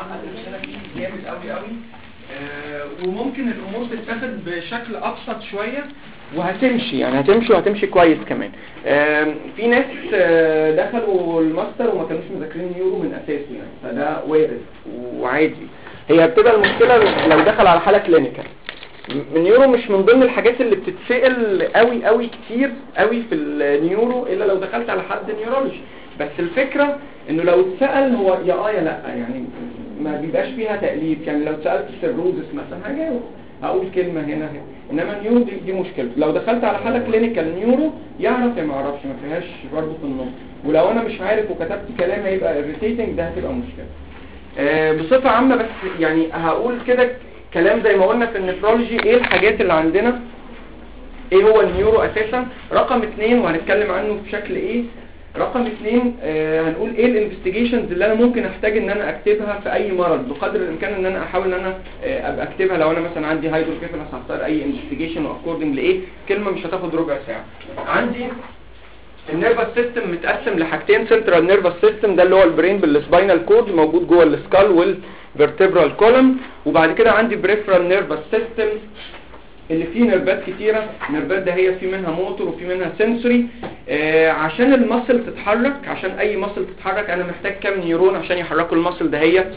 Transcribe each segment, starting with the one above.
معقد الخانه فيه جامد قوي قوي آه، وممكن الامور تتاخد بشكل ابسط شويه وهتمشي يعني هتمشي وهتمشي كويس كمان آم، في ناس آه، دخلوا الماستر وما كانوش مذاكرين نيورو من اساسه يعني فده وارد وعادي هي بتبقى المشكله لو دخل على حاله كلينيكال النيورو مش من ضمن الحاجات اللي بتتسأل قوي قوي كتير قوي في النيورو الا لو دخلت على حد نيورولوجي بس الفكرة انه لو اتسأل هو يا اه يا لا يعني ما بيبقاش فيها تأليف يعني لو سألت السيروزس مثلا هجاوب هقول كلمة هنا هنا انما النيورو دي, دي مشكلة لو دخلت على حالة كلينيكال نيورو يعرف يا ما يعرفش ما فيهاش برضه في النص ولو انا مش عارف وكتبت كلام هيبقى irritating ده هتبقى مشكلة آه، بصفة عامة بس يعني هقول كده كلام زي ما قلنا في النفرولوجي ايه الحاجات اللي عندنا ايه هو النيورو اساسا رقم اتنين وهنتكلم عنه بشكل ايه رقم اتنين آه هنقول ايه الانفستيجيشنز اللي انا ممكن احتاج ان انا اكتبها في اي مرض بقدر الامكان ان انا احاول ان انا آه ابقى اكتبها لو انا مثلا عندي هايدروكيفالس هختار اي انفستيجيشن واكوردنج لايه كلمه مش هتاخد ربع ساعه عندي النيرفس سيستم متقسم لحاجتين سنترال نيرفس سيستم ده اللي هو البرين بالسباينال كورد موجود جوه السكال والفيرتبرال كولم وبعد كده عندي بريفرال نيرفس سيستم اللي فيه نيرفات كتيرة النيرفات ده هي في منها موتور وفي منها سنسوري آه عشان المصل تتحرك عشان اي مصل تتحرك انا محتاج كام نيورون عشان يحركوا المصل دهيت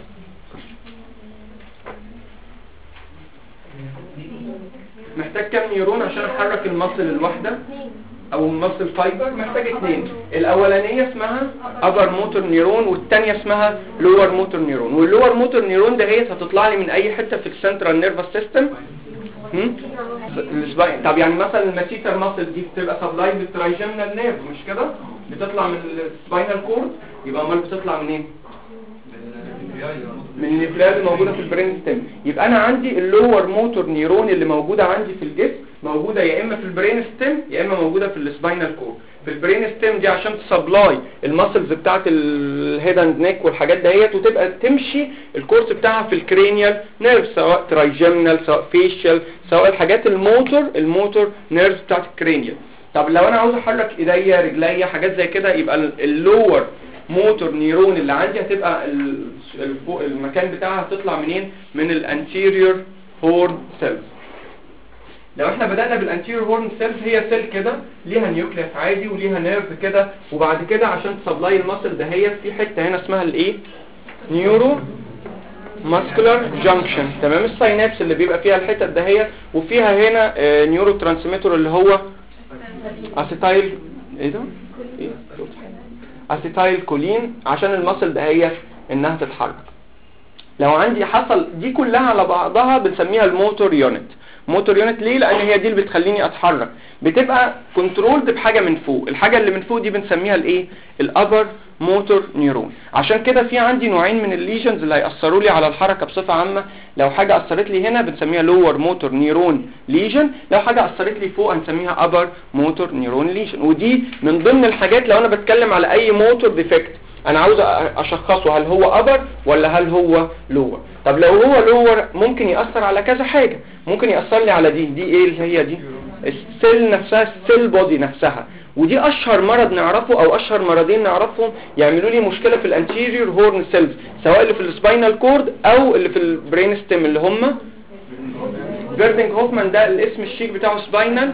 محتاج كام نيورون عشان احرك المصل الواحدة او المصل فايبر محتاج اثنين الاولانيه اسمها ابر موتور نيرون والثانيه اسمها لور موتور نيرون واللور موتور نيرون ده هي هتطلع لي من اي حته في السنترال نيرفس سيستم السباين طب يعني مثلا الماسيتر ماسل دي بتبقى سبلاي بالترايجيمنال نيرف مش كده بتطلع من السباينال كورد يبقى امال بتطلع منين من النفلات اللي موجوده في البرين ستيم يبقى انا عندي اللور موتور نيرون اللي موجوده عندي في الجسم موجوده يا اما في البرين ستيم يا اما موجوده في السباينال كورد في البرين ستيم دي عشان تسبلاي الماسلز بتاعه الهيد اند نيك والحاجات دهيت وتبقى تمشي الكورس بتاعها في الكرينيال نيرف سواء ترايجيمنال سواء فيشيال سواء الحاجات الموتور الموتور نيرف بتاعه الكرينيال طب لو انا عاوز احرك ايديا رجليا حاجات زي كده يبقى اللور موتور نيرون اللي عندي هتبقى ال- الفوق- المكان بتاعها هتطلع منين من الانتيريور هورن سيلز لو احنا بدأنا بالانتيريور هورن سيلز هي سيل كده ليها نيوكليس عادي وليها نيرف كده وبعد كده عشان تسبلاي المسل ده هي في حتة هنا اسمها الايه نيورو ماسكولار جانكشن تمام الساينابس اللي بيبقى فيها الحتة ده هي وفيها هنا آه، نيورو ترانسميتر اللي هو اسيتايل ايه ده ايه اسيتايل كولين عشان المسل ده هي انها تتحرك لو عندي حصل دي كلها على بعضها بنسميها الموتور يونت موتور يونت ليه لان هي دي اللي بتخليني اتحرك بتبقى كنترولد بحاجه من فوق الحاجه اللي من فوق دي بنسميها الايه الابر موتور نيرون عشان كده في عندي نوعين من الليجنز اللي هيأثروا لي على الحركه بصفه عامه لو حاجه اثرت لي هنا بنسميها لور موتور نيرون ليجن لو حاجه اثرت لي فوق هنسميها ابر موتور نيرون ليجن ودي من ضمن الحاجات لو انا بتكلم على اي موتور ديفكت انا عاوز أ- اشخصه هل هو ابر ولا هل هو لور طب لو هو لور ممكن يأثر على كذا حاجة ممكن يأثر لي على دي دي ايه اللي هي دي السيل نفسها السيل بودي نفسها ودي اشهر مرض نعرفه او اشهر مرضين نعرفهم يعملوا لي مشكلة في الانتيريور هورن سيلز سواء اللي في السباينال كورد او اللي في البرين ستيم اللي هم بيردنج هوفمان ده الاسم الشيك بتاعه سباينال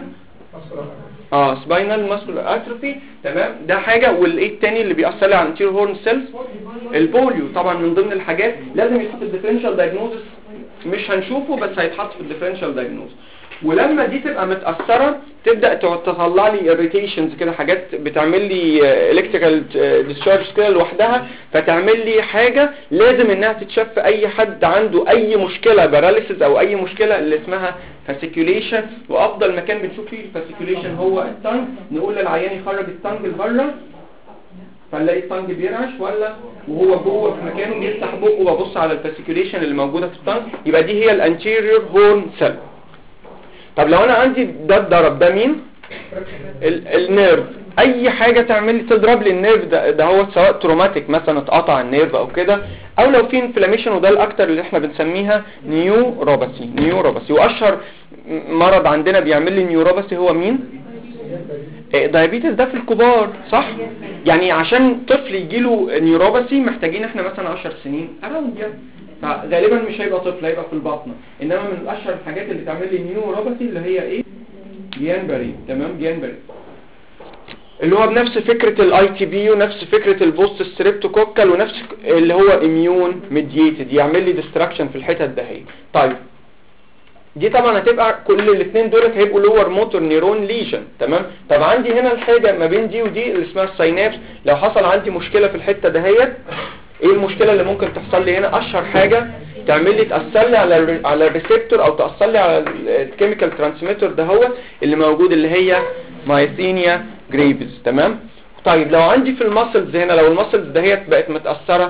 اه سباينال ماسكولار اتروفي تمام ده حاجه والايه التاني اللي بيأثر لي على الانتيريور هورن سيلز البوليو طبعا من ضمن الحاجات لازم يتحط الديفرنشال دايجنوزس مش هنشوفه بس هيتحط في الديفرنشال دايجنوز ولما دي تبقى متأثرة تبدأ تع- تطلع لي irritations كده حاجات بتعمل لي الكتريكال ديسشارج كده لوحدها فتعمل لي حاجة لازم انها تتشاف في اي حد عنده اي مشكلة باراليسيس او اي مشكلة اللي اسمها فاسيكيوليشن وافضل مكان بنشوف فيه الفاسيكيوليشن هو التانج نقول للعيان يخرج التانج لبره فنلاقي التانج بيرعش ولا وهو جوه في مكانه بيفتح بقه وببص على الفاسيكيوليشن اللي موجوده في التانج يبقى دي هي الانتيريور هورن سيل طب لو انا عندي ده اتضرب ده مين ال- النيرف اي حاجه تعمل لي تضرب لي النيرف ده, ده هو سواء تروماتيك مثلا اتقطع النيرف او كده او لو في انفلاميشن وده الاكتر اللي احنا بنسميها نيوروباثي نيوروباثي واشهر م- مرض عندنا بيعمل لي نيوروباثي هو مين إيه، دايابيتس ده في الكبار صح يعني عشان طفل يجيله نيوروباثي محتاجين احنا مثلا 10 سنين اراوند يعني فغالبا مش هيبقى طفل هيبقى في البطنه انما من اشهر الحاجات اللي تعمل لي نيوروباثي اللي هي ايه جيانبري تمام جيانبري اللي هو بنفس فكرة الاي تي بي ونفس فكرة البوست ستريبتوكوكال ونفس اللي هو اميون ميدييتد يعمل لي ديستراكشن في الحتت دهية طيب دي طبعا هتبقى كل الاثنين دولت هيبقوا لور موتور نيرون ليجن تمام طب عندي هنا الحاجة ما بين دي ودي اللي اسمها الساينابس لو حصل عندي مشكلة في الحتة دهيت ايه المشكلة اللي ممكن تحصل لي هنا اشهر حاجة تعمل لي تأثر لي على الري- على الريسبتور او تأثر لي على الكيميكال ترانسميتر ده هو اللي موجود اللي هي مايثينيا جريفز تمام طيب لو عندي في الماسلز هنا لو الماسلز دهيت بقت متأثرة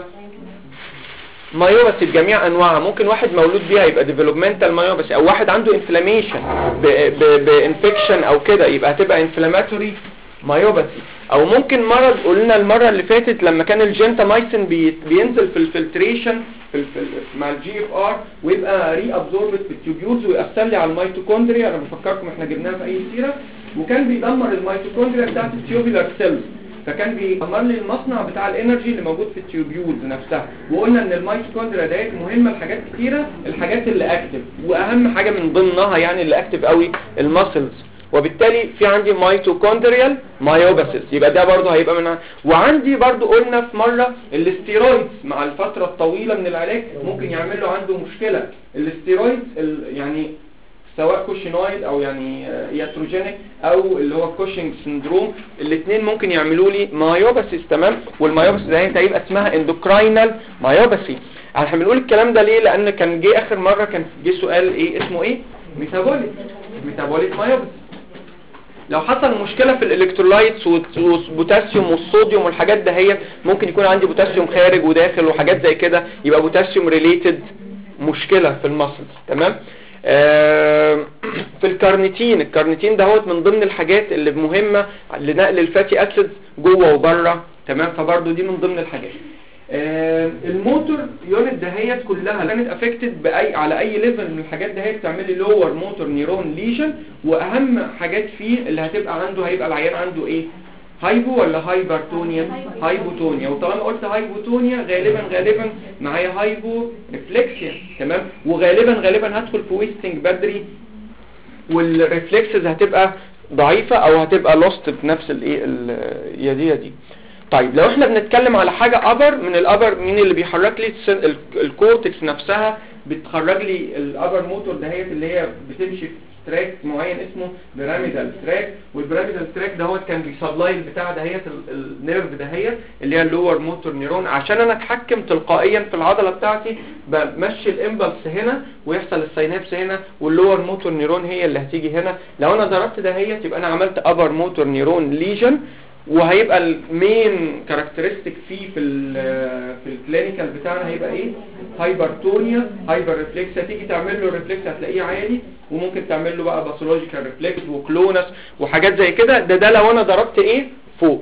مايوباثي بجميع انواعها ممكن واحد مولود بيها يبقى ديفلوبمنتال مايوباثي او واحد عنده انفلاميشن بانفكشن او كده يبقى هتبقى انفلاماتوري مايوباثي او ممكن مرض قلنا المره اللي فاتت لما كان الجنتامايسين بي بينزل في الفلتريشن في الفل... مع الجي اف ار ويبقى ري ابزوربت في التيوبيولز ويأثر لي على الميتوكوندريا انا بفكركم احنا جبناها في اي سيره وكان بيدمر الميتوكوندريا بتاعت التيوبولار سيلز فكان بيدمر لي المصنع بتاع الانرجي اللي موجود في التيوبيولز نفسها وقلنا ان الميتوكوندريا ديت مهمه لحاجات كتيره الحاجات اللي اكتف واهم حاجه من ضمنها يعني اللي اكتف قوي الماسلز وبالتالي في عندي ميتوكوندريال مايوباسيس يبقى ده برضه هيبقى منها وعندي برضه قلنا في مرة الاستيرويدز مع الفترة الطويلة من العلاج ممكن يعمل له عنده مشكلة الاستيرويدز ال- يعني سواء كوشينويد او يعني آه، ياتروجينيك او اللي هو كوشنج سندروم الاثنين ممكن يعملوا لي مايوباسيس تمام والمايوباسيس ده هيبقى اسمها اندوكراينال مايوباسي احنا بنقول الكلام ده ليه لان كان جه اخر مرة كان جه سؤال ايه اسمه ايه ميتابوليك ميتابوليك مايوباسي لو حصل مشكلة في الالكترولايتس والبوتاسيوم والصوديوم والحاجات ده هي ممكن يكون عندي بوتاسيوم خارج وداخل وحاجات زي كده يبقى بوتاسيوم ريليتد مشكلة في المصل تمام آه، في الكارنيتين الكارنيتين دهوت من ضمن الحاجات اللي مهمة لنقل الفاتي اسيد جوه وبره تمام فبرضه دي من ضمن الحاجات آه، الموتور يونت دهيت كلها كانت افكتد باي على اي ليفل من الحاجات دهيت بتعمل لي لور موتور نيرون ليجن واهم حاجات فيه اللي هتبقى عنده هيبقى العيان عنده ايه هايبو ولا هايبرتونيا هايبوتونيا وطالما قلت هايبوتونيا غالبا غالبا معايا هايبو ريفلكسيا تمام وغالبا غالبا هدخل في ويستنج بدري والريفلكسز هتبقى ضعيفة او هتبقى لوست بنفس الايه اليدية دي طيب لو احنا بنتكلم على حاجة ابر من الابر مين اللي بيحرك لي السن- ال- الكورتكس نفسها بتخرج لي الابر موتور دهيت اللي هي بتمشي في تراك معين اسمه بيراميدال تراك والبيراميدال تراك دهوت كان بيسبلاي البتاع دهيت ال- النيرف دهيت اللي هي اللور موتور نيرون عشان انا اتحكم تلقائيا في العضله بتاعتي بمشي الامبلس هنا ويحصل السينابس هنا واللور موتور نيرون هي اللي هتيجي هنا لو انا ضربت دهيت يبقى انا عملت ابر موتور نيرون ليجن وهيبقى المين كاركترستيك فيه في ال في الكلينيكال بتاعنا هيبقى ايه هايبرتونيا هايبر ريفلكس هتيجي تعمل له الريفلكس هتلاقيه عالي وممكن تعمل له بقى باثولوجيكال ريفلكس وكلونس وحاجات زي كده ده ده لو انا ضربت ايه فوق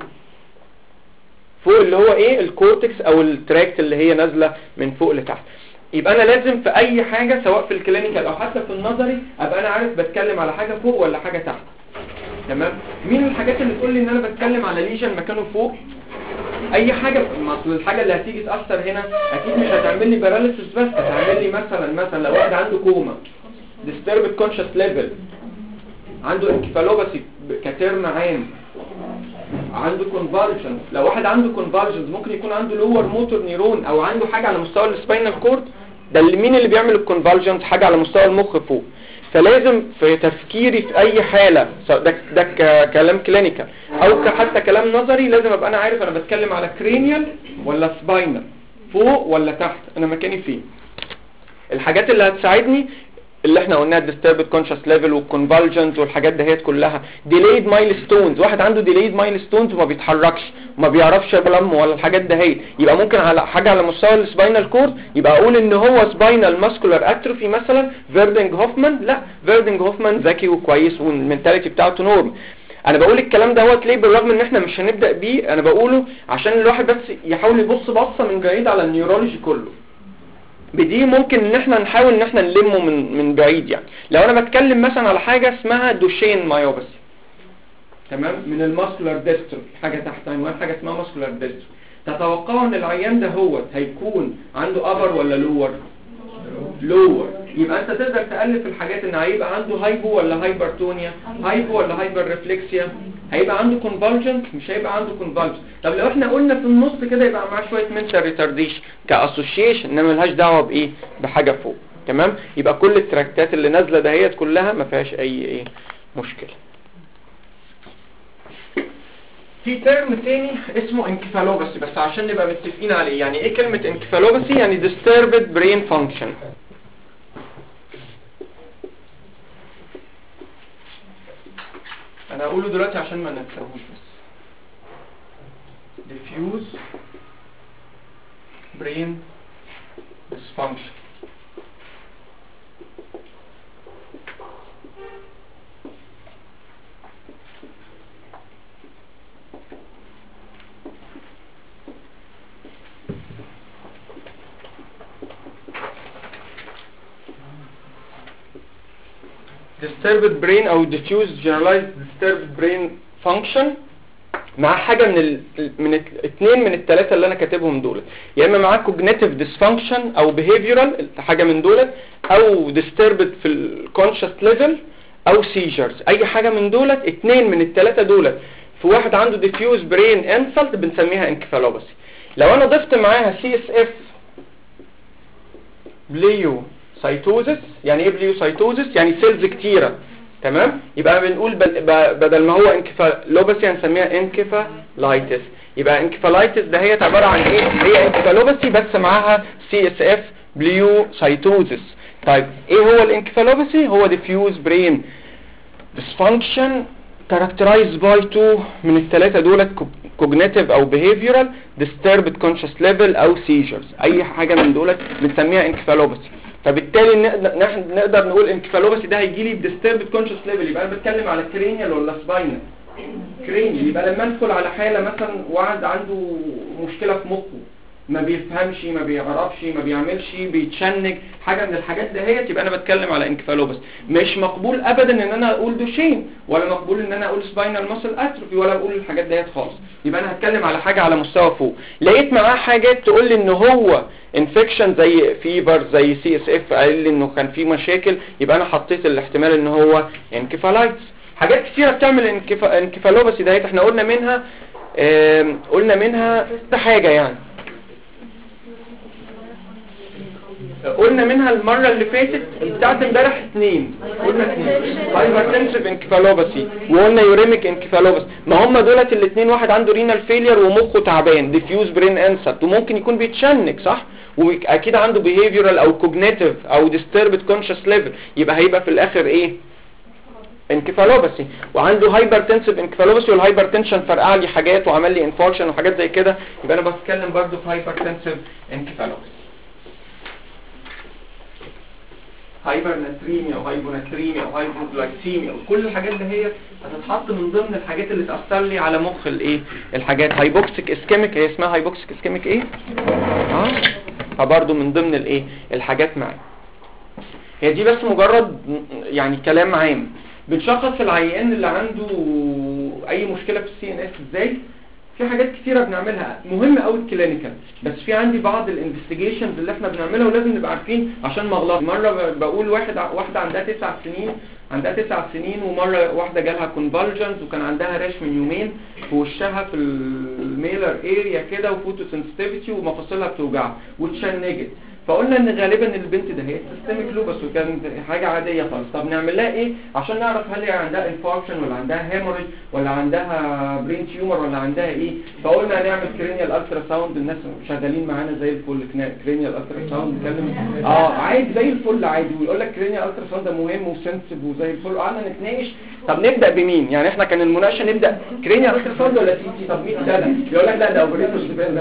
فوق اللي هو ايه الكورتكس او التراكت اللي هي نازله من فوق لتحت يبقى انا لازم في اي حاجة سواء في الكلينيكال او حتى في النظري ابقى انا عارف بتكلم على حاجة فوق ولا حاجة تحت تمام مين الحاجات اللي تقول لي ان انا بتكلم على ليجن مكانه فوق اي حاجة ما اصل الحاجة اللي هتيجي تأثر هنا اكيد مش هتعمل لي باراليسيس بس هتعمل لي مثلا مثلا لو واحد عنده كوما disturbed conscious level عنده انكفالوباسي كترم عام عنده كونفالجنس لو واحد عنده كونفالجنس ممكن يكون عنده لور موتور نيرون او عنده حاجة على مستوى السباينال كورد ده اللي مين اللي بيعمل الكونفالجنس حاجة على مستوى المخ فوق فلازم في تفكيري في اي حالة سواء ده, ده ك- كلام كلينيكال او ك- حتى كلام نظري لازم ابقى انا عارف انا بتكلم على كرينيال ولا سباينال فوق ولا تحت انا مكاني فين الحاجات اللي هتساعدني اللي احنا قلناها disturbed conscious level والconvulsions والحاجات دهيت كلها delayed milestones واحد عنده delayed milestones وما بيتحركش وما بيعرفش يلم ولا الحاجات دهيت يبقى ممكن على حاجة على مستوى السباينال كورد يبقى اقول ان هو سباينال ماسكولار اتروفي مثلا فيردنج هوفمان لا فيردنج هوفمان ذكي وكويس والمنتاليتي بتاعته نورم انا بقول الكلام دوت ليه بالرغم ان احنا مش هنبدأ بيه انا بقوله عشان الواحد بس يحاول يبص بصة من بعيد على النيورولوجي كله بدي ممكن ان احنا نحاول ان احنا نلمه من من بعيد يعني لو انا بتكلم مثلا على حاجة اسمها دوشين مايوباسي تمام من الماسكولار ديستروفي حاجة تحت عنوان حاجة اسمها ماسكولار ديستروفي تتوقعوا ان العيان ده هو هيكون عنده ابر ولا لور لور يبقى انت تقدر تالف الحاجات ان هيبقى عنده هايبو ولا هايبرتونيا هايبو ولا هايبر ريفلكسيا هيبقى عنده كونفولجنت مش هيبقى عنده كونفولجنت طب لو احنا قلنا في النص كده يبقى معاه شويه منتال ريتارديشن كاسوشيشن انما ملهاش دعوه بايه بحاجه فوق تمام يبقى كل التراكتات اللي نازله دهيت كلها ما فيهاش اي ايه مشكله في ترم تاني اسمه انكفالوباسي بس عشان نبقى متفقين عليه يعني ايه كلمة انكفالوباسي يعني disturbed brain function انا هقوله دلوقتي عشان ما ننساهوش بس diffuse brain dysfunction disturbed brain او diffuse generalized disturbed brain function مع حاجة من ال... من الاثنين من الثلاثة اللي انا كاتبهم دول يا اما معاه cognitive dysfunction او behavioral حاجة من دول او disturbed في ال conscious level او seizures اي حاجة من دول اثنين من الثلاثة دول في واحد عنده diffuse brain insult بنسميها انكفالوباسي لو انا ضفت معاها CSF بليو سايتوزس يعني ايه بليو سايتوزس يعني سيلز كتيرة تمام يبقى بنقول بدل ما هو انكفالوباسي هنسميها انكفالايتس يبقى انكفالايتس ده هي عبارة عن ايه هي انكفالوباسي بس معاها سي اس اف بليو سايتوزس طيب ايه هو الانكفالوباسي هو diffuse brain dysfunction characterized by two من الثلاثة دولت cognitive او behavioral disturbed conscious level او seizures اي حاجة من دولت بنسميها انكفالوباسي فبالتالي نحن نقدر نقول انكفالوباسي ده هيجي لي بديستربد كونشس ليفل يبقى انا بتكلم على كرينيال ولا سباينال كرينيال يبقى لما ادخل على حاله مثلا واحد عنده مشكله في مخه ما بيفهمش ما بيعرفش ما بيعملش بيتشنج حاجه من الحاجات دهيت يبقى انا بتكلم على انكفالوباسي مش مقبول ابدا ان انا اقول دوشين ولا مقبول ان انا اقول سباينال ماسل اتروفي ولا اقول الحاجات دهيت خالص يبقى انا هتكلم على حاجه على مستوى فوق لقيت معاه حاجات تقول لي ان هو انفكشن زي فيبر زي سي اس اف قال لي انه كان في مشاكل يبقى انا حطيت الاحتمال ان هو انكفالايتس حاجات كتيره بتعمل انكفا... انكفالوباسي دهيت احنا قلنا منها قلنا منها حاجه يعني قلنا منها المرة اللي فاتت بتاعت امبارح اثنين قلنا اثنين هايبرتنسيف انكفالوباسي وقلنا يوريميك انكفالوباسي ما هم دولت الاثنين واحد عنده رينال فيلير ومخه تعبان ديفيوز برين انسرت وممكن يكون بيتشنج صح واكيد عنده behavioral او cognitive او disturbed conscious level يبقى هيبقى في الاخر ايه انكفالوباسي وعنده هايبرتنسيف انكفالوباسي والهايبرتنشن فرقع لي حاجات وعمل لي انفاركشن وحاجات زي كده يبقى انا بتكلم برضو في هايبرتنسيف انكفالوباسي هايبرناتريميا وهايبوناتريميا وهايبوجلايسيميا وكل الحاجات دي هي هتتحط من ضمن الحاجات اللي تأثر لي على مخ الايه الحاجات هايبوكسيك اسكيميك هي اسمها هايبوكسيك اسكيميك ايه اه فبرضه من ضمن الايه الحاجات معايا هي دي بس مجرد يعني كلام عام بنشخص العيان اللي عنده اي مشكله في السي ان اس ازاي في حاجات كتيرة بنعملها مهم قوي الكلينيكال بس في عندي بعض الانفستيجيشنز اللي احنا بنعملها ولازم نبقى عارفين عشان ما اغلط مره بقول واحد واحده عندها تسع سنين عندها تسع سنين ومره واحده جالها كونفالجنز وكان عندها ريش من يومين في وشها في الميلر اريا كده وفوتو سنسيتيفيتي ومفاصلها بتوجعها واتشنجت فقلنا ان غالبا البنت ده هي سيستميك لوبس وكان حاجه عاديه خالص طب نعمل لها ايه عشان نعرف هل هي عندها انفاركشن ولا عندها هيموريج ولا عندها برين تيومر ولا عندها ايه فقلنا هنعمل كرينيال الترا ساوند الناس شغالين معانا زي الفل كرينيال الترا ساوند نتكلم اه عادي زي الفل عادي ويقول لك كرينيال الترا ساوند ده مهم وسنسيف وزي الفل قعدنا نتناقش طب نبدا بمين يعني احنا كان المناقشه نبدا كرينيال الترا ساوند ولا سي تي طب 100 سنه يقول لك لا ده اوبريتور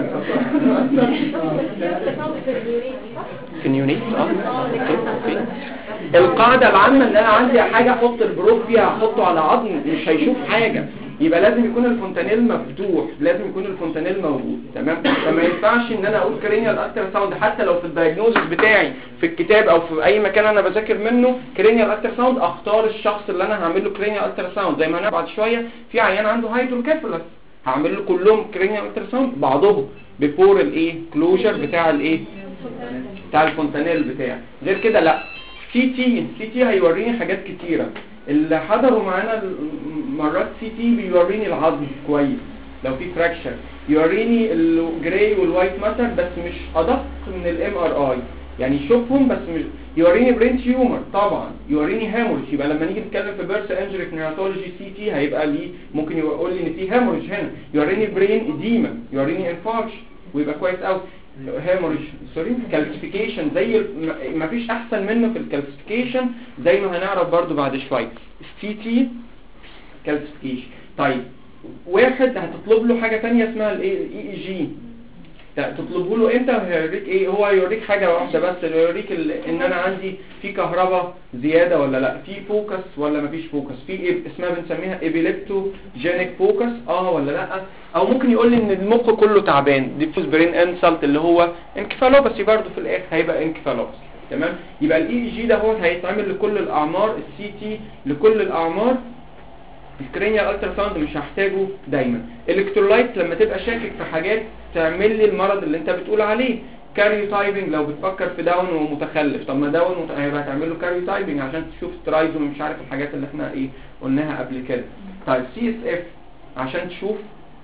في نيونيت اه اوكي القاعده العامه ان انا عندي حاجه احط البروف فيها احطه على عظم مش هيشوف حاجه يبقى لازم يكون الفونتانيل مفتوح لازم يكون الفونتانيل موجود تمام فما ينفعش ان انا اقول كرينيال الترا ساوند حتى لو في الدايجنوزس بتاعي في الكتاب او في اي مكان انا بذاكر منه كرينيال الترا ساوند اختار الشخص اللي انا هعمل له كرينيال الترا ساوند زي ما انا بعد شويه في عيان عنده هيدروكيفالس هعمل له كلهم كرينيال الترا ساوند بعضهم بفور الايه كلوجر بتاع الايه بتاع الفونتانيل بتاعي غير كده لا سي تي سي تي هيوريني حاجات كتيره اللي حضروا معانا مرات سي تي بيوريني العظم كويس لو في فراكشر يوريني الجراي والوايت ماتر بس مش ادق من الام ار اي يعني يشوفهم بس مش يوريني برين تيومر طبعا يوريني هامورج يبقى لما نيجي نتكلم في بيرس انجري نيراتولوجي سي تي هيبقى ليه ممكن يقول لي ان في هامورج هنا يوريني برين اديما يوريني انفاركشن ويبقى كويس قوي هامورج سوري كالسيفيكيشن زي ال- ما فيش احسن منه في الكالسيفيكيشن زي ما هنعرف برضو بعد شويه السي تي كالسيفيكيشن طيب واحد هتطلب له حاجه ثانيه اسمها الاي اي جي تطلبه له امتى هيوريك ايه هو هيوريك حاجه واحده بس يوريك ال- ان انا عندي في كهرباء زياده ولا لا في فوكس ولا مفيش فوكس في إيه اسمها بنسميها ايبيليبتو جينيك فوكس اه ولا لا او ممكن يقول لي ان المخ كله تعبان ديفوز برين انسلت اللي هو انكفالوباسي برضه في الاخر هيبقى انكفالوباسي تمام يبقى الاي جي ده هو هيتعمل لكل الاعمار السي تي لكل الاعمار الكرينيال الترا ساوند مش هحتاجه دايما الكترولايت لما تبقى شاكك في حاجات تعمل لي المرض اللي انت بتقول عليه كاريو تايبنج لو بتفكر في داون ومتخلف طب ما داون مت... هيبقى هتعمل له كاريو تايبنج عشان تشوف سترايد ومش عارف الحاجات اللي احنا ايه قلناها قبل كده طيب سي اس اف عشان تشوف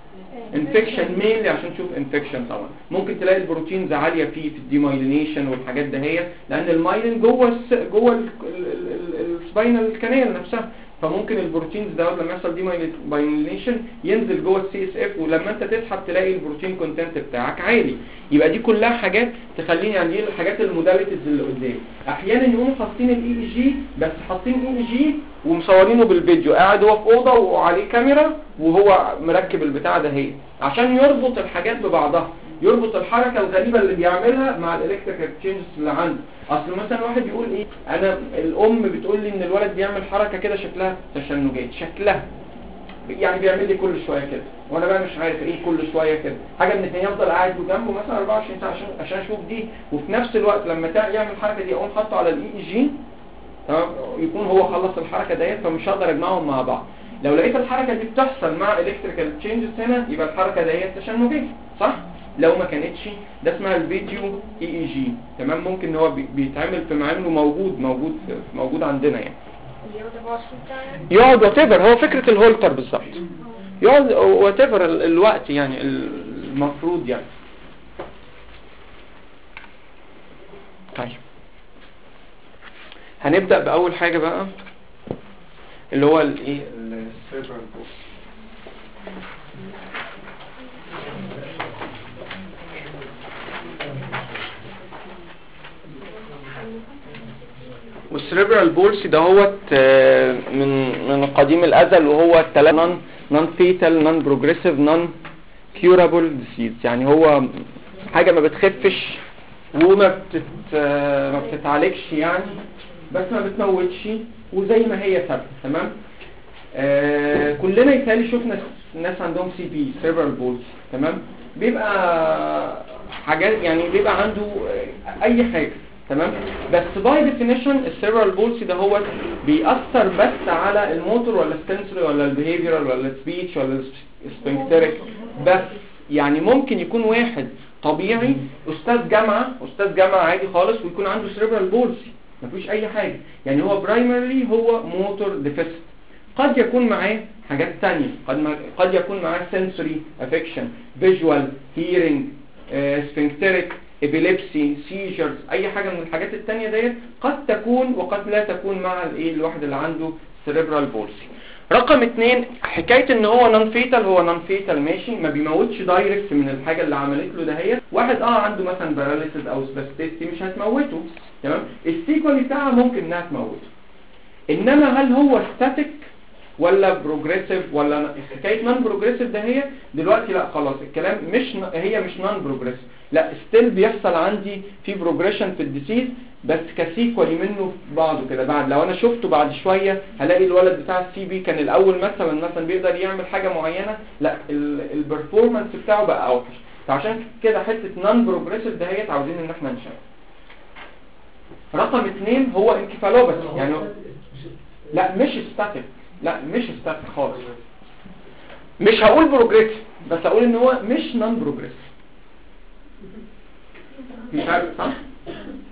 انفكشن مينلي عشان تشوف انفكشن طبعا ممكن تلاقي البروتينز عاليه فيه في الديمايلينيشن والحاجات دهيت لان المايلين جوه الس... جوه السباينال كانال نفسها فممكن البروتينز ده لما يحصل ديمايلينيشن ينزل جوه السي اس اف ولما انت تسحب تلاقي البروتين كونتنت بتاعك عالي يبقى دي كلها حاجات تخليني يعني دي الحاجات الموداليتيز اللي قدامي احيانا يقوموا حاطين الاي اي جي بس حاطين اي اي جي ومصورينه بالفيديو قاعد هو في اوضه وعليه كاميرا وهو مركب البتاع ده هي عشان يربط الحاجات ببعضها يربط الحركة الغريبة اللي بيعملها مع الالكتريكال تشينجز اللي عنده اصل مثلا واحد يقول ايه انا الام بتقول لي ان الولد بيعمل حركة كده شكلها تشنجات شكلها يعني بيعمل لي كل شوية كده وانا بقى مش عارف ايه كل شوية كده حاجة من الاثنين يفضل قاعد جنبه مثلا 24 ساعة عشان عشان اشوف دي وفي نفس الوقت لما تع- يعمل الحركة دي اقوم حاطه على الاي اي جي تمام يكون هو خلص الحركة ديت فمش هقدر اجمعهم مع بعض لو لقيت الحركة دي بتحصل مع الكتريكال تشينجز هنا يبقى الحركة ديت تشنجية صح لو ما كانتش ده اسمها الفيديو اي اي جي تمام ممكن ان هو بي- بيتعمل في معامل موجود موجود موجود عندنا يعني اليوم ده بوصل بتاعي يقعد وات هو فكرة الهولتر بالظبط يقعد وات الوقت يعني المفروض يعني طيب هنبدأ بأول حاجة بقى اللي هو الايه السيرفر والسريبرال بولسي ده هو من من قديم الازل وهو التلاتة نون نون فيتال نون بروجريسيف نون كيورابل ديسيز يعني هو حاجه ما بتخفش وما بتت ما بتتعالجش يعني بس ما بتموتش وزي ما هي ثابته تمام آه كلنا يتهيألي شفنا ناس عندهم سي بي سيرفرال بولز تمام بيبقى حاجات يعني بيبقى عنده آه، اي حاجه تمام بس باي ديفينيشن السيرفرال بولسي ده هو بيأثر بس على الموتور ولا السنسوري ولا البيهيفيرال ولا السبيتش ولا السبنكتريك بس يعني ممكن يكون واحد طبيعي استاذ جامعه استاذ جامعه عادي خالص ويكون عنده سيرفرال بولسي مفيش اي حاجه يعني هو برايمرلي هو موتور ديفيست قد يكون معاه حاجات تانية قد, ما قد يكون معاه sensory affection visual hearing sphincteric epilepsy seizures اي حاجة من الحاجات التانية ديت قد تكون وقد لا تكون مع الايه الواحد اللي عنده cerebral palsy رقم اتنين حكاية ان هو نون فيتال هو نون فيتال ماشي ما بيموتش دايركت من الحاجة اللي عملت له دهيت واحد اه عنده مثلا باراليسيس او سباستيستي مش هتموته تمام السيكوال بتاعها ممكن انها تموته انما هل هو ستاتيك ولا بروجريسيف ولا حكايه نون بروجريسيف ده هي دلوقتي لا خلاص الكلام مش ن- هي مش نون بروجريسيف لا ستيل بيحصل عندي في بروجريشن في الديسيز بس كسيكوالي منه في بعضه كده بعد لو انا شفته بعد شويه هلاقي الولد بتاع السي بي كان الاول مثلا مثلا بيقدر يعمل حاجه معينه لا البرفورمانس بتاعه بقى اوحش فعشان كده حته نون بروجريسيف ده هي عاوزين ان احنا نشوف رقم اثنين هو انكفالوباثي يعني هو- لا مش ستاتيك لا مش ستاتيك خالص مش هقول بروجريسيف بس هقول ان هو مش نون بروجريسيف مش عارف صح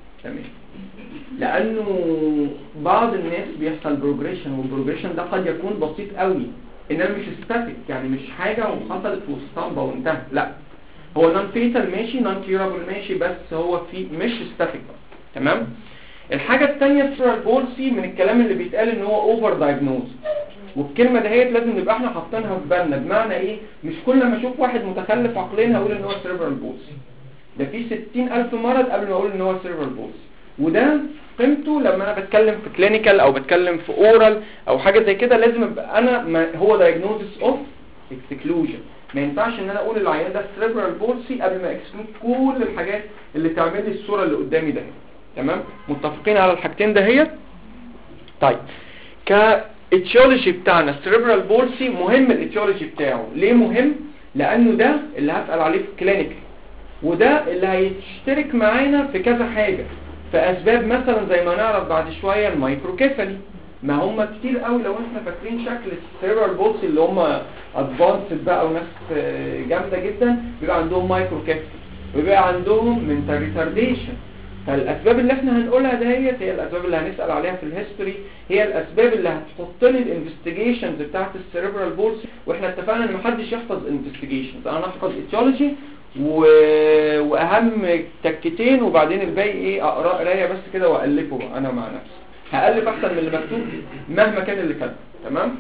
لانه بعض الناس بيحصل بروجريشن والبروجريشن ده قد يكون بسيط قوي انما مش ستاتيك يعني مش حاجه وحصلت في اسطمبه وانتهت لا هو نون فيتال ماشي نون كيورابل ماشي بس هو في مش ستاتيك تمام الحاجه الثانيه السيرال بولسي من الكلام اللي بيتقال ان هو اوفر دايجنوز والكلمه دهيت لازم نبقى احنا حاطينها في بالنا بمعنى ايه مش كل ما اشوف واحد متخلف عقليا هقول ان هو سيربرال بولسي ده في 60000 مرض قبل ما اقول ان هو سيربرال بولسي وده قيمته لما انا بتكلم في كلينيكال او بتكلم في اورال او حاجه زي كده لازم ابقى انا ما هو دايجنوزس اوف اكسكلوجن ما ينفعش ان انا اقول العيان ده سيربرال بولسي قبل ما اكسكلود كل الحاجات اللي تعمل لي الصوره اللي قدامي ده تمام متفقين على الحاجتين دهيت طيب كاتيولوجي بتاعنا السيربرال بولسي مهم الاتيولوجي بتاعه ليه مهم لانه ده اللي هسال عليه في كلينيكال وده اللي هيشترك معانا في كذا حاجه في اسباب مثلا زي ما نعرف بعد شويه المايكروكيفالي ما هم كتير قوي لو احنا فاكرين شكل السيربرال بولسي اللي هم ادفانسد بقى وناس آه، جامده جدا بيبقى عندهم مايكروكيفالي ويبقى عندهم منتال ريتارديشن فالاسباب اللي احنا هنقولها دهيت هي الاسباب اللي هنسال عليها في الهيستوري هي الاسباب اللي هتحط لي الانفستيجيشنز بتاعت السيربرال بولسي واحنا اتفقنا ان محدش يحفظ انفستيجيشنز انا هحفظ ايتيولوجي و... واهم تكتين وبعدين الباقي ايه اقرا قرايه بس كده والفه بقى انا مع نفسي هالف احسن من اللي مكتوب مهما كان اللي كاتبه تمام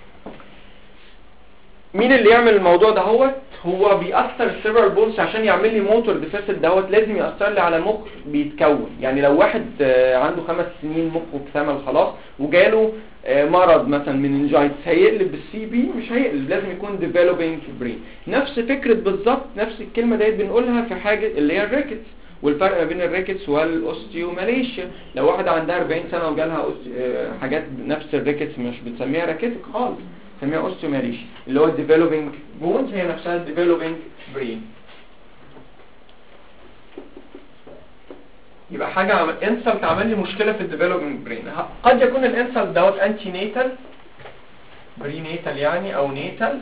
مين اللي يعمل الموضوع ده هو هو بيأثر السيربرال بولس عشان يعمل لي موتور ديفيسيت دهوت لازم يأثر لي على مخ بيتكون يعني لو واحد آه، عنده خمس سنين مخه اكتمل خلاص وجاله آه، مرض مثلا مننجايتس هيقلب بالسي بي مش هيقلب لازم يكون ديفلوبينج برين نفس فكرة بالظبط نفس الكلمة ديت بنقولها في حاجة اللي هي الريكتس والفرق ما بين الريكتس والاوستيوماليشيا لو واحدة عندها 40 سنة وجالها أوست- آه، حاجات نفس الريكتس مش بنسميها راكيتك خالص بنسميها اوستيوماليشيا اللي هو الديفلوبينج بونز هي نفسها الديفلوبينج برين يبقى حاجة عمل انسلت عمل لي مشكلة في الديفلوبينج برين قد يكون الانسلت دوت انتي نيتال بري نيتال يعني او نيتال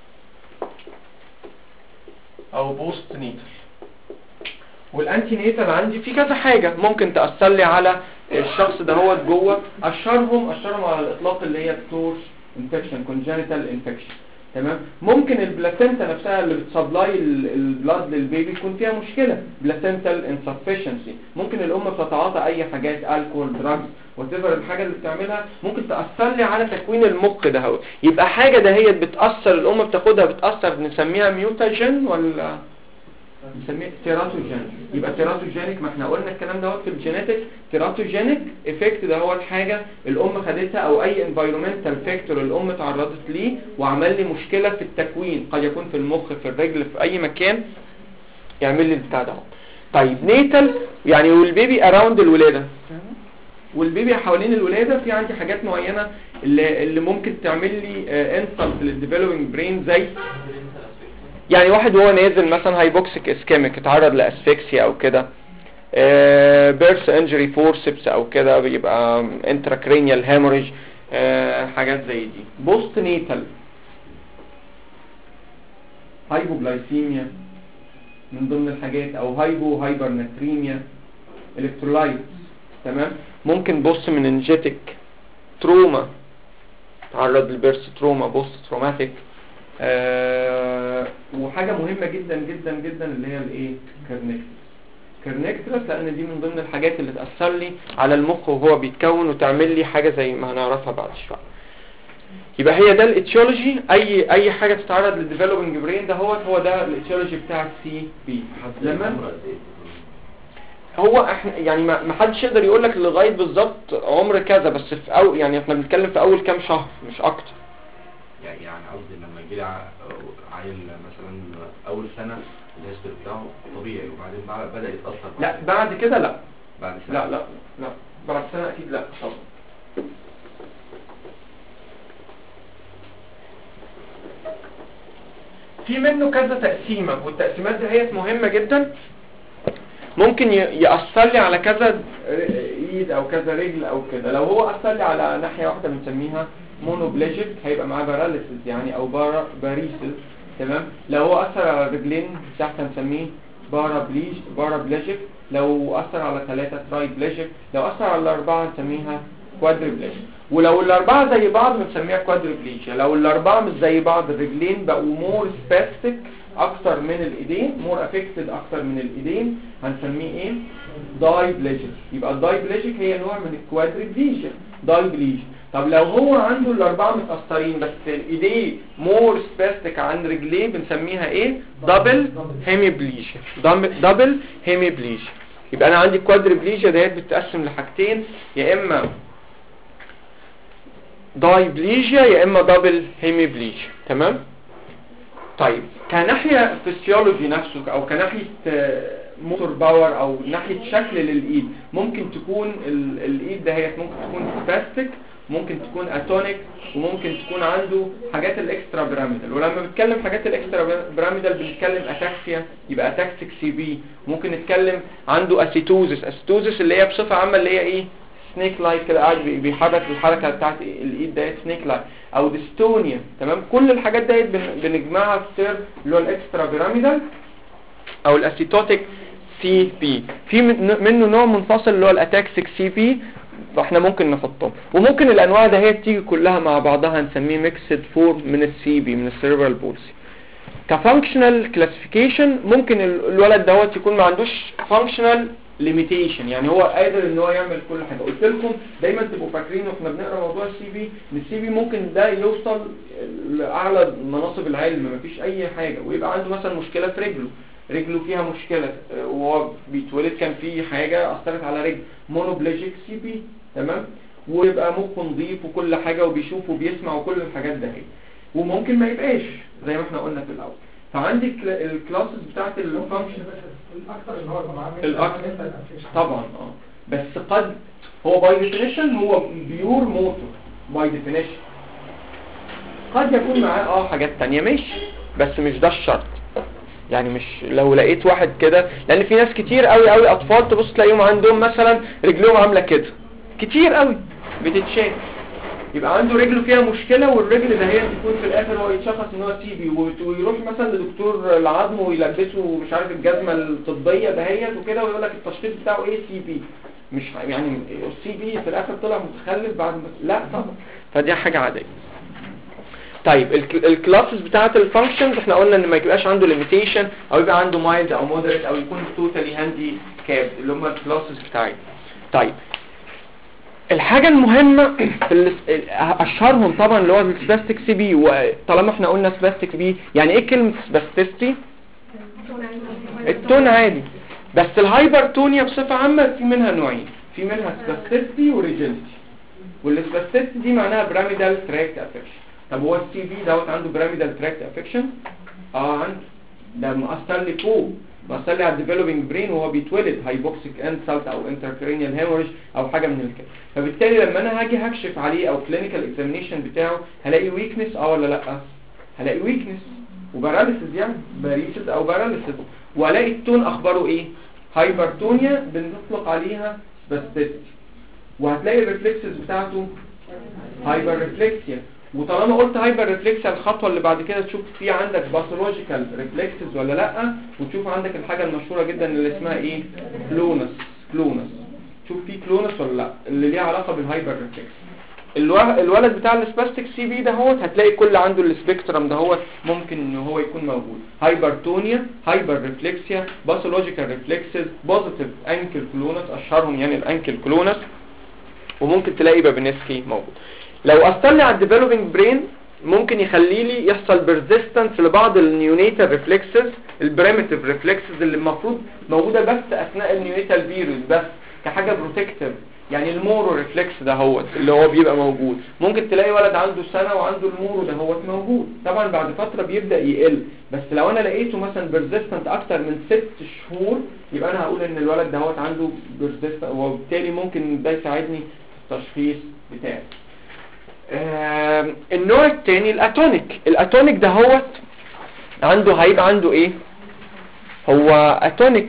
او بوست نيتال والانتي نيتال عندي في كذا حاجة ممكن تأثر لي على الشخص ده هو جوه اشهرهم اشهرهم على الاطلاق اللي هي التورش انفكشن كونجنتال انفكشن تمام ممكن البلاسينتا نفسها اللي بتسبلاي البلاد للبيبي يكون فيها مشكله بلاسينتال انسفشنسي ممكن الام بتتعاطى اي حاجات الكول دراجز وتفر الحاجه اللي بتعملها ممكن تاثر لي على تكوين المخ ده هو يبقى حاجه دهيت بتاثر الام بتاخدها بتاثر نسميها ميوتاجين ولا نسميه تيراتوجين يبقى تيراتوجينيك ما احنا قلنا الكلام دوت في الجينيتك تيراتوجينيك افكت ده هو الحاجه الام خدتها او اي انفايرمنتال فاكتور الام تعرضت ليه وعمل لي مشكله في التكوين قد يكون في المخ في الرجل في اي مكان يعمل لي البتاع ده طيب نيتال يعني والبيبي اراوند الولاده والبيبي حوالين الولاده في عندي حاجات معينه اللي, اللي ممكن تعمل لي انسلت للديفلوبينج برين زي يعني واحد وهو نازل مثلا هايبوكسيك اسكيميك اتعرض لاسفكسيا او كده بيرس انجري فورسبس او كده بيبقى انتراكرينيال هيموريج حاجات زي دي بوست نيتال هايبوجلايسيميا من ضمن الحاجات او هايبو هايبرناتريميا الكترولايت تمام ممكن بوست مننجيتك تروما تعرض لبيرس تروما بوست تروماتيك آه وحاجة مهمة جدا جدا جدا اللي هي الايه كرنكترس كرنكترس لان دي من ضمن الحاجات اللي تأثر لي على المخ وهو بيتكون وتعمل لي حاجة زي ما هنعرفها بعد شوية يبقى هي ده الاتيولوجي اي اي حاجة تتعرض للديفلوبينج برين ده هو هو ده الاتيولوجي بتاع السي بي لما هو احنا يعني ما ما حدش يقدر يقول لك لغايه بالظبط عمر كذا بس في أو يعني احنا بنتكلم في اول كام شهر مش اكتر يعني يعني قصدي لما يجي لي عيل مثلا اول سنه الهيستوري بتاعه طبيعي وبعدين بعد بدا يتاثر لا بعد كده لا بعد سنه لا لا لا بعد سنه اكيد لا طبعا في منه كذا تقسيمه والتقسيمات دي هي مهمه جدا ممكن ي- يأثر لي على كذا ايد او كذا رجل او كده لو هو أثر لي على ناحية واحدة بنسميها مونوبليجيك هيبقى معاه باراليسيس يعني او بارا باريسيس تمام لو هو أثر على الرجلين تحت هنسميه بارابليج بارابليجيك لو اثر على ثلاثة ترايبليجيك لو اثر على الاربعة نسميها كوادريبليجيك ولو الاربعة زي بعض بنسميها كوادريبليجيا لو الاربعة مش زي بعض الرجلين بقوا مور سباستيك اكتر من الايدين مور افكتد اكتر من الايدين هنسميه ايه دايبليجيك يبقى الدايبليجيك هي نوع من الكوادريبليجيا دايبليجيا طب لو هو عنده الاربعه متاثرين بس ايديه مور سباستيك عن رجليه بنسميها ايه دبل هيميبليجيا دبل هيميبليجيا يبقى انا عندي كوادريبليجيا ديت بتتقسم لحاجتين يا اما دايبليجيا يا اما دبل هيميبليجيا تمام طيب كناحيه فيسيولوجي نفسه او كناحيه موتور باور او ناحيه شكل للايد ممكن تكون ال- الايد دهيت ممكن تكون سباستيك ممكن تكون اتونيك وممكن تكون عنده حاجات الاكسترا بيراميدال ولما بنتكلم حاجات الاكسترا بيراميدال بنتكلم اتاكسيا يبقى اتاكسيك سي بي ممكن نتكلم عنده اسيتوزس اسيتوزس اللي هي بصفه عامه اللي هي ايه سنيك لايك كده قاعد بي- بيحرك الحركه بتاعت الايد ديت سنيك لايك او ديستونيا تمام كل الحاجات ديت بن- بنجمعها في سير اللي هو الاكسترا بيراميدال او الاسيتوتيك سي بي في من- منه نوع منفصل اللي هو الاتاكسيك سي بي فاحنا ممكن نحطهم وممكن الانواع ده هي تيجي كلها مع بعضها نسميه ميكسد فورم من السي بي من السيربرال بولسي كفانكشنال كلاسيفيكيشن ممكن ال- الولد دوت يكون ما عندوش فانكشنال ليميتيشن يعني هو قادر ان هو يعمل كل حاجه قلت لكم دايما تبقوا فاكرين واحنا بنقرا موضوع السي بي ان السي بي ممكن ده يوصل لاعلى مناصب العلم مفيش اي حاجه ويبقى عنده مثلا مشكله في رجله رجله فيها مشكله آه، وهو بيتولد كان في حاجه اثرت على رجل مونوبليجيك سي بي تمام ويبقى مخه نظيف وكل حاجه وبيشوف وبيسمع وكل الحاجات ده هي وممكن ما يبقاش زي ما احنا قلنا في الاول فعندي الكلا- الكلاسز بتاعت الفانكشن الاكثر اللي هو طبعا الأكثر. طبعا اه بس قد هو باي ديفينيشن هو بيور موتور باي ديفينيشن قد يكون معاه اه حاجات تانية ماشي بس مش ده الشرط يعني مش لو لقيت واحد كده لان في ناس كتير قوي قوي اطفال تبص تلاقيهم عندهم مثلا رجلهم عامله كده كتير قوي بتتشاف يبقى عنده رجله فيها مشكله والرجل ده هي تكون في الاخر هو يتشخص ان هو تي بي ويروح مثلا لدكتور العظم ويلبسه مش عارف الجزمه الطبيه دهيت وكده ويقول لك التشخيص بتاعه ايه سي بي مش ع- يعني السي بي في الاخر طلع متخلف بعد ما لا طبعا فدي حاجه عاديه طيب الك- الكلاسز بتاعت الفانكشنز احنا قلنا ان ما يبقاش عنده ليميتيشن او يبقى عنده مايلد او مودريت او يكون توتالي هاندي كاب اللي هم الكلاسز بتاعتنا طيب الحاجة المهمة في الاس- اشهرهم طبعا اللي هو السباستيك سي بي وطالما احنا قلنا سباستيك بي يعني ايه كلمة سباستيستي التون عادي بس الهايبرتونيا بصفة عامة في منها نوعين في منها سباستيستي وريجنتي والسباستيستي دي معناها بيراميدال تراكت افكشن طب هو السي بي دوت عنده بيراميدال تراكت افكشن اه عنده ده مأثر لي فوق مأثر لي على الديفلوبينج برين وهو بيتولد هايبوكسيك انسلت او انتركرينيال هيموريج او حاجه من الكده فبالتالي لما انا هاجي هكشف عليه او كلينيكال اكزامينيشن بتاعه هلاقي ويكنس اه ولا لا هلاقي ويكنس وباراليسيس يعني باريسيس او باراليسيس والاقي التون اخباره ايه هايبرتونيا بنطلق عليها سباستيستي وهتلاقي الريفلكسز بتاعته هايبر ريفلكسيا وطالما قلت هايبر ريفلكسيا الخطوه اللي بعد كده تشوف في عندك باثولوجيكال ريفلكسز ولا لا وتشوف عندك الحاجه المشهوره جدا اللي اسمها ايه كلونس كلونس شوف في كلونس ولا لا اللي ليها علاقه بالهايبر ريفلكس الوا- الولد بتاع السباستيك سي بي دهوت هتلاقي كل عنده السبيكترم دهوت ممكن ان هو يكون موجود هايبرتونيا هايبر ريفلكسيا باثولوجيكال ريفلكسز بوزيتيف انكل كلونس اشهرهم يعني الانكل كلونس وممكن تلاقي بابينسكي موجود لو اثر لي على الديفلوبينج برين ممكن يخلي لي يحصل بيرزيستنس لبعض النيونيتال ريفلكسز البريمتيف ريفلكسز اللي المفروض موجوده بس اثناء النيونيتال فيروس بس كحاجه بروتكتيف يعني المورو ريفلكس ده هو اللي هو بيبقى موجود ممكن تلاقي ولد عنده سنه وعنده المورو ده هو موجود طبعا بعد فتره بيبدا يقل بس لو انا لقيته مثلا بيرزيستنت اكتر من ست شهور يبقى انا هقول ان الولد ده هو عنده بيرزيستنت وبالتالي ممكن ده يساعدني في التشخيص بتاعي آم، النوع الثاني الاتونيك الاتونيك ده هو عنده هيبقى عنده ايه هو اتونيك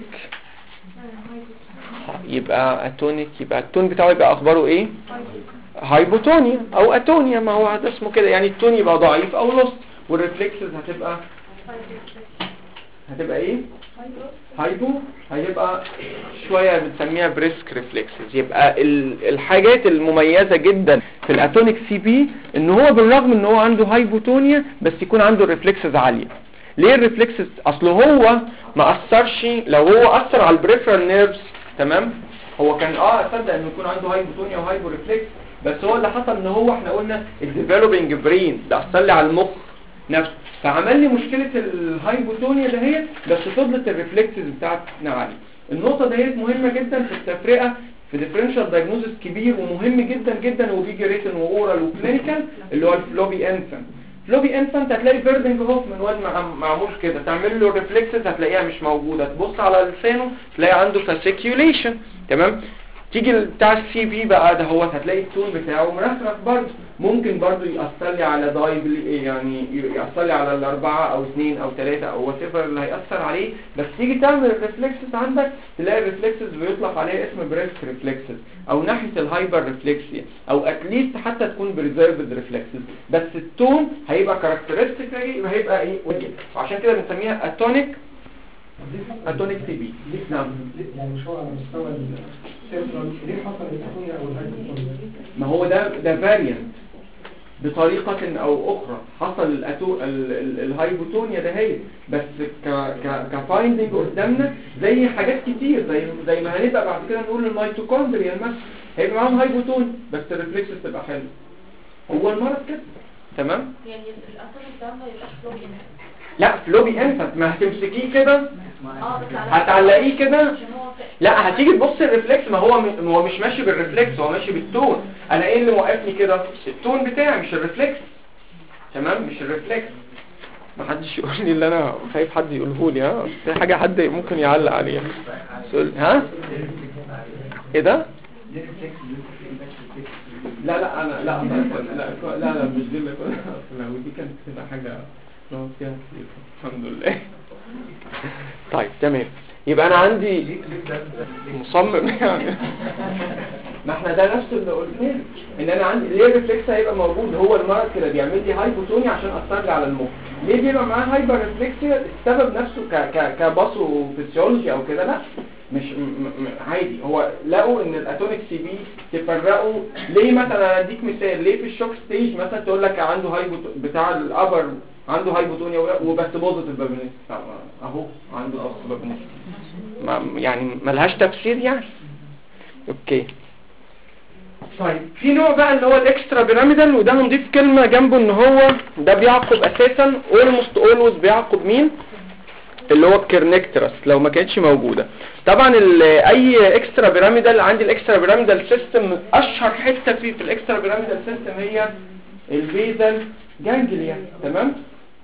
يبقى اتونيك يبقى التون بتاعه يبقى اخباره ايه هايبوتونيا او اتونيا ما هو ده اسمه كده يعني التون يبقى ضعيف او لوست والريفلكسز هتبقى هتبقى ايه هايبو هيبقى شوية بنسميها بريسك ريفلكسز يبقى ال- الحاجات المميزة جدا في الاتونيك سي بي ان هو بالرغم ان هو عنده هايبوتونيا بس يكون عنده الريفلكسز عالية ليه الريفلكسز اصل هو ما اثرش لو هو اثر على البريفرال نيرفز تمام هو كان اه اصدق انه يكون عنده هايبوتونيا وهايبو ريفلكس بس هو اللي حصل ان هو احنا قلنا الديفلوبينج برين ده اثر لي على المخ نفسه فعمل لي مشكلة الهايبوتونيا دهيت بس فضلت الريفلكسز بتاعتنا عالية النقطة دهيت مهمة جدا في التفرقة في ديفرنشال دايجنوزس كبير ومهم جدا جدا وبيجي ريتن واورال وكلينيكال اللي هو الفلوبي انفانت فلوبي انفانت هتلاقي فيردنج هوف من واد مع- معمول كده تعمل له ريفلكسز هتلاقيها مش موجودة تبص على لسانه تلاقي عنده فاسيكيوليشن تمام تيجي ال- بتاع السي بي بقى ده هو هتلاقي التون بتاعه مرخرخ برضه ممكن برضه يأثر لي على دايبل يعني ي- يأثر لي على الأربعة أو اثنين أو ثلاثة أو وات اللي هيأثر عليه بس تيجي تعمل الريفلكسز عندك تلاقي الريفلكسز بيطلق عليها اسم بريسك ريفلكسز أو ناحية الهايبر ريفلكسيا أو اتليست حتى تكون بريزيرفد ريفلكسز بس التون هيبقى كاركترستيك هيبقى ايه وجه وعشان كده بنسميها اتونيك اتونيك سي بي نعم يعني مش هو على مستوى السنترال ليه حصل الاتونيا او الهايبوتونيا ما هو ده ده فاريانت بطريقة او اخرى حصل الأتو ال- ال- الهايبوتونيا ده هي بس ك ك كفايندنج قدامنا زي حاجات كتير زي زي ما هنبقى بعد كده نقول الميتوكوندريا مثلا هيبقى معاهم هايبوتون بس الريفلكس تبقى حلو هو المرض كده تمام يعني الأثر ده ما يبقاش فلوبي لا فلوبي انفت ما هتمسكيه كده اه بس على هتعلقيه كده عشان هو في- لا هتيجي تبص الريفلكس ما هو م- هو مش ماشي بالريفلكس هو ماشي بالتون انا ايه اللي موقفني كده التون بتاعي مش الريفلكس تمام مش الريفلكس ما حدش يقول لي اللي انا خايف حد يقوله لي ها في حاجه حد ممكن يعلق عليها سؤال ها ايه ده لا لا انا لا لا لا لا, لا مش دي اللي كنت لا ودي كانت تبقى حاجه نقعد فيها كتير الحمد لله طيب تمام يبقى انا عندي مصمم يعني ما احنا ده نفس اللي قلناه ان انا عندي ليه الريفلكس هيبقى موجود هو المرض كده بيعمل لي هايبوتونيا عشان اثر لي على المخ ليه بيبقى معاه هايبر ريفلكسيا السبب نفسه ك ك كباثو فيسيولوجي او كده لا مش م م عادي هو لقوا ان الاتونيك سي بي تفرقوا ليه مثلا اديك مثال ليه في الشوك ستيج مثلا تقول لك عنده هايبو بتاع الابر عنده هايبوتونيا وبس بوزيتيف بابنس اهو عنده بوزيتيف بابنس ما- يعني ملهاش تفسير يعني اوكي طيب في نوع بقى اللي هو الاكسترا بيراميدال وده هنضيف كلمة جنبه ان هو ده بيعقب اساسا اولموست اولويز بيعقب مين اللي هو الكرنكترس لو ما كانتش موجودة طبعا ال- اي اكسترا بيراميدال عندي الاكسترا بيراميدال سيستم اشهر حتة فيه في الاكسترا بيراميدال سيستم هي البيزل جانجليا تمام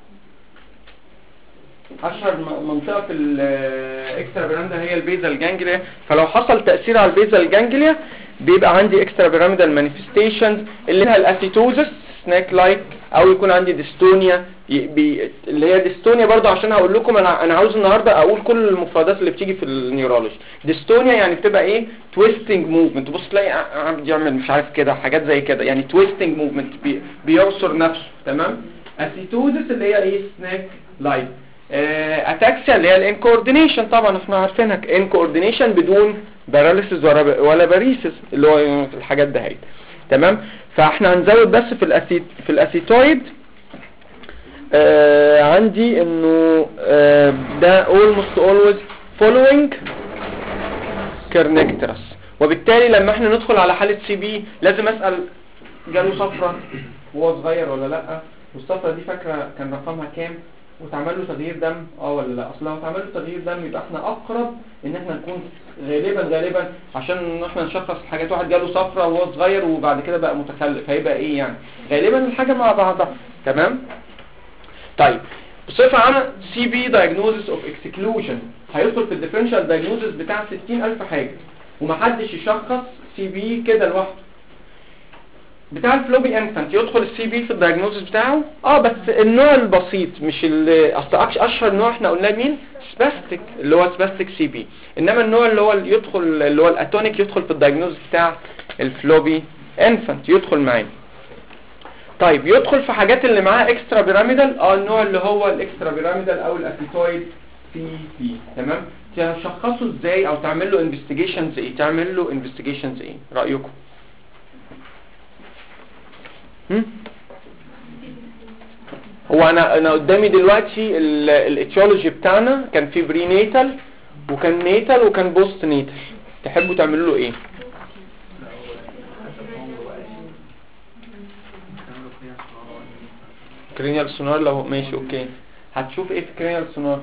اشهر م- منطقة في الاكسترا بيراميدال هي البيزل جانجليا فلو حصل تأثير على البيزل جانجليا بيبقى عندي اكسترا بيراميدال مانيفستيشنز اللي هي الاسيتوزس سناك لايك او يكون عندي ديستونيا ي- بي اللي هي ديستونيا برضو عشان هقول لكم انا انا عاوز النهارده اقول كل المفردات اللي بتيجي في النيورولوجي ديستونيا يعني بتبقى ايه تويستنج موفمنت بص تلاقي ع- عم يعمل مش عارف كده حاجات زي كده يعني تويستنج موفمنت بي بيعصر نفسه تمام اسيتوزس اللي هي ايه سناك لايك اتاكسيا اللي هي الانكوردينيشن طبعا احنا عارفينها انكوردينيشن بدون باراليسيس ولا ولا باريسيس اللي هو الحاجات ده هي تمام فاحنا هنزود بس في الاسيت في الاسيتويد آه عندي انه آه ده almost always following كرنكترس وبالتالي لما احنا ندخل على حالة سي بي لازم اسأل جاله صفرة وهو صغير ولا لا والصفرة دي فاكرة كان رقمها كام وتعمل له تغيير دم اه ولا لا اصل لو اتعمل له تغيير دم يبقى احنا اقرب ان احنا نكون غالبا غالبا عشان احنا نشخص حاجات واحد جاله صفرة وهو صغير وبعد كده بقى متخلف هيبقى ايه يعني غالبا الحاجة مع بعضها تمام طيب بصفة عامة سي بي diagnosis of exclusion هيدخل في الديفرنشال diagnosis بتاع 60000 حاجة ومحدش يشخص سي بي كده لوحده بتاع الفلوبي انفانت يدخل السي بي في الدايجنوزس بتاعه اه بس النوع البسيط مش ال اصل أكش- اشهر نوع احنا قلناه مين سباستيك اللي هو سباستيك سي بي انما النوع اللي هو اللي يدخل اللي هو الاتونيك يدخل في الدايجنوزس بتاع الفلوبي انفانت يدخل معانا طيب يدخل في حاجات اللي معاها اكسترا بيراميدال اه النوع اللي هو الاكسترا بيراميدال او الاسيتويد سي تي تمام تشخصه ازاي او تعمل له انفستيجيشنز ايه تعمل له انفستيجيشنز ايه رايكم هم؟ هو انا انا قدامي دلوقتي الاتيولوجي بتاعنا كان في بري نيتال وكان نيتال وكان بوست نيتال تحبوا تعملوا له ايه كرينيال سونار لو ماشي اوكي هتشوف ايه في كرينيال سونار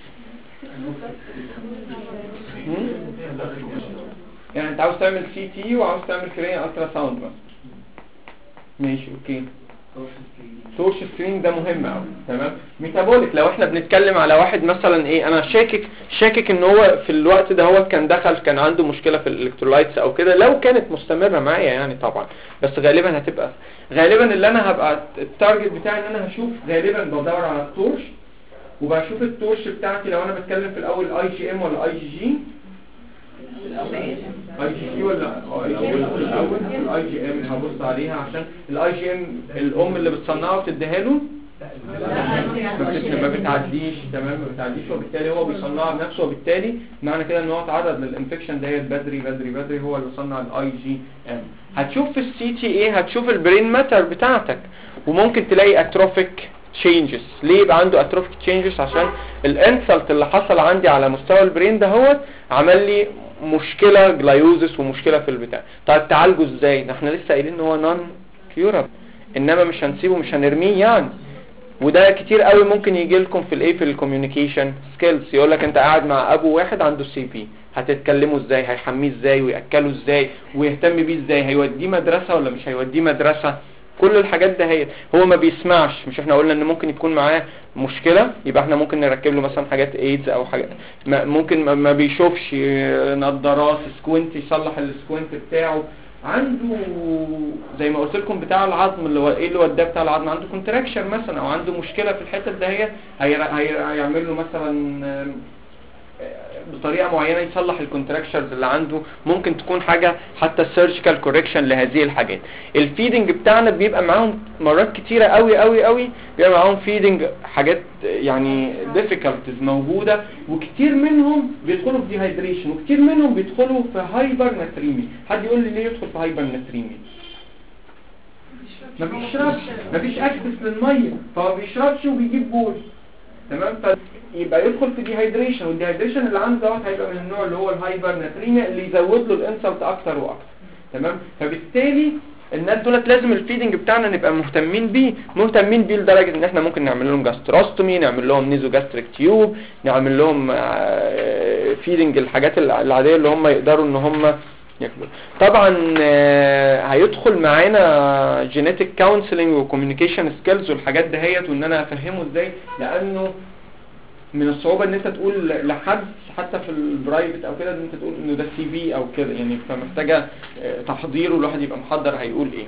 هم؟ يعني انت عاوز تعمل سي تي وعاوز تعمل كرينيال الترا ساوند بس ماشي اوكي سورس سكرين ده مهم قوي تمام ميتابوليك لو احنا بنتكلم على واحد مثلا ايه انا شاكك شاكك ان هو في الوقت ده هو كان دخل كان عنده مشكله في الالكترولايتس او كده لو كانت مستمره معايا يعني طبعا بس غالبا هتبقى غالبا اللي انا هبقى التارجت بتاعي ان انا هشوف غالبا بدور على التورش وبشوف التورش بتاعتي لو انا بتكلم في الاول اي جي ام ولا اي جي جي اي جي جي ولا الاول الاي جي ام هبص عليها عشان الاي جي ام الام اللي بتصنعه بتديها له ما بتت- ما بتعديش تمام ما بتعديش وبالتالي هو بيصنعها بنفسه وبالتالي معنى كده ان هو اتعرض للانفكشن ديت بدري بدري بدري هو اللي صنع الاي جي ام هتشوف في السي تي ايه هتشوف البرين ماتر بتاعتك وممكن تلاقي اتروفيك تشينجز ليه يبقى عنده اتروفيك تشينجز عشان الانسلت اللي حصل عندي على مستوى البرين ده هو عمل لي مشكله جلايوزس ومشكله في البتاع طيب تعالجه ازاي ده احنا لسه قايلين ان هو نون كيورابل انما مش هنسيبه مش هنرميه يعني وده كتير قوي ممكن يجي لكم في الايه في الكوميونيكيشن سكيلز يقول لك انت قاعد مع ابو واحد عنده سي بي هتتكلموا ازاي هيحميه ازاي وياكله ازاي ويهتم بيه ازاي هيوديه مدرسه ولا مش هيوديه مدرسه كل الحاجات ده هي هو ما بيسمعش مش احنا قلنا ان ممكن يكون معاه مشكله يبقى احنا ممكن نركب له مثلا حاجات ايدز او حاجات ما- ممكن ما- ما بيشوفش آه، نظارات سكوينت يصلح السكوينت بتاعه عنده زي ما قلت لكم بتاع العظم اللي هو ايه اللي وداه بتاع العظم عنده كونتراكشن مثلا او عنده مشكله في الحته ده هي هي- هي- هيعمل له مثلا آم، بطريقه معينه يصلح الكونتراكشرز اللي عنده ممكن تكون حاجه حتى سيرجيكال كوركشن لهذه الحاجات الفيدنج بتاعنا بيبقى معاهم مرات كتيره قوي قوي قوي بيبقى معاهم فيدنج حاجات يعني difficulties موجوده وكتير منهم بيدخلوا في ديهايدريشن وكتير منهم بيدخلوا في هايبر ناتريمي حد يقول لي ليه يدخل في هايبر ناتريمي ما بيشربش ما فيش اكسس للميه فما بيشربش وبيجيب بول تمام فيبقى يدخل في ديهايدريشن والديهايدريشن اللي عنده دوت هيبقى من النوع اللي هو الهايبر ناتريميا اللي يزود له الانسلت اكتر واكتر تمام فبالتالي الناس دولت لازم الفيدنج بتاعنا نبقى مهتمين بيه مهتمين بيه لدرجه ان احنا ممكن نعمل لهم جاستروستومي نعمل لهم نيزو جاستريك تيوب نعمل لهم فيدنج الحاجات العاديه اللي هم يقدروا ان هم ياكلوا طبعا آه، هيدخل معانا جينيتك كونسلنج وكوميونيكيشن سكيلز والحاجات دهيت وان انا افهمه ازاي لانه من الصعوبة ان انت تقول لحد حتى في البرايفت او كده ان انت تقول انه ده سي في او كده يعني فمحتاجة آه، تحضير والواحد يبقى محضر هيقول ايه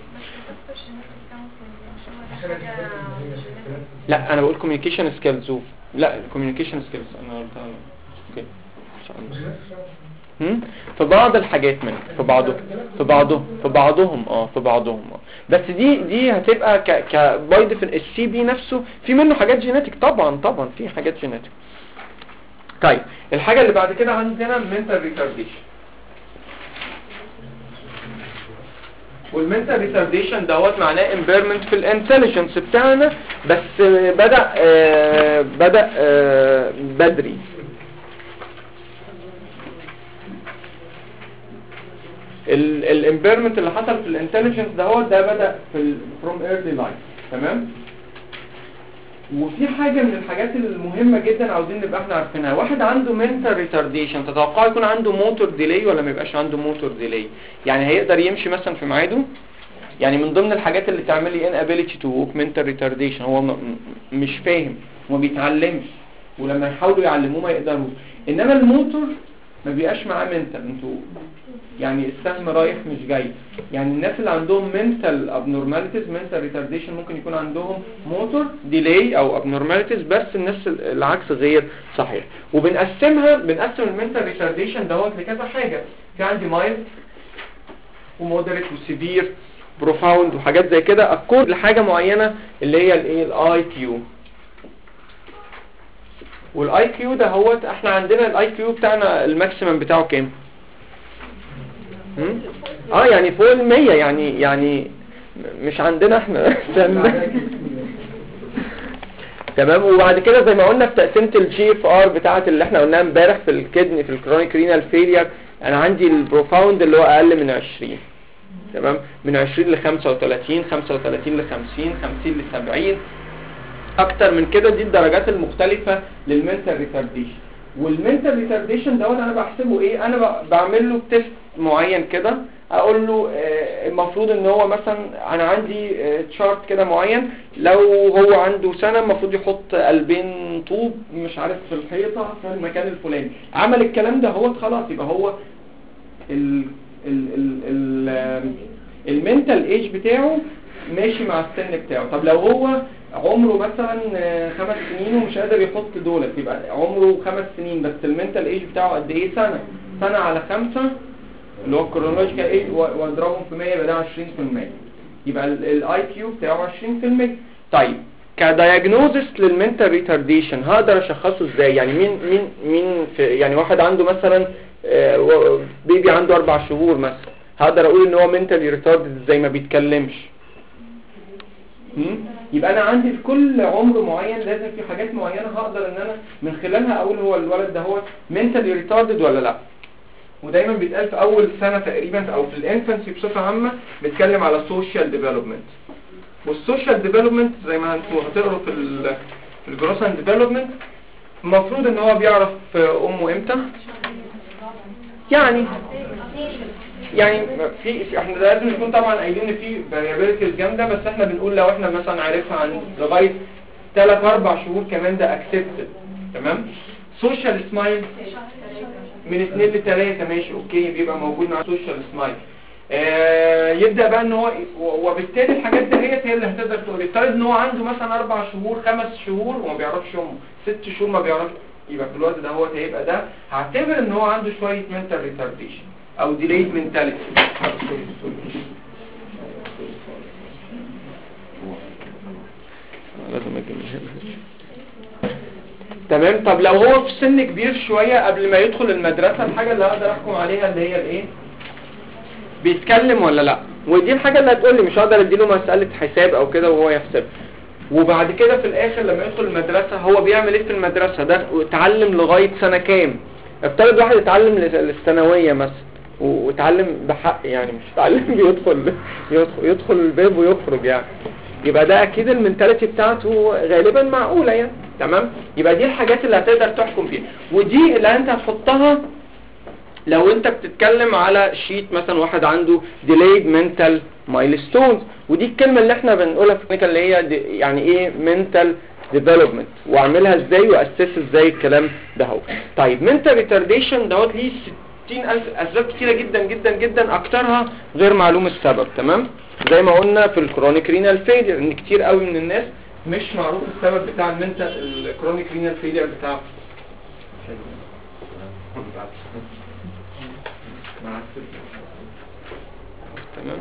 لا انا بقول كوميونيكيشن سكيلز لا كوميونيكيشن سكيلز انا قلتها اوكي ان شاء الله هم؟ في بعض الحاجات منها في بعضهم في بعضهم في بعضهم اه في بعضهم اه بس دي دي هتبقى ك ك باي ديفن السي بي نفسه في منه حاجات جينيتك طبعا طبعا في حاجات جينيتك طيب الحاجه اللي بعد كده عندنا mental retardation والمنتال ريتارديشن دوت معناه impairment في الانتليجنس بتاعنا بس آه، بدا آه، بدا آه، بدري الامبيرمنت اللي حصل في الانتليجنس ده هو ده بدا في ال from early life تمام وفي حاجة من الحاجات المهمة جدا عاوزين نبقى احنا عارفينها واحد عنده mental retardation تتوقع يكون عنده موتور ديلي ولا ما يبقاش عنده موتور ديلي يعني هيقدر يمشي مثلا في ميعاده يعني من ضمن الحاجات اللي تعمل لي inability to walk mental retardation هو م- م- مش فاهم وما بيتعلمش ولما يحاولوا يعلموه ما يقدروش انما الموتور ما بيبقاش معاه mental انتوا يعني السهم رايح مش جاي يعني الناس اللي عندهم mental abnormalities mental retardation ممكن يكون عندهم motor delay او abnormalities بس الناس العكس غير صحيح وبنقسمها بنقسم المنتال retardation دوت لكذا حاجة في عندي mild ومودريت وسيفير بروفاوند وحاجات زي كده اكورد لحاجة معينة اللي هي الايه الاي كيو والاي كيو ده هو احنا عندنا الاي كيو بتاعنا الماكسيمم بتاعه كام هم؟ اه يعني فوق ال 100 يعني يعني م- مش عندنا احنا تمام وبعد كده زي ما قلنا في تقسيمه الجي اف ار بتاعه اللي احنا قلناها امبارح في الكدني في الكرونيك رينال فيلير انا عندي البروفاوند اللي هو اقل من 20 تمام من 20 ل 35 35 ل 50 50 ل 70 اكتر من كده دي الدرجات المختلفة للمنتال ريتارديشن والمنتال ريتارديشن دوت انا بحسبه ايه انا ب- بعمل له تيست معين كده اقول له آه، المفروض ان هو مثلا انا عندي تشارت كده معين لو هو عنده سنة المفروض يحط قلبين طوب مش عارف في الحيطة في المكان الفلاني عمل الكلام ده هو خلاص يبقى هو ال ال ال ال المنتال ايج بتاعه ماشي مع السن بتاعه طب لو هو عمره مثلا آه، خمس سنين ومش قادر يحط دولت يبقى عمره خمس سنين بس المنتال ايج بتاعه قد ايه سنة سنة على خمسة اللي هو الكرونولوجيكال ايج واضربهم في 100 يبقى ده 20% يبقى الاي كيو بتاعه 20% طيب كدايجنوزس للمنتال ريتارديشن هقدر اشخصه ازاي يعني مين مين مين في يعني واحد عنده مثلا آه، و- بيبي عنده اربع شهور مثلا هقدر اقول ان هو منتالي ريتاردد ازاي ما بيتكلمش هم؟ يبقى انا عندي في كل عمر معين لازم في حاجات معينه هقدر ان انا من خلالها اقول هو الولد ده هو منتالي ريتاردد ولا لا ودايما بيتقال في اول سنه تقريبا او في الانفانسي بصفه عامه بيتكلم على سوشيال ديفلوبمنت والسوشيال ديفلوبمنت زي ما انتوا هتقروا في ال في الجروس اند ديفلوبمنت المفروض ان هو بيعرف امه امتى يعني يعني في في- احنا لازم نكون طبعا قايلين ان في فاريابيلتيز جامده بس احنا بنقول لو احنا مثلا عارفها عن لغايه 3 4 شهور كمان ده اكسبتد تمام سوشيال سمايل من 2 ل 3 ماشي اوكي بيبقى موجود مع سوشيال سمايل آه يبدا بقى ان هو و- وبالتالي الحاجات دهيت هي اللي هتقدر تقول افترض ان هو عنده مثلا اربع شهور خمس شهور وما بيعرفش امه ست شهور ما بيعرفش يبقى في الوقت ده هو هيبقى ده هعتبر ان هو عنده شويه منتال ريتارديشن او ديليد منتاليتي لازم تمام طب لو هو في سن كبير شوية قبل ما يدخل المدرسة الحاجة اللي هقدر احكم عليها اللي هي الايه بيتكلم ولا لا ودي الحاجة اللي هتقول لي مش هقدر اديله مسألة حساب او كده وهو يحسب وبعد كده في الاخر لما يدخل المدرسة هو بيعمل ايه في المدرسة ده واتعلم لغاية سنة كام افترض واحد اتعلم لس- للثانوية مثلا و- واتعلم بحق يعني مش اتعلم بيدخل يدخل, يدخل الباب ويخرج يعني يبقى ده اكيد المنتاليتي بتاعته غالبا معقولة يعني تمام يبقى دي الحاجات اللي هتقدر تحكم فيها ودي اللي انت هتحطها لو انت بتتكلم على شيت مثلا واحد عنده delayed mental milestones ودي الكلمة اللي احنا بنقولها في الكلينيكال اللي هي دي- يعني ايه mental development واعملها ازاي واسس ازاي الكلام ده هو طيب mental retardation دوت ليه 60 ألف اسباب كتيرة جدا جدا جدا اكترها غير معلوم السبب تمام زي ما قلنا في الكرونيك رينال فيلير ان كتير قوي من الناس مش معروف السبب بتاع المنتال الكرونيك رينال فيلير بتاعه تمام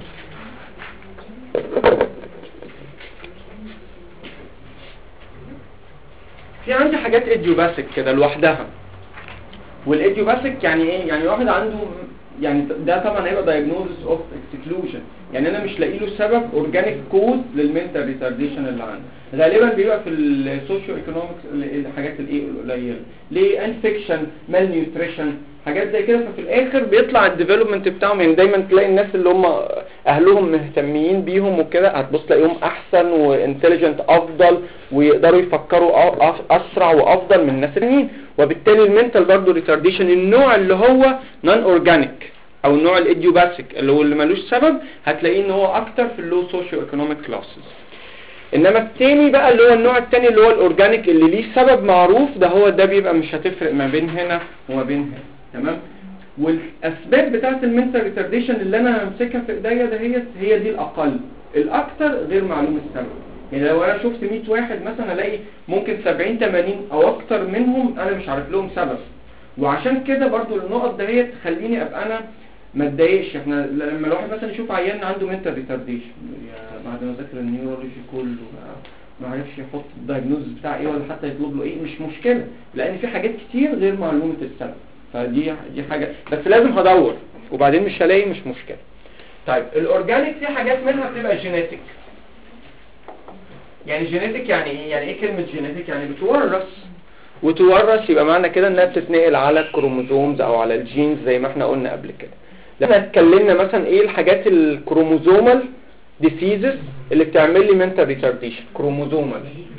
في عندي حاجات اديوباسيك كده لوحدها والاديوباسيك يعني ايه يعني واحد عنده يعني ده طبعا هيبقى diagnosis اوف exclusion يعني انا مش لاقي له سبب اورجانيك كوز للمنتال ريتارديشن اللي عنده غالبا بيبقى في السوشيو ايكونومكس الحاجات الايه القليله ليه انفكشن مال نيوتريشن حاجات زي كده ففي الاخر بيطلع الديفلوبمنت بتاعهم يعني دايما تلاقي الناس اللي هم اهلهم مهتمين بيهم وكده هتبص تلاقيهم احسن وانتليجنت افضل ويقدروا يفكروا أ- أف- اسرع وافضل من الناس التانيين وبالتالي المنتال برضه ريتارديشن النوع اللي هو نون اورجانيك او النوع الايديوباثيك اللي هو اللي ملوش سبب هتلاقيه ان هو اكتر في اللو سوشيو ايكونوميك كلاسز انما التاني بقى اللي هو النوع التاني اللي هو الاورجانيك اللي ليه سبب معروف ده هو ده بيبقى مش هتفرق ما بين هنا وما بين هنا تمام والاسباب بتاعت المنتال ريتارديشن اللي انا همسكها في ايديا دهيت هي دي الاقل الاكتر غير معلوم السبب يعني لو انا شفت 100 واحد مثلا الاقي ممكن 70 80 او اكتر منهم انا مش عارف لهم سبب وعشان كده برضو النقط دهيت تخليني ابقى انا ما اتضايقش احنا لما الواحد مثلا يشوف عيان عنده منتال ريتارديشن بعد ما ذاكر النيورولوجي كله بقى ما عرفش يحط الدايجنوز بتاع ايه ولا حتى يطلب له ايه مش مشكله لان في حاجات كتير غير معلومه السبب فدي دي حاجه بس لازم هدور وبعدين مش هلاقي مش مشكله طيب الاورجانيك في حاجات منها بتبقى جينيتك يعني جينيتك يعني ايه يعني ايه كلمه جينيتك يعني بتورث وتورث يبقى معنى كده انها بتتنقل على الكروموزومز او على الجينز زي ما احنا قلنا قبل كده لما اتكلمنا مثلا ايه الحاجات الكروموزومال ديسيزز اللي بتعمل لي منتال ريتارديشن كروموزومال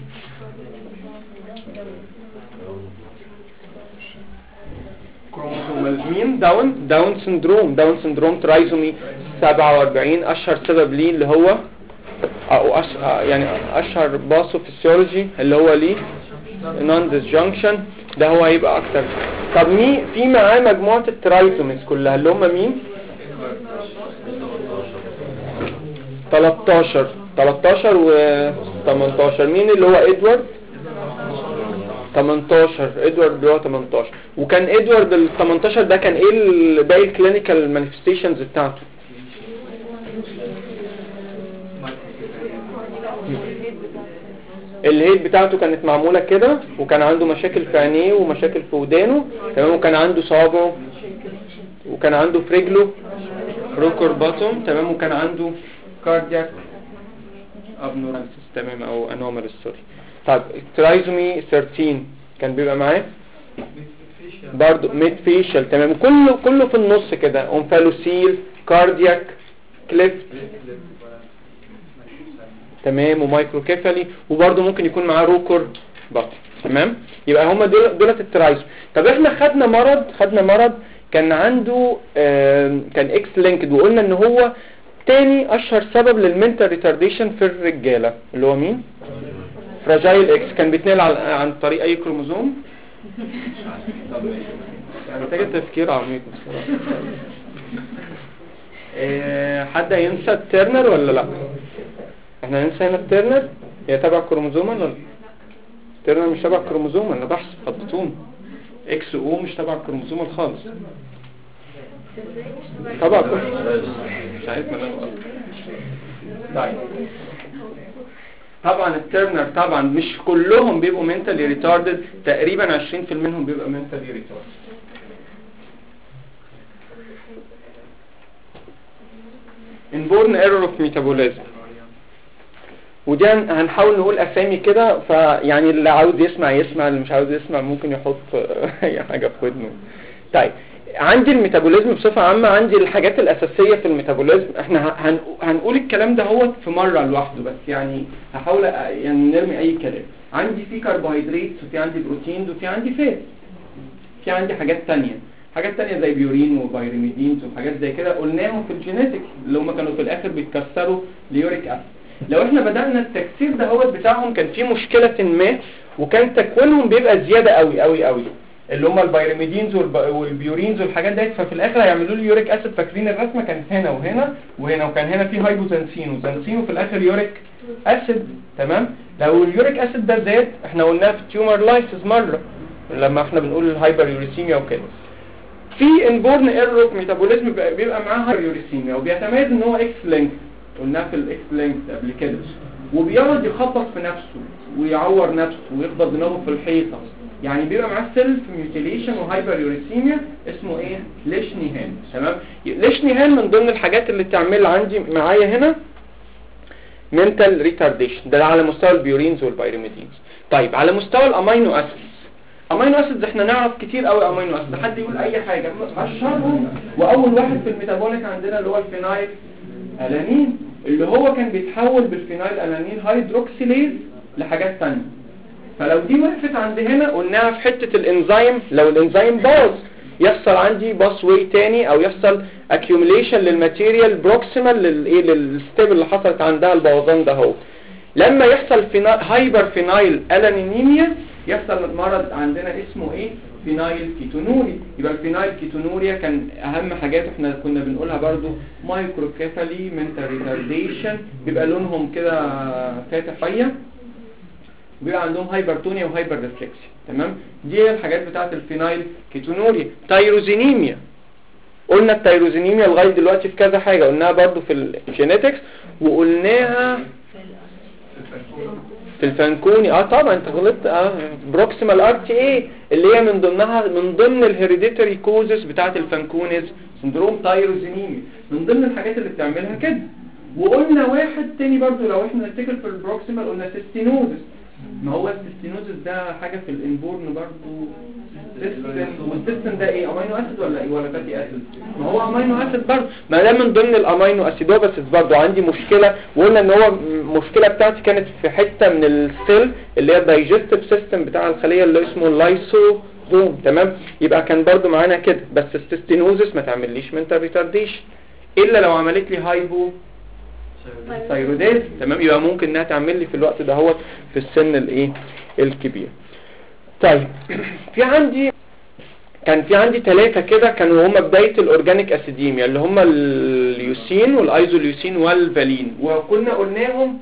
كروموزومال مين داون داون سندروم داون سندروم ترايزومي 47 اشهر سبب ليه اللي هو او أش... آه يعني اشهر باثوفيسيولوجي اللي هو ليه نون ديسجنكشن ده هو هيبقى اكتر طب مين في معاه مجموعه الترايزوميز كلها اللي هم مين 13 13 و 18 مين اللي هو ادوارد 18 ادوارد اللي هو 18 وكان ادوارد ال 18 ده كان ايه ال- باقي الكلينيكال مانيفستيشنز بتاعته الهيد بتاعته كانت معمولة كده وكان عنده مشاكل في عينيه ومشاكل في ودانه تمام وكان عنده صابعه وكان عنده في رجله روكر باتوم تمام وكان عنده كاردياك ابنورمالسيس تمام او انوماليس سوري طيب ترايزومي 13 كان بيبقى معاه برضو ميد فيشل تمام كله كله في النص كده اونفالوسيل كاردياك كليفت تمام ومايكروكيفالي وبرضه ممكن يكون معاه روكر بطن تمام يبقى هما دول دولت الترايز طب احنا خدنا مرض خدنا مرض كان عنده آم، كان اكس لينكد وقلنا ان هو تاني اشهر سبب للمنتال ريتارديشن في الرجاله اللي هو مين فراجايل اكس كان بيتنقل عن, عن طريق اي كروموزوم يعني محتاج تفكير عميق بصراحه آه، حد هينسى الترنر ولا لا احنا هننسى هنا الترنر هي تبع كروموزوما ولا الترنر مش تبع كروموزوما انا بحث خططون اكس او مش تبع كروموزوما خالص تبع كروموزوما مش عارف ما انا طيب طبعا الترنر طبعا مش كلهم بيبقوا منتالي ريتاردد تقريبا 20% منهم بيبقى منتالي ريتاردد inborn error of metabolism ودي هن- هنحاول نقول اسامي كده فيعني اللي عاوز يسمع يسمع اللي مش عاوز يسمع ممكن يحط اي حاجه في ودنه طيب عندي الميتابوليزم بصفه عامه عندي الحاجات الاساسيه في الميتابوليزم احنا ه- هن- هنقول الكلام ده هو في مره لوحده بس يعني هحاول أ- يعني نرمي اي كلام عندي في كربوهيدرات وفي عندي بروتين وفي عندي فات في عندي حاجات تانية حاجات تانية زي بيورين وبايرميدينز وحاجات زي كده قلناهم في الجينيتك اللي هم كانوا في الاخر بيتكسروا ليوريك اسيد لو احنا بدأنا التكسير ده هو بتاعهم كان في مشكلة ما وكان تكوينهم بيبقى زيادة قوي قوي قوي اللي هم البايرميدينز والب- والبيورينز والحاجات ديت ففي الاخر هيعملوا لي يوريك اسيد فاكرين الرسمه كانت هنا وهنا وهنا وكان هنا في هايبوزنسين وزنسين وفي الاخر يوريك اسيد تمام لو اليوريك اسيد ده زاد احنا قلناها في التيومر لايسيس مره لما احنا بنقول الهايبر يوريسيميا وكده في انبورن ايرور ميتابوليزم بيبقى بيبقى معاه هايبريوريسيميا وبيتميز ان هو اكس لينك قلناها في الاكس لينك قبل كده وبيقعد يخبط في نفسه ويعور نفسه ويخبط دماغه في الحيطه يعني بيبقى معاه سيلف ميوتيليشن وهايبريوريسيميا اسمه ايه ليشنيهان تمام ليشنيهان من ضمن الحاجات اللي تعمل عندي معايا هنا منتال ريتارديشن ده على مستوى البيورينز والبايرميدينز طيب على مستوى الامينو اسيدز امينو اسيدز احنا نعرف كتير قوي امينو اسيدز حد يقول اي حاجه اشهرهم واول واحد في الميتابوليك عندنا اللي هو الفينايل الانين اللي هو كان بيتحول بالفينايل الانين هيدروكسيليز لحاجات تانية فلو دي وقفت عند هنا قلناها في حتة الانزيم لو الانزيم باظ يحصل عندي باس واي تاني او يحصل accumulation للماتيريال بروكسيمال للايه للستيب اللي حصلت عندها البوظان ده هو لما يحصل فينا... هايبر فينايل الانيميا يحصل مرض عندنا اسمه ايه فينايل كيتونوري يبقى الفينايل كيتونوريا كان اهم حاجات احنا كنا بنقولها برضو مايكروكيفالي منتال ريتارديشن بيبقى لونهم كده فاتح فيا بيبقى عندهم هايبرتونيا وهايبر ريفلكسيا تمام دي الحاجات بتاعت الفينايل كيتونوريا تايروزينيميا قلنا التايروزينيميا لغايه دلوقتي في كذا حاجه قلناها برضو في الجينيتكس وقلناها في الفانكوني اه طبعا انت غلطت اه بروكسيمال ار تي اي اللي هي من ضمنها من ضمن الهيريديتري كوزز بتاعت الفانكونيز سندروم تايروزينيمي من ضمن الحاجات اللي بتعملها كده وقلنا واحد تاني برضو لو احنا نفتكر في البروكسيمال قلنا سيستينوزس ما هو السيستينوزس ده حاجة في الانبورن برضو سيستن والسيستن ده ايه امينو اسيد ولا ايه ولا فاتي اسيد ما هو امينو اسيد برضو ما ده من ضمن الامينو اسيدوباسيس برضو عندي مشكلة وقلنا ان هو المشكلة بتاعتي كانت في حتة من السيل اللي هي الدايجستيف سيستم بتاع الخلية اللي اسمه اللايسوزوم تمام يبقى كان برضو معانا كده بس السيستينوزس ما تعمليش منتال ريتارديشن الا لو عملت لي هايبو ثايروديز تمام يبقى ممكن انها تعمل لي في الوقت ده هو في السن الايه الكبير طيب في عندي كان في عندي ثلاثة كده كانوا هما بداية الأورجانيك أسيديميا اللي هما اليوسين والأيزوليوسين والفالين وكنا قلناهم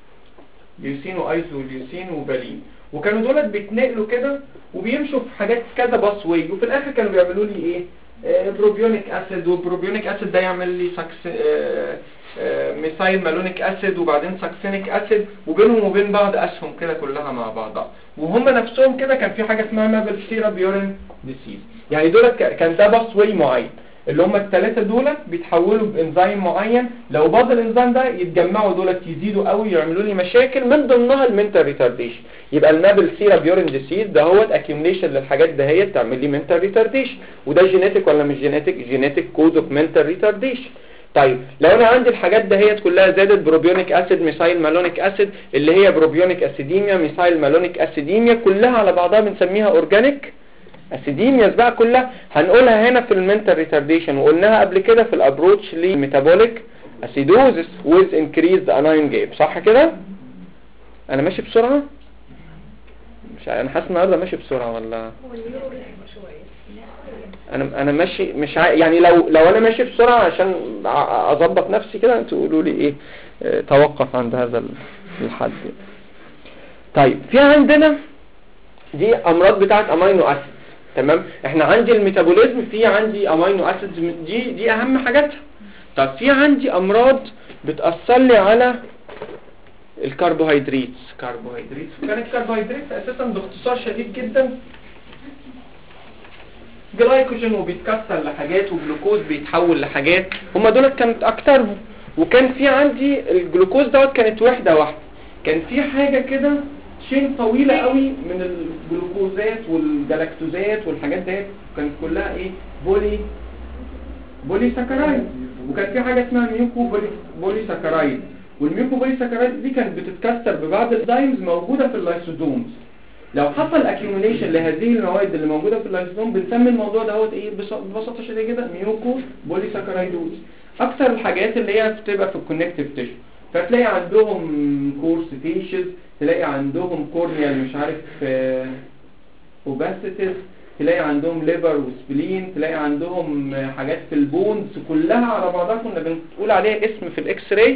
ليوسين وأيزوليوسين وفالين وكانوا دولت بيتنقلوا كده وبيمشوا في حاجات كذا باس واي وفي الآخر كانوا بيعملوا لي إيه آه، بروبيونيك أسيد والبروبيونيك أسيد ده يعمل لي سكس آه، آه، ميثايل مالونيك أسيد وبعدين ساكسينيك أسيد وبينهم وبين بعض أسهم كده كلها مع بعضها وهم نفسهم كده كان في حاجة اسمها مابل سيراب يورين ديسيز يعني دولت ك- كان ده باس واي معين اللي هم الثلاثة دولت بيتحولوا بانزيم معين لو باظ الانزيم ده يتجمعوا دولت يزيدوا قوي يعملوا لي مشاكل من ضمنها المنتال ريتارديشن يبقى المابل سيراب يورين ديسيز ده هو اكيوميليشن للحاجات دهيت تعمل لي منتال ريتارديشن وده جينيتك ولا مش جينيتك جينيتك كوز اوف منتال ريتارديشن طيب لو انا عندي الحاجات دهيت كلها زادت بروبيونيك اسيد ميثايل مالونيك اسيد اللي هي بروبيونيك اسيديميا ميثايل مالونيك اسيديميا كلها على بعضها بنسميها اورجانيك اسيديمياز بقى كلها هنقولها هنا في المنتال ريتارديشن وقلناها قبل كده في الابروتش لميتابوليك اسيدوزس with increased anion gap صح كده انا ماشي بسرعه مش عارف- انا حاسس النهارده ماشي بسرعه ولا انا انا ماشي مش عا... يعني لو لو انا ماشي بسرعه عشان ع- اظبط نفسي كده تقولوا لي ايه آه، توقف عند هذا ال- الحد طيب في عندنا دي امراض بتاعت امينو اسيد تمام احنا عندي الميتابوليزم في عندي امينو اسيد دي دي اهم حاجاتها طب في عندي امراض بتاثر لي على الكربوهيدرات كربوهيدرات كان الكربوهيدرات اساسا باختصار شديد جدا جلايكوجين وبيتكسر لحاجات وجلوكوز بيتحول لحاجات هما دول كانت اكترهم وكان في عندي الجلوكوز دوت كانت وحده واحده كان في حاجه كده شين طويله قوي من الجلوكوزات والجلاكتوزات والحاجات ديت كانت كلها ايه بولي بولي ساكرايد وكان في حاجه اسمها ميوكو بولي, بولي ساكرايد والميوكو بولي ساكرايد دي كانت بتتكسر ببعض الزايمز موجوده في اللايسوزومز لو حصل اكيوميليشن لهذه المواد اللي موجوده في اللايسوزوم بنسمي الموضوع دوت ايه بص- ببساطه شديده جدا ميوكو بولي ساكرايدوز اكثر الحاجات اللي هي بتبقى في الكونكتيف تيشو فتلاقي عندهم كورس فيشز تلاقي عندهم كورنيال مش عارف اوباسيتس تلاقي عندهم ليفر وسبلين تلاقي عندهم آه، حاجات في البونز كلها على بعضها كنا بنقول عليها اسم في الاكس راي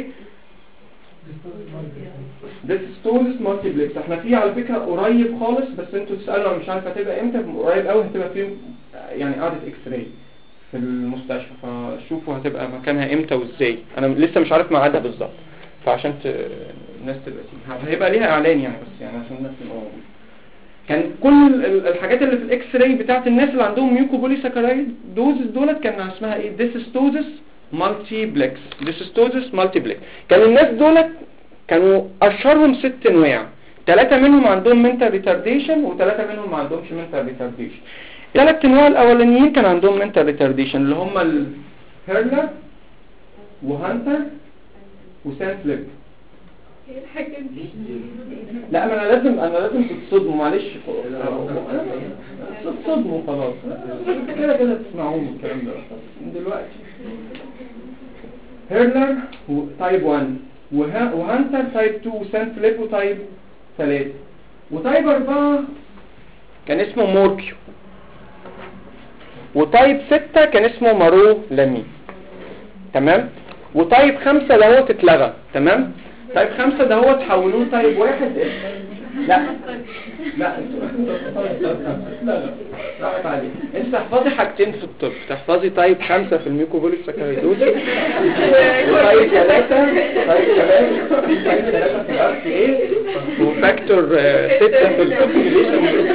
ديستوزس مالتيبلكس احنا في على فكره قريب خالص بس انتوا تسالوا أنا مش عارف هتبقى امتى قريب قوي هتبقى في يعني قعده اكس راي في المستشفى فشوفوا هتبقى مكانها امتى وازاي انا لسه مش عارف ميعادها بالظبط فعشان ت... الناس تبقى تيجي هيبقى ليها اعلان يعني بس يعني عشان الناس تبقى موجوده كان كل ال- الحاجات اللي في الاكس راي بتاعت الناس اللي عندهم ميوكوبولي ساكرايد دوزز دولت كان اسمها ايه ديسستوزس مالتيبلكس ديسستوزس مالتيبلكس كان الناس دولت كانوا اشهرهم ست انواع ثلاثة منهم عندهم منتال ريتارديشن وثلاثة منهم ما عندهمش منتال ريتارديشن الثلاث انواع الاولانيين كان عندهم منتال ريتارديشن اللي هم الهيرلر وهانتر وسان فليب ايه الحاجات دي لا ما انا لازم انا لازم تتصدموا معلش تتصدموا خلاص كده كده تسمعوهم الكلام ده من دلوقتي هيرلر تايب 1 وها- وهانتر تايب 2 وسان فليبو تايب 3 وتايب 4 كان اسمه موركيو وتايب 6 كان اسمه مارو لامي تمام وتايب 5 ده هو اتلغى تمام تايب 5 ده هو تحولوه تايب 1 لا لا لا لا راحت عليك انت تحفظي حاجتين في الطب تحفظي تايب 5 في الميكوبوليك ساكرايدوز وتايب 3 تايب 3 تايب 3 في الار سي ايه وفاكتور 6 في البوبيليشن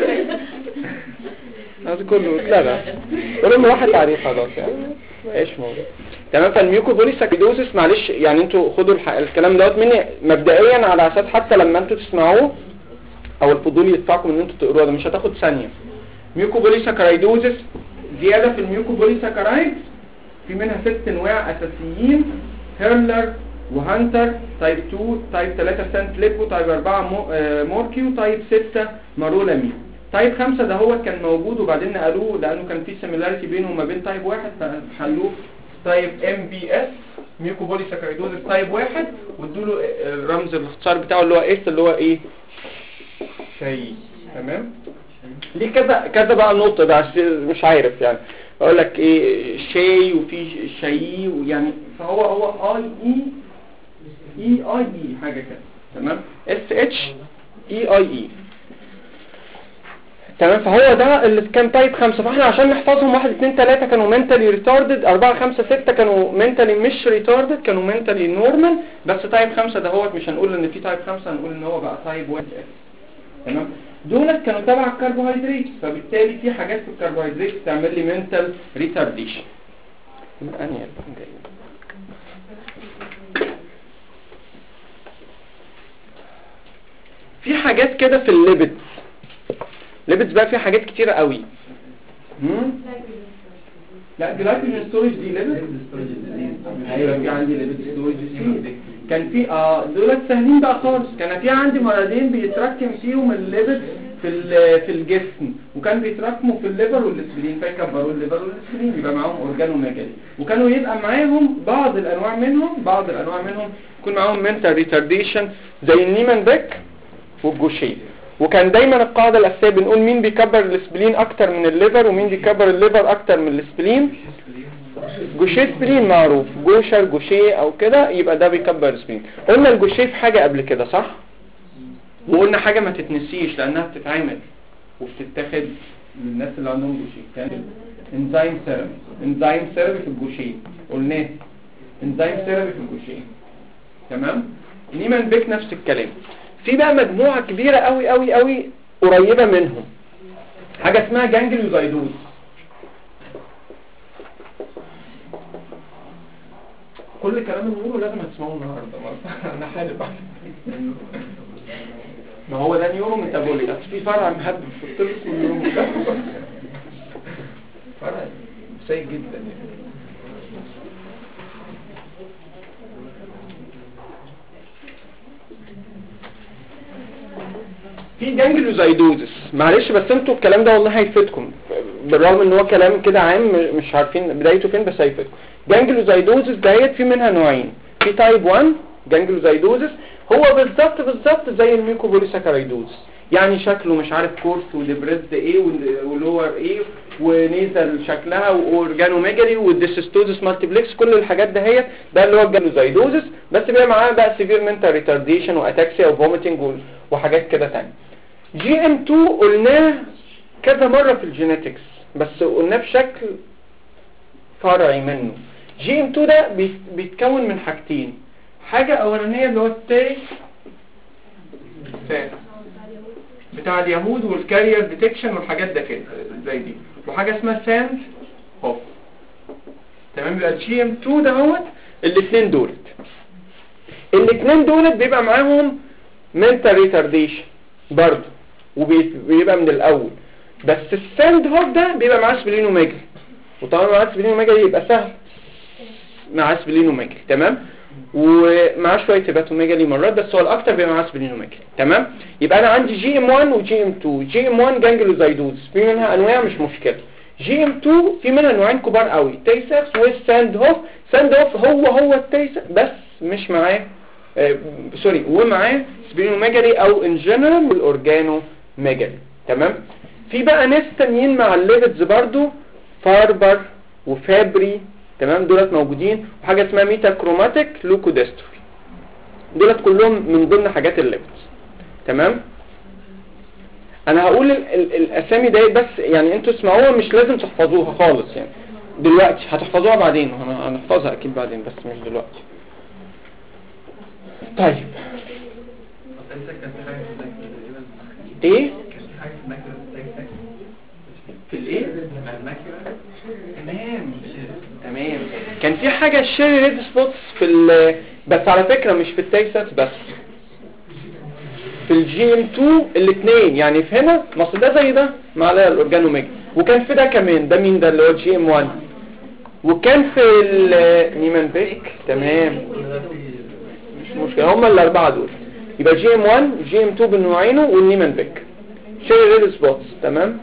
هذا كله اتلغى ولما واحد تعريف خلاص يعني ايش موجود تمام فالميوكو بوليساكيدوزس معلش يعني انتوا خدوا الح... الكلام دوت مني مبدئيا على اساس حتى لما انتوا تسمعوه او الفضول يدفعكم ان انتوا تقروه ده مش هتاخد ثانيه ميوكو بوليساكرايدوزس زياده في الميوكو بوليساكرايد في منها ست انواع اساسيين هيرلر وهانتر تايب 2 تايب 3 سانت ليبو تايب 4 مو آه موركي وتايب 6 مارولامي تايب 5 ده هو كان موجود وبعدين نقلوه لانه كان في سيميلاريتي بينه وما بين تايب 1 فخلوه تايب ام بي اس ميوكو بوليساكرايدوز تايب 1 وادوا له الرمز الاختصار بتاعه اللي هو اس اللي هو ايه شاي تمام ليه كذا كذا بقى نقطة بقى عشان مش عارف يعني اقول لك ايه شاي وفي شاي ويعني فهو هو اي اي اي اي اي حاجة كده تمام اس اتش اي اي اي تمام فهو ده اللي كان تايب خمسة فاحنا عشان نحفظهم واحد اتنين تلاتة كانوا منتالي ريتاردد اربعة خمسة ستة كانوا منتالي مش ريتاردد كانوا منتالي نورمال بس تايب خمسة ده هو مش هنقول ان في تايب خمسة هنقول ان هو بقى تايب واحد تمام دولت كانوا تبع الكربوهيدرات فبالتالي في حاجات في الكربوهيدرات تعمل لي منتال ريتارديشن انيل جاي في حاجات كده في الليبيدز ليبيدز بقى فيها حاجات كتيرة قوي مم؟ لا جلايكوجين ستورج دي ليبيد ايوه في عندي ليبيد ستورج دي كان في اه دولت سهلين بقى خالص كان في عندي مرضين بيتراكم فيهم الليبيد في ال- في الجسم وكان بيتراكموا في الليفر والاسبرين فيكبروا الليفر والاسبرين يبقى معاهم اورجانو ميجالي وكانوا يبقى معاهم بعض الانواع منهم بعض الانواع منهم يكون معاهم منتال ريتارديشن زي النيمان بيك والجوشيه وكان دايما القاعدة الأساسية بنقول مين بيكبر الاسبلين أكتر من الليفر ومين بيكبر الليفر أكتر من الاسبلين جوشيه سبلين معروف جوشر جوشيه أو كده يبقى ده بيكبر الاسبلين قلنا الجوشيه في حاجة قبل كده صح؟ وقلنا حاجة ما تتنسيش لأنها بتتعمل وبتتاخد للناس اللي عندهم جوشيه كان انزيم ثيرابي انزيم ثيرابي في الجوشيه قلناه انزيم ثيرابي في الجوشيه تمام؟ نيمان بيك نفس الكلام في بقى مجموعة كبيرة قوي قوي قوي قريبة منهم حاجة اسمها جانجليوزايدوز كل كلام نقوله لازم هتسمعوه النهارده ما- انا حالف ما هو ده نيورو ميتابوليك اصل في فرع مهبب في الطب اسمه نيورو ميتابوليك فرع سيء جدا يعني في جانجلوزايدوزس معلش بس انتوا الكلام ده والله هيفيدكم بالرغم ان هو كلام كده عام م- مش عارفين بدايته فين بس هيفيدكم جانجلوزايدوزس ديت في منها نوعين في تايب 1 جانجلوزايدوزس هو بالظبط بالظبط زي الميكوبوليساكرايدوزس يعني شكله مش عارف كورس ودبريزد ايه ول- ولور ايه ونيزل شكلها واورجانوميجالي والديسيستوزس مالتيبلكس كل الحاجات دهيت ده اللي هو الجانجلوزايدوزس بس بيبقى معاه بقى سيفير منتال ريتارديشن واتاكسيا وفوميتنج وحاجات كده تانية جي ام 2 قلناه كذا مرة في الجينيتكس بس قلناه بشكل فرعي منه جي ام 2 ده بيت- بيتكون من حاجتين حاجة اولانية اللي هو التاي بتاع اليهود والكارير ديتكشن والحاجات ده كده زي دي وحاجة اسمها ساند هوف تمام يبقى الجي ام 2 دهوت الاثنين دولت الاثنين دولت بيبقى معاهم mental retardation برضه وبيبقى من الاول بس الساند هوب ده بيبقى معاه سبلينوميجري وطبعا معاه سبلينوميجري يبقى سهل معاه سبلينوميجري تمام ومعاه شويه هيباتوميجالي مرات بس هو الاكتر بيبقى معاه سبلينوميجري تمام يبقى انا عندي جي ام 1 وجي ام 2 جي ام 1 جانجلوزايدوز في منها انواع مش مشكله جي ام 2 في منها نوعين كبار قوي تيسكس والساند هوف ساند هوف هو هو التيسكس بس مش معاه آه، سوري ومعاه سبلينوميجالي او ان جنرال والاورجانو ميجالي تمام في بقى ناس تانيين مع الليبيدز برضو فاربر وفابري تمام دولت موجودين وحاجه اسمها ميتا كروماتيك لوكوديستروفي دولت كلهم من ضمن حاجات الليبيدز تمام انا هقول ال ال الاسامي دي بس يعني انتوا اسمعوها مش لازم تحفظوها خالص يعني دلوقتي هتحفظوها بعدين هن- هنحفظها اكيد بعدين بس مش دلوقتي طيب أصل أنت كان في حاجة ايه كان في حاجه في الماكيولا بتلاقي في الايه الماكيولا تمام تمام كان في حاجة شيري ريد سبوتس في ال بس على فكرة مش في التكساس بس في الجي ام 2 الاثنين يعني في هنا ما أصل ده زي ده مع الاورجانوميج وكان في ده كمان ده مين ده اللي هو الجي ام 1 وكان في النيمان بيك تمام مش مشكلة هما الأربعة دول يبقى جي ام 1 جي ام 2 بنوعينه والنيمان بيك شيري ريد سبوتس تمام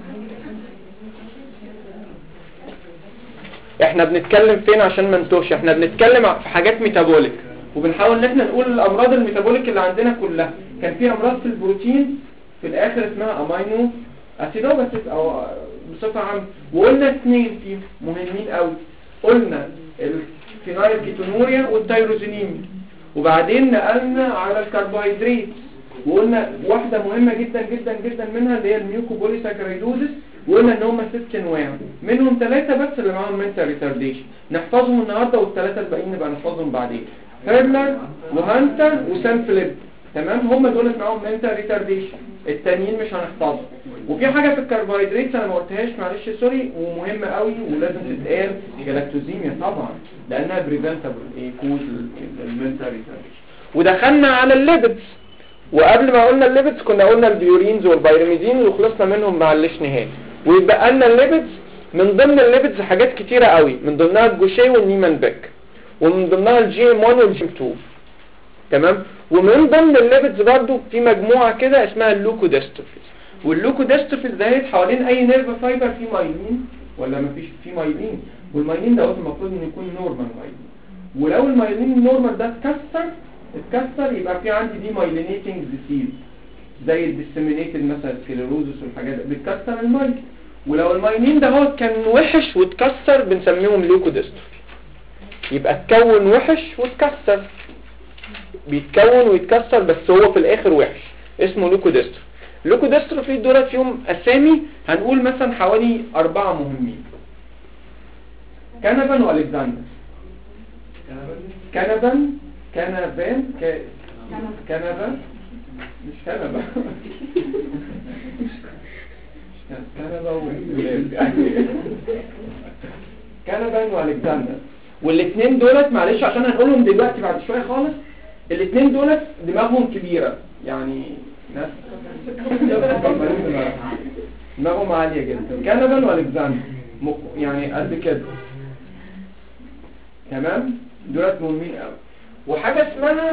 احنا بنتكلم فين عشان ما نتوهش احنا بنتكلم في حاجات ميتابوليك وبنحاول ان احنا نقول الامراض الميتابوليك اللي عندنا كلها كان في امراض في البروتين في الاخر اسمها امينو اسيدوباسيس او بصفه عامه وقلنا اثنين فيهم مهمين قوي قلنا الفينايل كيتونوريا والتيروزينيميا وبعدين نقلنا على الكربوهيدرات وقلنا واحدة مهمة جدا جدا جدا منها اللي هي الميوكوبوليساكرايدوزس وقلنا ان هم ست انواع منهم ثلاثة بس اللي معاهم منتال ريتارديشن نحفظهم النهاردة والثلاثة الباقيين نبقى نحفظهم بعدين هيرلر وهانتر وسام فليب تمام هم دول اللي معاهم منتال ريتارديشن التانيين مش هنحفظهم وفي حاجة في الكربوهيدرات انا ما قلتهاش معلش سوري ومهمة قوي ولازم تتقال جلاكتوزيميا طبعا لانها بريفنتابل ايه كوز المنتال ريتارديشن ودخلنا على الليبيدز وقبل ما قلنا الليبيدز كنا قلنا البيورينز والبيرميدين وخلصنا منهم معلش نهائي ويبقى لنا الليبيدز من ضمن الليبيدز حاجات كتيرة قوي من ضمنها الجوشي والنيمان بيك ومن ضمنها الجي ام 1 والجي ام 2 تمام ومن ضمن الليبيدز برضو في مجموعة كده اسمها اللوكوديستروفيز واللوكوديستروفيز دهيت حوالين اي نيرف فايبر فيه مايلين ولا مفيش فيه مايلين والمايلين ده المفروض انه يكون نورمال مايلين ولو المايلين النورمال ده اتكسر اتكسر يبقى في عندي دي مايلينيتنج ديسيز زي الديسيمينيتد مثلا سكليروزس والحاجات دي بتكسر المايل ولو المايلين ده هو كان وحش واتكسر بنسميهم ليوكوديستروفي يبقى اتكون وحش واتكسر بيتكون ويتكسر بس هو في الاخر وحش اسمه ليوكوديستروفي الليوكوديستروفي دولت فيهم اسامي هنقول مثلا حوالي اربعة مهمين كنبن والكسندر كنبن كنبان ك... كنبة مش كنبة كنبة وولاد كنبان والكسندر والاثنين دولت معلش عشان هنقولهم دلوقتي بعد شوية خالص الاثنين دولت دماغهم كبيرة يعني ناس دماغهم عالية جدا كنبان والكسندر مق- يعني قد كده تمام دولت مهمين قوي وحاجة اسمها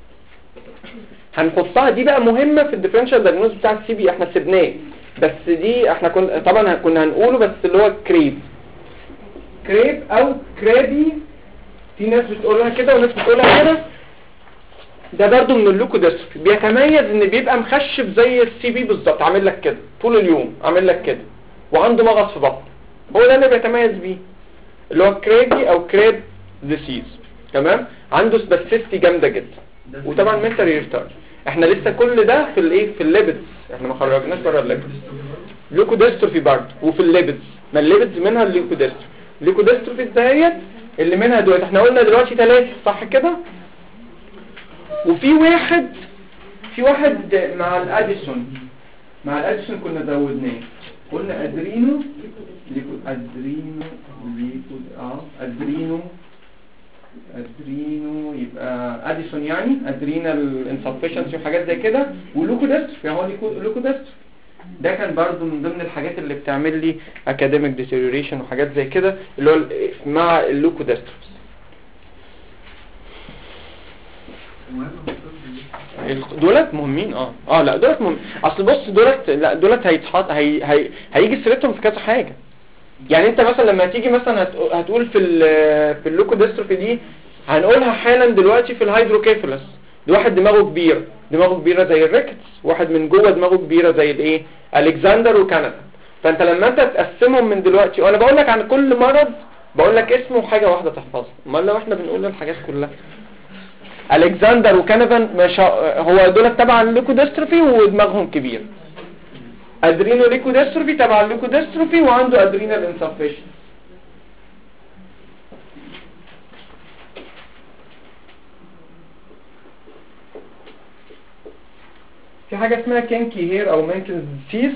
هنحطها دي بقى مهمة في الديفرنشال دايجنوز بتاع السي بي احنا سيبناه بس دي احنا كنا طبعا كنا هنقوله بس اللي هو كريب كريب او كرابي في ناس بتقولها كده وناس بتقولها كده ده برضو من اللوكوديستروفي بيتميز ان بيبقى مخشب زي السي بي بالظبط عامل لك كده طول اليوم عامل لك كده وعنده مغص في بطنه هو ده اللي بيتميز بيه اللي هو كريبي او كريب ديسيز تمام عنده سباسيستي جامده جدا وطبعا منتال ريتارد احنا لسه كل ده في الايه في الليبيدز احنا ما خرجناش بره الليبيدز ليوكوديستروفي برضه وفي الليبيدز ما الليبيدز منها الليوكوديستروفي الليوكوديستروفي دهيت اللي منها دلوقتي احنا قلنا دلوقتي ثلاثه صح كده وفي واحد في واحد مع الاديسون مع الاديسون كنا زودناه قلنا ادرينو ليكو ادرينو ليكو اه ادرينو ادرينو يبقى اديسون يعني ادرينال انسفشنسي وحاجات زي كده ولوكوديستروفي هو لوكوديستروفي ده كان برضو من ضمن الحاجات اللي بتعمل لي academic deterioration وحاجات زي كده اللي هو ال- مع اللوكوديستروفي ال- دولت مهمين اه اه لا دولت مهم اصل بص دولت لا دولت هيتحط هي هي هيجي سيرتهم في كذا حاجه يعني انت مثلا لما تيجي مثلا هت- هتقول في ال في اللوكوديستروفي دي هنقولها حالا دلوقتي في الهيدروكيفالس ده واحد دماغه كبيره دماغه كبيره زي الريكتس واحد من جوه دماغه كبيره زي الايه الكسندر وكندا فانت لما انت تقسمهم من دلوقتي وانا بقول لك عن كل مرض بقول لك اسمه وحاجه واحده تحفظها امال لو احنا بنقول الحاجات كلها الكسندر وكانفان مش ه- هو دول تبع الليكوديستروفي ودماغهم كبير ادرينو ليكوديستروفي تبع الليكوديستروفي وعنده ادرينال انسفشن في حاجه اسمها كينكي هير او مانكنز ديسيز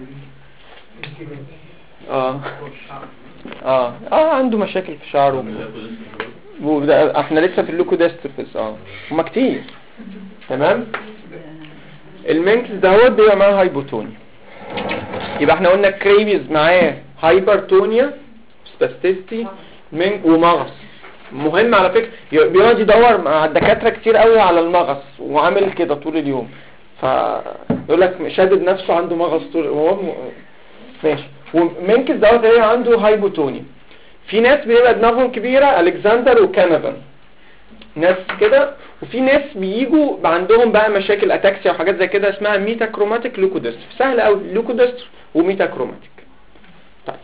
اه اه اه عنده مشاكل في شعره وده احنا لسه في اللوكوديستروفيس اه هما كتير تمام المنكس ده هو بيبقى معاه هايبوتونيا يبقى احنا قلنا كريبيز معاه هايبرتونيا سباستيستي من ومغص مهم على فكرة ي- بيقعد يدور مع الدكاترة كتير قوي على المغص وعامل كده طول اليوم فيقول لك شادد نفسه عنده مغص طول هو م... ماشي ومنكس دوت ايه عنده هايبوتونيا في ناس بيبقى دماغهم كبيرة الكسندر وكانفان ناس كده وفي ناس بيجوا بقى عندهم بقى مشاكل اتاكسيا وحاجات زي كده اسمها ميتا كروماتيك لوكودستر سهل قوي لوكودستر وميتا كروماتيك طيب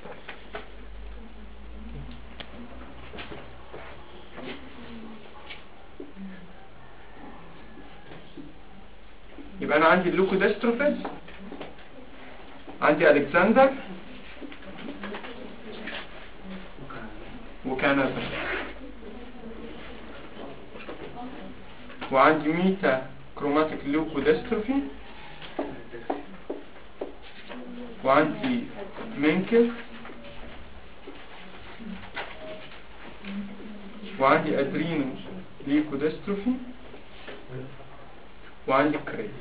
يبقى انا عندي اللوكودستروفيس عندي الكسندر وكندا وعندي ميتا كروماتيك لوكودستروفي وعندي منكل وعندي ادرينو ليكودستروفي وعندي كريب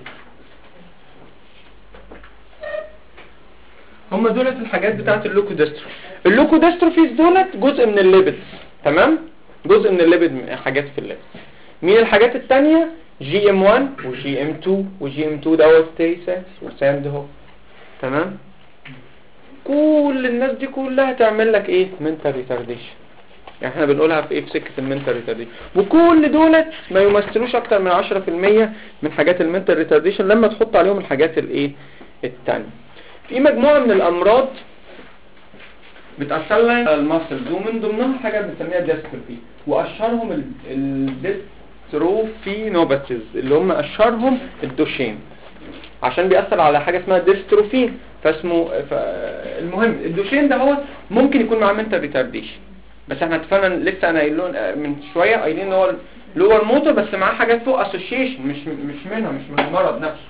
هم دولت الحاجات بتاعت اللوكودستروفي اللوكودستروفيز دولت جزء من الليبيدز تمام جزء من الليبيد حاجات في الليبيد مين الحاجات التانية جي ام 1 وجي ام 2 وجي ام 2 دوت تيسس وساند هو تمام كل الناس دي كلها تعمل لك ايه منتال ريتارديشن يعني احنا بنقولها في ايه في سكه المنتال ريتارديشن وكل دولت ما يمثلوش اكتر من 10% من حاجات المنتال ريتارديشن لما تحط عليهم الحاجات الايه التانية في مجموعه من الامراض بتأثر لنا على الماسلز ومن ضمنها حاجة بنسميها ديستروفي وأشهرهم الديستروفينوباتيز اللي هم أشهرهم الدوشين عشان بيأثر على حاجة اسمها ديستروفين فاسمه ف... المهم الدوشين ده هو ممكن يكون معاه منتال ريتارديشن بس احنا اتفقنا لسه انا قايل لهم من شويه قايلين ان هو لور موتور بس معاه حاجات فوق اسوشيشن مش مش منها مش من المرض نفسه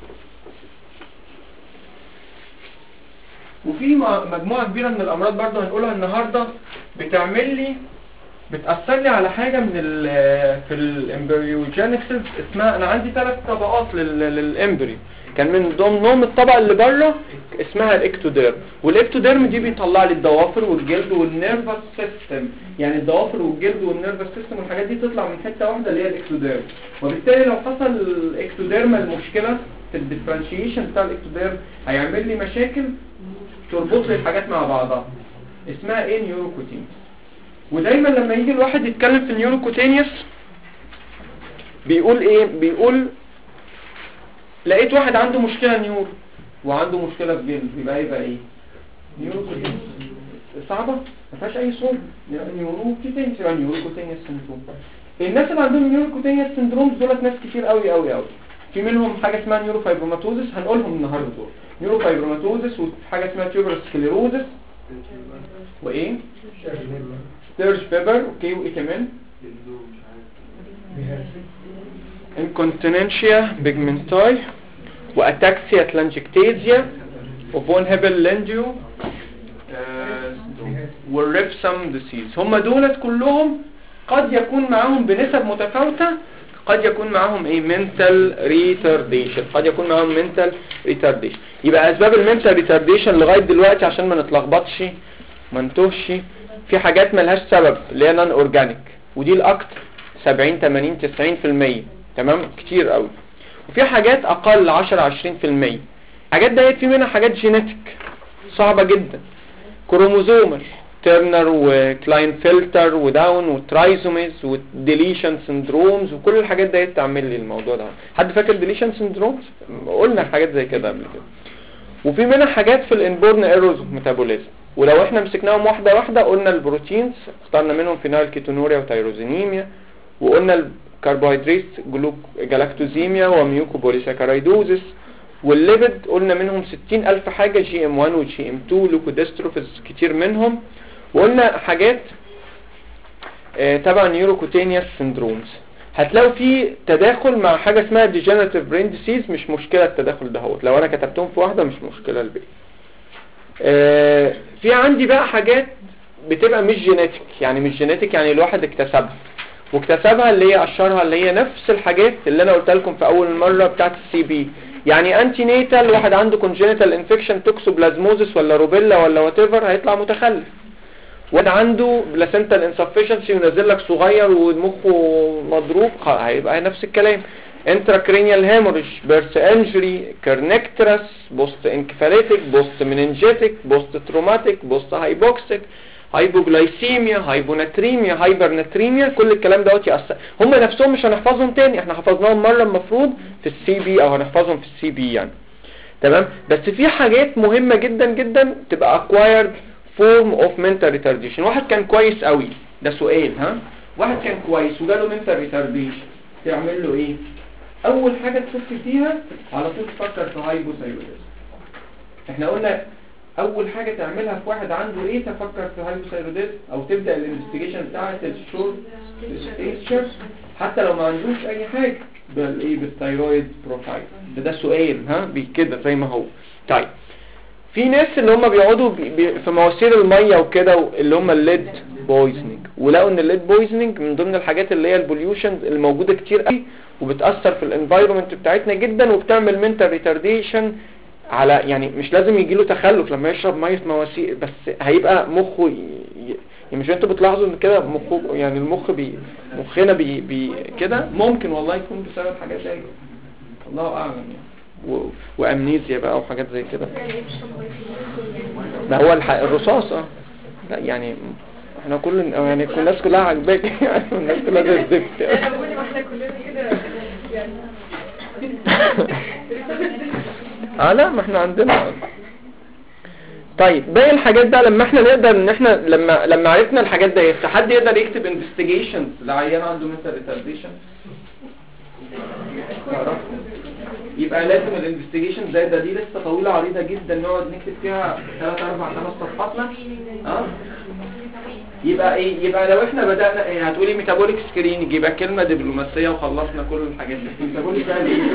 وفي م- مجموعة كبيرة من الأمراض برضو هنقولها النهاردة بتعمل لي بتأثر لي على حاجة من ال في الامبريوجينيسيس اسمها أنا عندي ثلاث طبقات لل- للامبريو كان من ضمنهم الطبقة اللي بره اسمها الاكتوديرم والاكتوديرم دي بيطلع لي الضوافر والجلد والنيرفس سيستم يعني الضوافر والجلد والنيرفس سيستم والحاجات دي تطلع من حتة واحدة اللي هي الاكتوديرم وبالتالي لو حصل الاكتوديرم المشكلة في الديفرنشيشن بتاع الاكتوديرم هيعمل لي مشاكل تربط لي الحاجات مع بعضها اسمها ايه نيوروكوتينيس ودايما لما يجي الواحد يتكلم في النيوروكوتينيس بيقول ايه بيقول لقيت واحد عنده مشكلة نيورو وعنده مشكلة في جلد يبقى يبقى ايه نيوروكوتينيس صعبة ما فيهاش اي صعوبة نيوروكوتينيس يبقى نيوروكوتينيس سندروم الناس اللي عندهم نيوروكوتينيس سندروم دولت ناس كتير قوي قوي قوي في منهم حاجة اسمها نيوروفايبروماتوزس هنقولهم النهارده دول نيوروفايبروماتوزس وحاجة اسمها تيوبر سكليروزس وايه ستيرج فيبر اوكي وايه كمان انكونتيننشيا بيجمنتاي واتاكسيا تلانجكتيزيا وفون هيبل لينجيو والريفسم ديسيز هم دولت كلهم قد يكون معاهم بنسب متفاوتة قد يكون معاهم ايه mental retardation قد يكون معاهم mental retardation يبقى اسباب المنتال ريتارديشن لغاية دلوقتي عشان ما نتلخبطش ما نتوهش في حاجات ملهاش سبب اللي هي نون اورجانيك ودي الاكتر 70 80 90% تمام كتير قوي وفي حاجات اقل 10 20% حاجات ديت في منها حاجات جينيتك صعبة جدا كروموزومال تيرنر وكلاين فلتر وداون وترايزوميز وديليشن سندرومز وكل الحاجات ديت تعمل لي الموضوع ده حد فاكر ديليشن سندرومز قلنا حاجات زي كده قبل كده وفي منها حاجات في الانبورن ايروز ميتابوليزم ولو احنا مسكناهم واحده واحده قلنا البروتينز اخترنا منهم فينايل كيتونوريا وتيروزينيميا وقلنا الكربوهيدرات جلوك جلاكتوزيميا وميوكوبوليساكرايدوزس والليبيد قلنا منهم 60 ألف حاجة جي ام 1 وجي ام 2 لوكوديستروفيز كتير منهم وقلنا حاجات آه، تبع نيوروكوتينيوس سندرومز هتلاقوا في تداخل مع حاجة اسمها degenerative brain disease مش مشكلة التداخل ده هو لو انا كتبتهم في واحدة مش مشكلة الباقي آه، في عندي بقى حاجات بتبقى مش جينيتك يعني مش جينيتك يعني الواحد اكتسبها واكتسبها اللي هي اشهرها اللي هي نفس الحاجات اللي انا قلت لكم في اول مرة بتاعت السي بي يعني انتي نيتال واحد عنده congenital infection توكسوبلازموزس ولا روبيلا ولا وات هيطلع متخلف واحد عنده بلاسنتال انسفشنسي ونازل لك صغير ومخه مضروب خ- هيبقى نفس الكلام intracranial hemorrhage birth injury كرنكترس بوست انكفاليتك بوست مننجيتك بوست تروماتيك بوست هايبوكسيك هايبوجلايسيميا هايبوناتريميا هايبرناتريميا كل الكلام دوت يأثر هم نفسهم مش هنحفظهم تاني احنا حفظناهم مرة المفروض في السي بي او هنحفظهم في السي بي يعني تمام بس في حاجات مهمة جدا جدا تبقى acquired form of mental retardation واحد كان كويس قوي ده سؤال ها واحد كان كويس وجاله mental retardation تعمل له ايه اول حاجة تفكر فيها على طول تفكر في هايبوثايروديزم احنا قلنا اول حاجة تعملها في واحد عنده ايه تفكر في هايبوثايروديزم او تبدأ الانفستيجيشن بتاعت الشورت ستيشر حتى لو ما عندوش اي حاجة بالايه بالثايرويد بروفايل ده ده سؤال ها بي- كده زي ما هو طيب في ناس اللي هم بيقعدوا بي بي في مواسير المية وكده اللي هم الليد بويزنينج ولقوا ان الليد بويزنينج من ضمن الحاجات اللي هي البوليوشن الموجودة كتير قوي وبتأثر في الانفايرومنت بتاعتنا جدا وبتعمل منتال ريتارديشن على يعني مش لازم يجي له تخلف لما يشرب ميه مواسير بس هيبقى مخه ي... ي- يعني مش انتوا بتلاحظوا ان كده مخه يعني المخ بي مخنا بي, بي كده ممكن والله يكون بسبب حاجات زي كده الله اعلم يعني و... وامنيزيا بقى وحاجات زي كده ما هو الح... الرصاص اه لا يعني احنا كل يعني كل الناس كلها عجباك يعني الناس كلها زي الزفت يعني. انا بقول ما احنا كلنا كده يعني اه لا ما احنا عندنا طيب باقي الحاجات بقى لما احنا نقدر ان احنا لما لما عرفنا الحاجات دي حد يقدر يكتب انفستيجيشنز لعيان عنده منتال ريتارديشن يبقى لازم الانفستيجيشن زي ده دي لسه طويله عريضه جدا نقعد نكتب فيها 3 4 5 صفحات اه يبقى ايه يبقى لو احنا بدأنا ايه هتقولي ميتابوليك سكريننج يبقى كلمة دبلوماسية وخلصنا كل الحاجات دي ميتابوليك يعني ايه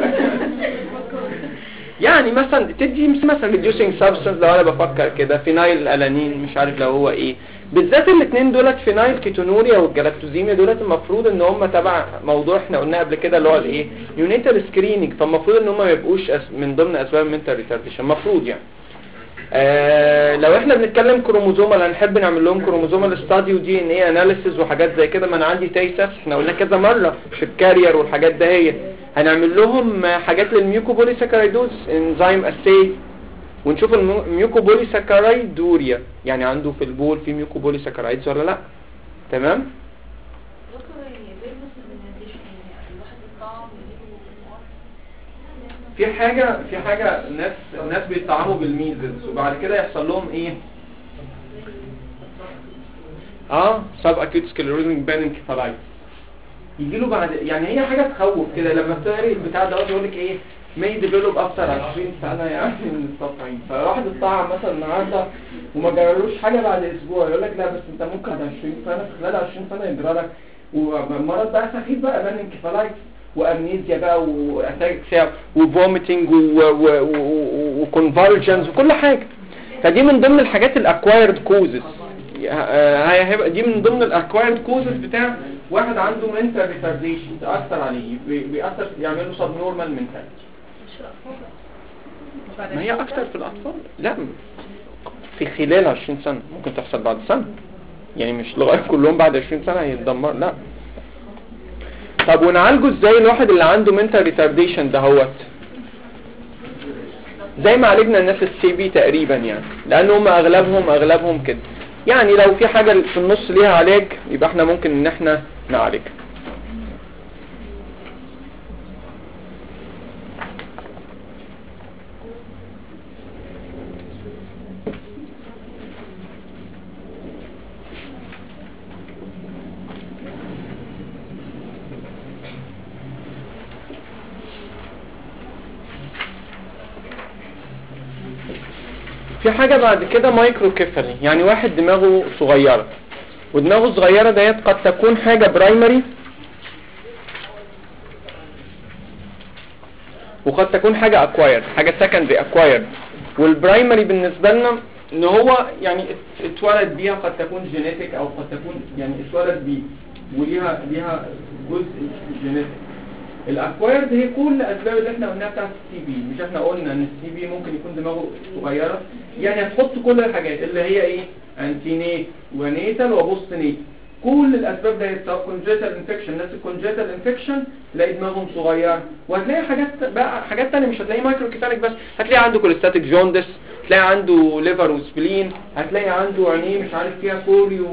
يعني مثلا تدي مثلا reducing substance لو انا بفكر كده فينايل الانين مش عارف لو هو ايه بالذات الاثنين دولت فينايل كيتونوريا والجلاكتوزيميا دولت المفروض ان هم تبع موضوع احنا قلناه قبل كده اللي هو الايه يونيتال سكريننج فالمفروض ان هم ما يبقوش أس- من ضمن اسباب المنتال ريتارديشن المفروض يعني آه لو احنا بنتكلم كروموزومال هنحب نعمل لهم كروموزومال ستادي ودي ان ايه اناليسيز وحاجات زي كده ما انا عندي تيسس احنا قلنا كذا مره في الكارير والحاجات ده هي هنعمل لهم آه، حاجات للميوكوبوليساكرايدوز انزيم اسي ونشوف الميوكوبوليساكرايد دوريا يعني عنده في البول في ميوكوبوليساكرايدز ولا لا تمام دكتور يعني زي المسلمينيزيشن يعني الواحد الطعم في حاجة في حاجة ناس ناس بيطعموا بالميزلز وبعد كده يحصل لهم ايه اه سب اكيوت سكليروزنج بان انكفالايتس يجي له بعد يعني هي حاجة تخوف كده لما بتقري البتاع ده يقول لك ايه may develop after 20 سنة يعني من التطعيم فواحد اتطعم مثلا النهارده وما جرالوش حاجة بعد اسبوع يقول لك لا بس انت ممكن بعد 20 سنة في خلال 20 سنة يجرى لك ومرض بقى سخيف بقى بان انكفالايتس وامنيزيا بقى واتاكسيا وفوميتنج وكونفالجنز وكل حاجة فدي من ضمن الحاجات الاكوايرد كوزز هيبقى دي من ضمن الاكوايرد كوزز بتاع واحد عنده منتال ريتارديشن تاثر عليه بي- بيأثر يعمل له سب نورمال منتاليتي ما هي اكتر في الاطفال لا في خلال 20 سنة ممكن تحصل بعد سنة يعني مش لغاية كلهم بعد 20 سنة هيتدمر لا طب ونعالجه ازاي الواحد اللي عنده منتال ريتارديشن دهوت زي ما عالجنا الناس السي بي تقريبا يعني لان هم اغلبهم اغلبهم كده يعني لو في حاجة في النص ليها علاج يبقى احنا ممكن ان احنا نعالجها في حاجة بعد كده مايكرو كيفالي يعني واحد دماغه صغيرة ودماغه صغيرة ديت قد تكون حاجة برايمري وقد تكون حاجة اكوايرد حاجة سكندري اكوايرد والبرايمري بالنسبة لنا ان هو يعني ات- اتولد بيها قد تكون جينيتك او قد تكون يعني اتولد بيه وليها ليها جزء جينيتك الاكوايرد هي كل الاسباب اللي احنا قلناها بتاعت السي بي مش احنا قلنا ان السي بي ممكن يكون دماغه صغيره يعني هتحط كل الحاجات اللي هي ايه انتينيت ونيتال وبوست نيت كل الاسباب ده سواء كونجيتال انفكشن ناس الكونجيتال انفكشن تلاقي دماغهم صغيره وهتلاقي حاجات بقى حاجات ثانيه مش هتلاقي مايكرو كيفاليك بس هتلاقي عنده كوليستاتيك جوندس هتلاقي عنده ليفر وسبلين هتلاقي عنده عينيه مش عارف فيها كوريو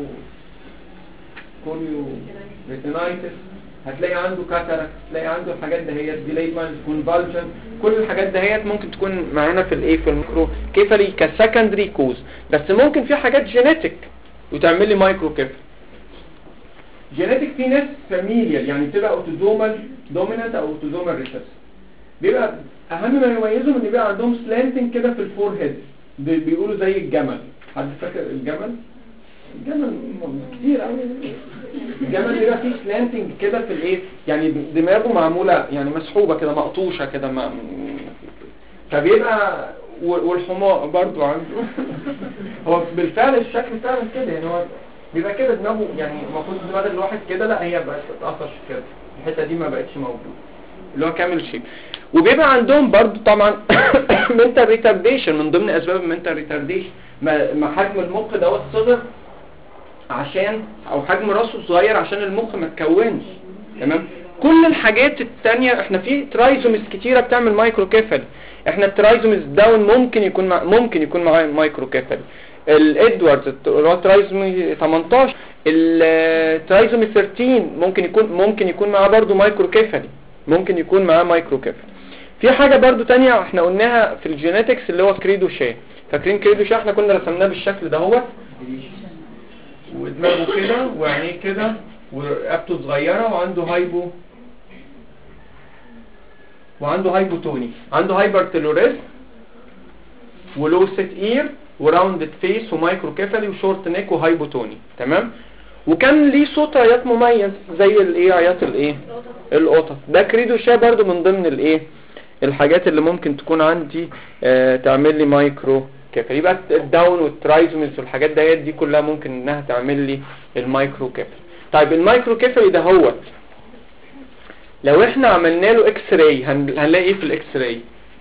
كوريو ريتينايتس هتلاقي عنده كاتاراكت هتلاقي عنده الحاجات دهيت ديليد مايند كونفالجن كل الحاجات دهيت ممكن تكون معانا في الايه في الميكرو كيفالي كسكندري كوز بس ممكن في حاجات جينيتك وتعمل لي مايكرو كيفالي جينيتك في ناس فاميليال يعني بتبقى اوتوزومال دومينانت او اوتوزومال ريسيسيف بيبقى اهم ما يميزهم ان بيبقى عندهم سلانتنج كده في الفور هيد بيقولوا زي الجمل حد فاكر الجمل الجمل م- كتير قوي الجمل بيبقى فيه سلانتنج كده في الايه يعني دماغه معموله يعني مسحوبه كده مقطوشه كده ما فبيبقى و- والحمار برضو عنده هو بالفعل الشكل فعلا كده يعني هو بيبقى كده دماغه يعني المفروض دماغ الواحد كده لا هي بقت تتقطش كده الحته دي ما بقتش موجوده اللي هو كامل شيب وبيبقى عندهم برضو طبعا mental retardation من ضمن اسباب المنتال ريتارديشن ما ما حجم المخ دوت صغر عشان او حجم راسه صغير عشان المخ ما تكونش تمام كل الحاجات التانية احنا في ترايزومز كتيرة بتعمل مايكرو كيفالي احنا الترايزومز داون ممكن يكون مع ممكن يكون معاه مايكرو كيفالي الادواردز اللي هو ترايزومي 18 الترايزومي 13 ممكن يكون ممكن يكون معاه برضو مايكرو كيفالي ممكن يكون معاه مايكرو كيفالي في حاجة برضو تانية احنا قلناها في الجينيتكس اللي هو كريدو شاه فاكرين كريدو شاه احنا كنا رسمناه بالشكل ده هو ودماغه كده وعينيه كده ورقبته صغيرة وعنده هايبو وعنده هايبوتوني عنده هايبرتلوريزم ولو سيت اير وراوندد فيس ومايكرو كيفالي وشورت نيك وهايبوتوني تمام وكان ليه صوت عياط مميز زي الايه عياط الايه القطط ده كريدو شاه برضو من ضمن الايه الحاجات اللي ممكن تكون عندي آه تعمل لي مايكرو كيفالي يبقى الداون والترايزومز والحاجات ديت دي كلها ممكن انها تعمل لي المايكرو كيفالي طيب المايكرو كيفالي ده هو لو احنا عملنا له اكس راي هنلاقي ايه في الاكس راي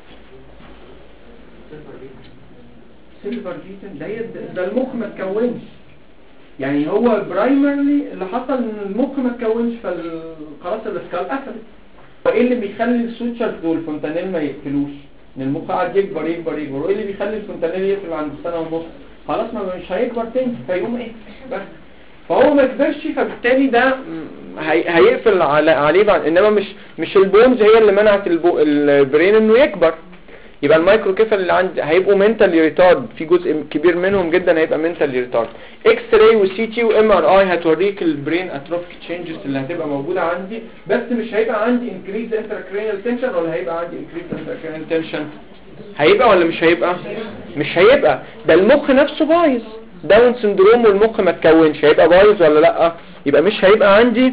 سيلفر جيتن ده هي- ده المخ ما اتكونش يعني هو برايمرلي اللي حصل ان المخ ما اتكونش فخلاص الاسكال قفلت وايه اللي بيخلي السوتشرز دول فونتانيل ما يقفلوش ان المخ قاعد يكبر يكبر يكبر وايه اللي بيخلي الفونتانيل يقفل عند سنه ونص خلاص ما مش هيكبر تاني فيقوم ايه بس فهو ما كبرش فبالتالي ده م، هي- هيقفل على عليه بعد انما مش مش البونز هي اللي منعت البو البرين انه يكبر يبقى المايكرو كيفال اللي عندي هيبقوا منتال ريتارد في جزء كبير منهم جدا هيبقى منتال ريتارد اكس راي وسي تي وام ار اي هتوريك البرين اتروفيك تشينجز اللي هتبقى موجوده عندي بس مش هيبقى عندي انكريز انتراكرينال تنشن ولا هيبقى عندي انكريز انتراكرينال تنشن هيبقى ولا مش هيبقى مش هيبقى ده المخ نفسه بايظ داون سندروم والمخ ما اتكونش هيبقى بايظ ولا لا يبقى مش هيبقى عندي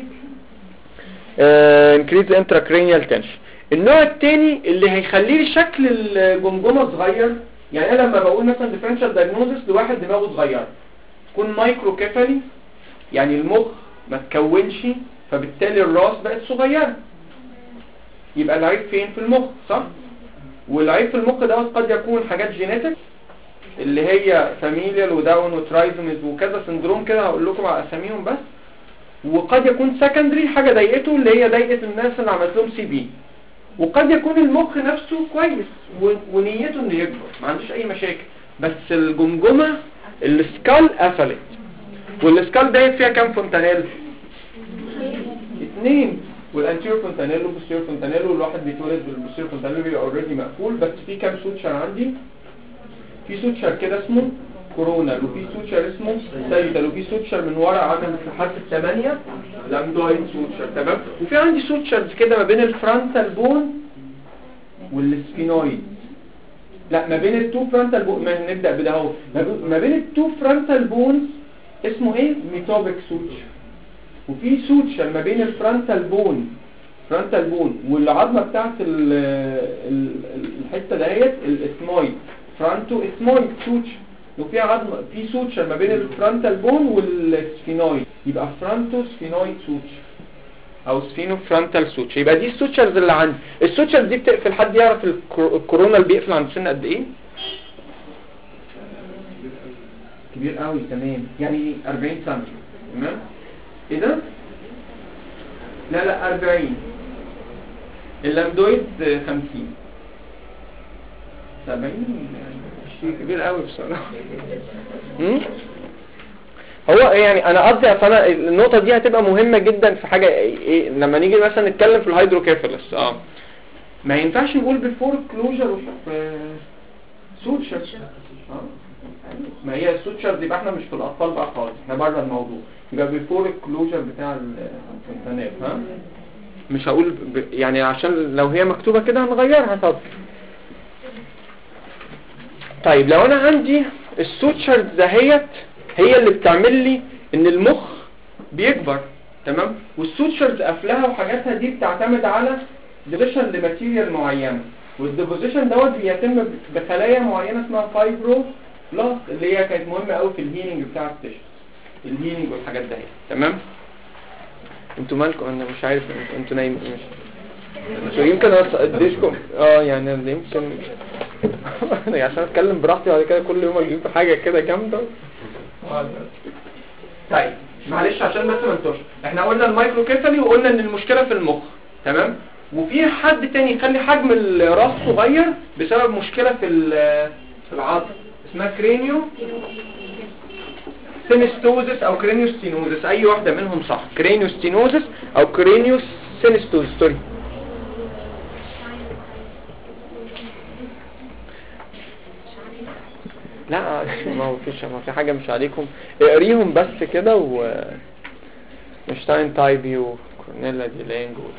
انكريز انتراكرينيال تنشن النوع الثاني اللي هيخلي لي شكل الجمجمه صغير يعني انا لما بقول مثلا ديفرنشال دايجنوزس لواحد دماغه صغيره تكون مايكرو كيفالي يعني المخ ما تكونش فبالتالي الراس بقت صغيره يبقى العيب فين في المخ صح والعيب في المخ دوت قد يكون حاجات جينيتك اللي هي فاميليال وداون وترايزومز وكذا سندروم كده هقول لكم على اساميهم بس وقد يكون سكندري حاجه ضايقته اللي هي ضايقه الناس اللي عملت لهم سي بي وقد يكون المخ نفسه كويس و- ونيته انه يكبر ما عندوش اي مشاكل بس الجمجمه السكال قفلت والسكال ديت فيها كام فونتانيل اثنين والانتيرو فونتانيل والبوستيرو فونتانيل والواحد بيتولد بالبوستيرو فونتانيل بيبقى اوريدي مقفول بس في كام سوتشر عندي في سوتشر كده اسمه كورونال وفي سوتشر اسمه سايتال وفي سوتشر من ورا عامل مساحات الثمانية لامدويد سوتشر تمام وفي عندي سوتشرز كده ما بين الفرونتال بون والسفينويد لا ما بين التو فرونتال بون ما نبدا بده اهو ما بين- ما بين التو فرونتال بونز اسمه ايه ميتوبيك سوتشر وفي سوتشر ما بين الفرونتال بون فرونتال بون والعظمه بتاعت ال ال الحته دهيت الاسمويد فرونتو اسمويد سوتشر لو في عظمه في سوتشر ما بين الفرونتال بون والسفينويد يبقى فرونتو سفينويد سوتشر او سفينو فرونتال سوتشر يبقى دي السوتشرز اللي عندي السوتشرز دي بتقفل حد يعرف الكر- الكورونا اللي بيقفل عند سن قد ايه كبير قوي تمام يعني 40 سم تمام ايه ده لا لا 40 اللامدويد 50 70 يعني شيء كبير قوي بصراحه مم؟ هو يعني انا قصدي اصل انا النقطه دي هتبقى مهمه جدا في حاجه ايه لما نيجي مثلا نتكلم في الهيدروكيفالس اه ما ينفعش نقول بيفور كلوجر اوف سوتشر اه ما هي السوتشر يبقى احنا مش في الاطفال بقى خالص احنا بره الموضوع يبقى بيفور الكلوجر بتاع الفونتانيل ها مش هقول ب... يعني عشان لو هي مكتوبه كده هنغيرها طب طيب لو انا عندي السوتشرز دهيت هي اللي بتعمل لي ان المخ بيكبر تمام والسوتشرز قفلها وحاجاتها دي بتعتمد على ديفيشن لماتيريال معينه والديبوزيشن دوت بيتم بخلايا معينه اسمها فايبرو بلاست اللي هي كانت مهمه قوي في الهيلينج بتاع التشخيص الهيلينج والحاجات دهيت تمام انتوا مالكم انا مش عارف انتوا- انتوا نايمين مش انتوا يمكن اديشكم اه يعني أنا يمكن انا عشان اتكلم براحتي بعد كده كل يوم اجيب حاجه كده جامده طيب معلش عشان بس ما انتوش احنا قلنا المايكرو كيفالي وقلنا ان المشكله في المخ تمام وفي حد تاني يخلي حجم الراس صغير بسبب مشكله في ال- في العظم اسمها كرينيو سينستوزس او كرينيوستينوزس اي واحده منهم صح كرينيوستينوزس او كرينيوس سينستوزس سوري لا ما هو فيش ما في حاجه مش عليكم اقريهم بس كده و شتاين تايبي وكورنيلا دي لانج و...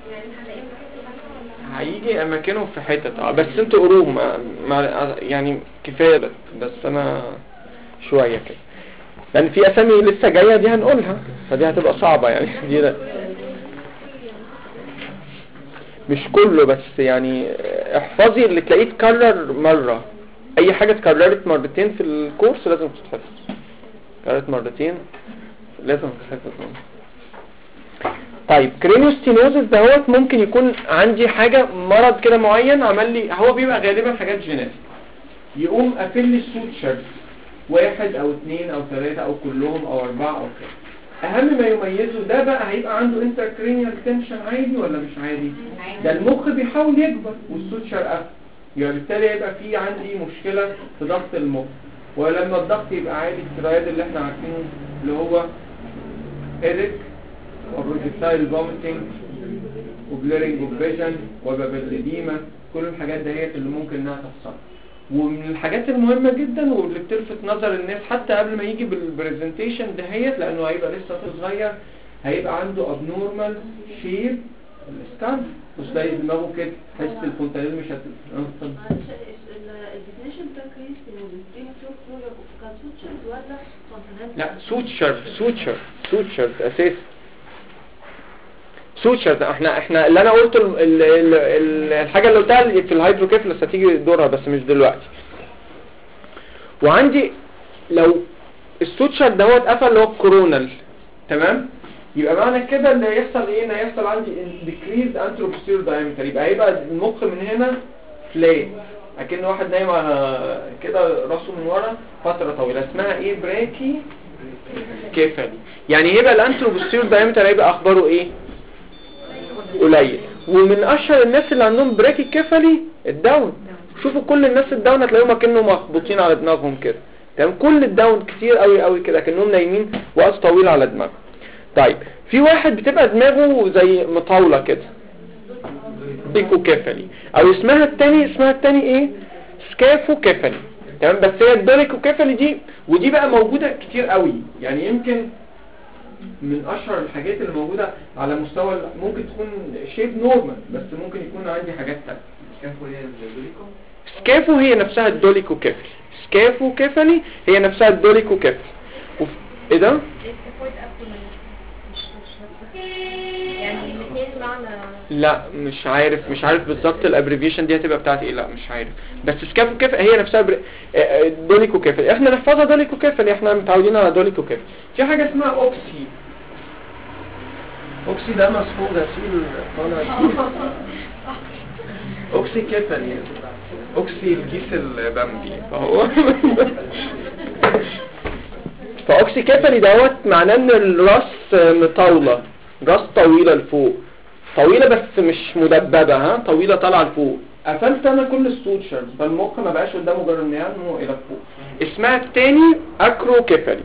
هيجي اماكنهم في حتت اه بس انتوا قروهم ما- ما- يعني كفايه بس بس انا شويه كده لان في اسامي لسه جايه دي هنقولها فدي هتبقى صعبه يعني دي لا. مش كله بس يعني احفظي اللي تلاقيه اتكرر مره اي حاجه اتكررت مرتين في الكورس لازم تتحفظ اتكررت مرتين لازم تتحفظ طيب كرينيوستينوزس دهوت ممكن يكون عندي حاجة مرض كده معين عمل لي هو بيبقى غالبا حاجات جيناتيك يقوم قافل لي السوتشرز واحد او اثنين او ثلاثة او كلهم او اربعة او كده اهم ما يميزه ده بقى هيبقى عنده انتركرينيال تنشن عادي ولا مش عادي ده المخ بيحاول يكبر والسوتشر قافل يبقى بالتالي هيبقى في عندي مشكلة في ضغط المخ ولما الضغط يبقى عالي السترايد اللي احنا عارفينه اللي هو هيدك وبروجكتايل فوميتنج وبليرنج اوف فيجن وبابلديما كل الحاجات دهيت اللي ممكن انها تحصل ومن الحاجات المهمة جدا واللي بتلفت نظر الناس حتى قبل ما يجي بالبرزنتيشن دهيت لانه هيبقى لسه صغير هيبقى عنده abnormal shape السكان مش زي دماغه كده حس الفونتانيل مش هت الديفينيشن بتاع كريس دي مكتوب كلوجر كان سوتشرز ولا كونتيننت لا سوتشر سوتشر سوتشر اساسي سوتشر احنا احنا اللي انا قلته ال- ال- ال- ال- الحاجه اللي قلتها في الهيدروكيفلس هتيجي دورها بس مش دلوقتي وعندي لو السوتشر دوت قفل اللي هو الكورونال تمام يبقى معنى كده اللي هيحصل ايه ان هيحصل عندي decreased anteroposterior diameter يبقى هيبقى المخ من هنا فلات اكن واحد نايم على كده راسه من ورا فتره طويله اسمها ايه براكي كيفالي يعني هيبقى الانتروبوستيرور دايمتر هيبقى اخباره ايه قليل ومن اشهر الناس اللي عندهم براكي كيفالي الداون شوفوا كل الناس الداون هتلاقيهم كأنهم مخبوطين على دماغهم كده تمام كل الداون كتير قوي قوي كده كأنهم نايمين وقت طويل على دماغهم طيب في واحد بتبقى دماغه زي مطاولة كده بيكو كيفالي او اسمها التاني اسمها التاني ايه سكافو كيفالي تمام بس هي الدوليكو كيفالي دي ودي بقى موجودة كتير قوي يعني يمكن من اشهر الحاجات اللي موجودة على مستوى ال- ممكن تكون شيب نورمال بس ممكن يكون عندي حاجات تانية سكافو هي الدوليكو سكافو هي نفسها الدوليكو كيفالي سكافو كيفالي هي نفسها الدوليكو كيفالي وف... ايه ده؟ السكويت ابدومين مش مش نفسها يعني الاثنين معنى لا مش عارف مش عارف بالظبط الابريفيشن دي هتبقى بتاعت ايه لا مش عارف بس سكافو كيف هي نفسها بر... آه، آه، دوليكو كيف احنا نحفظها دوليكو كيف احنا متعودين على دوليكو كيف في حاجه اسمها اوكسي اوكسي ده مسحوق ده سيل طالع اوكسي كيفلي اوكسي الكيس البامبي فهو فاوكسي كيفلي دوت معناه ان الراس مطاوله راس طويله لفوق طويله بس مش مدببه ها طويله طالعه لفوق قفلت انا كل السوتشرز فالمخ ما بقاش قدامه غير ان ينمو الى فوق اسمها التاني اكرو كيفلي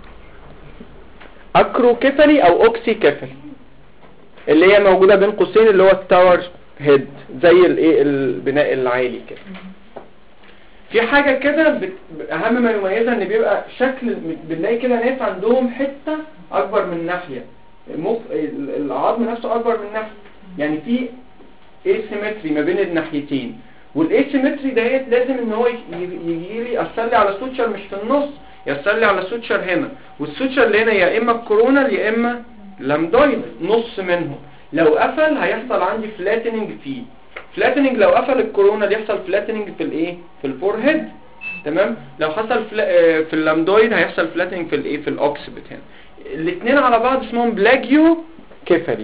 اكرو كيفلي او اوكسي كيفلي اللي هي موجوده بين قوسين اللي هو التاور هيد زي الايه البناء العالي كده في حاجة كده بت... أهم ما يميزها إن بيبقى شكل بنلاقي كده ناس عندهم حتة أكبر من ناحية المخ... ال- العظم نفسه أكبر من ناحية يعني في asymmetry ما بين الناحيتين والاسيمتري ديت لازم ان هو يجي لي يأثر لي على سوتشر مش في النص يأثر لي على سوتشر هنا والسوتشر اللي هنا يا اما الكورونال يا اما لامدويد نص منهم لو قفل هيحصل عندي فلاتننج فيه فلاتننج لو قفل الكورونا يحصل فلاتننج في الايه في الفور هيد تمام لو حصل فلا... آه، في اللامدويد هيحصل فلاتننج في الايه في الاوكسبت هنا الاثنين على بعض اسمهم بلاجيو كيفالي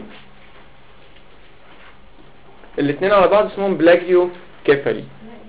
الاثنين على بعض اسمهم بلاجيو كيفالي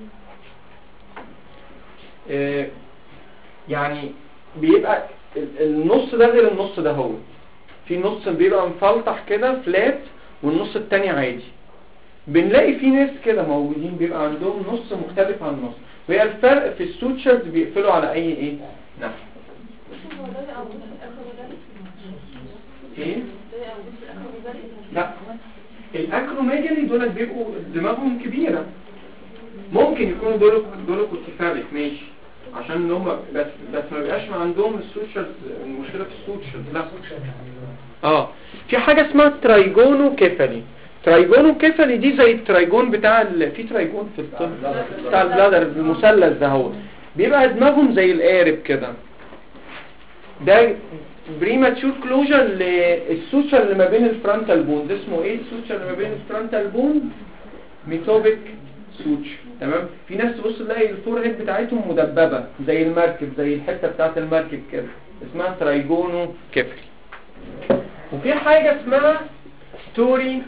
آه، يعني بيبقى ال- النص ده غير النص ده هو في نص بيبقى مفلطح كده فلات والنص التاني عادي بنلاقي في ناس كده موجودين بيبقى عندهم نص مختلف عن النص وهي الفرق في السوتشرز بيقفلوا على اي ايه نفس هو ده او ده الاخر ده ايه ده او ده الاخر ده لا الاكروميجالي دول بيبقوا دماغهم كبيرة ممكن يكونوا دول دول كوتيفاليك ماشي عشان ان هم بس بس ما بيبقاش ما عندهم السوتشرز المشكلة في السوتشرز لا اه في حاجة اسمها ترايجونو كيفالي ترايجونو كيفالي دي زي الترايجون بتاع ال... في ترايجون في الطب بتاع البلادر المثلث ده هو بيبقى دماغهم زي القارب كده ده بريماتشور كلوجر للسوتشر اللي ما بين الفرونتال بون ده اسمه ايه السوتشر اللي ما بين الفرونتال بون ميتوبيك سوتشر تمام في ناس تبص تلاقي الفور هيد بتاعتهم مدببه زي المركب زي الحته بتاعت المركب كده اسمها ترايجونو كيفلي وفي حاجه اسمها توري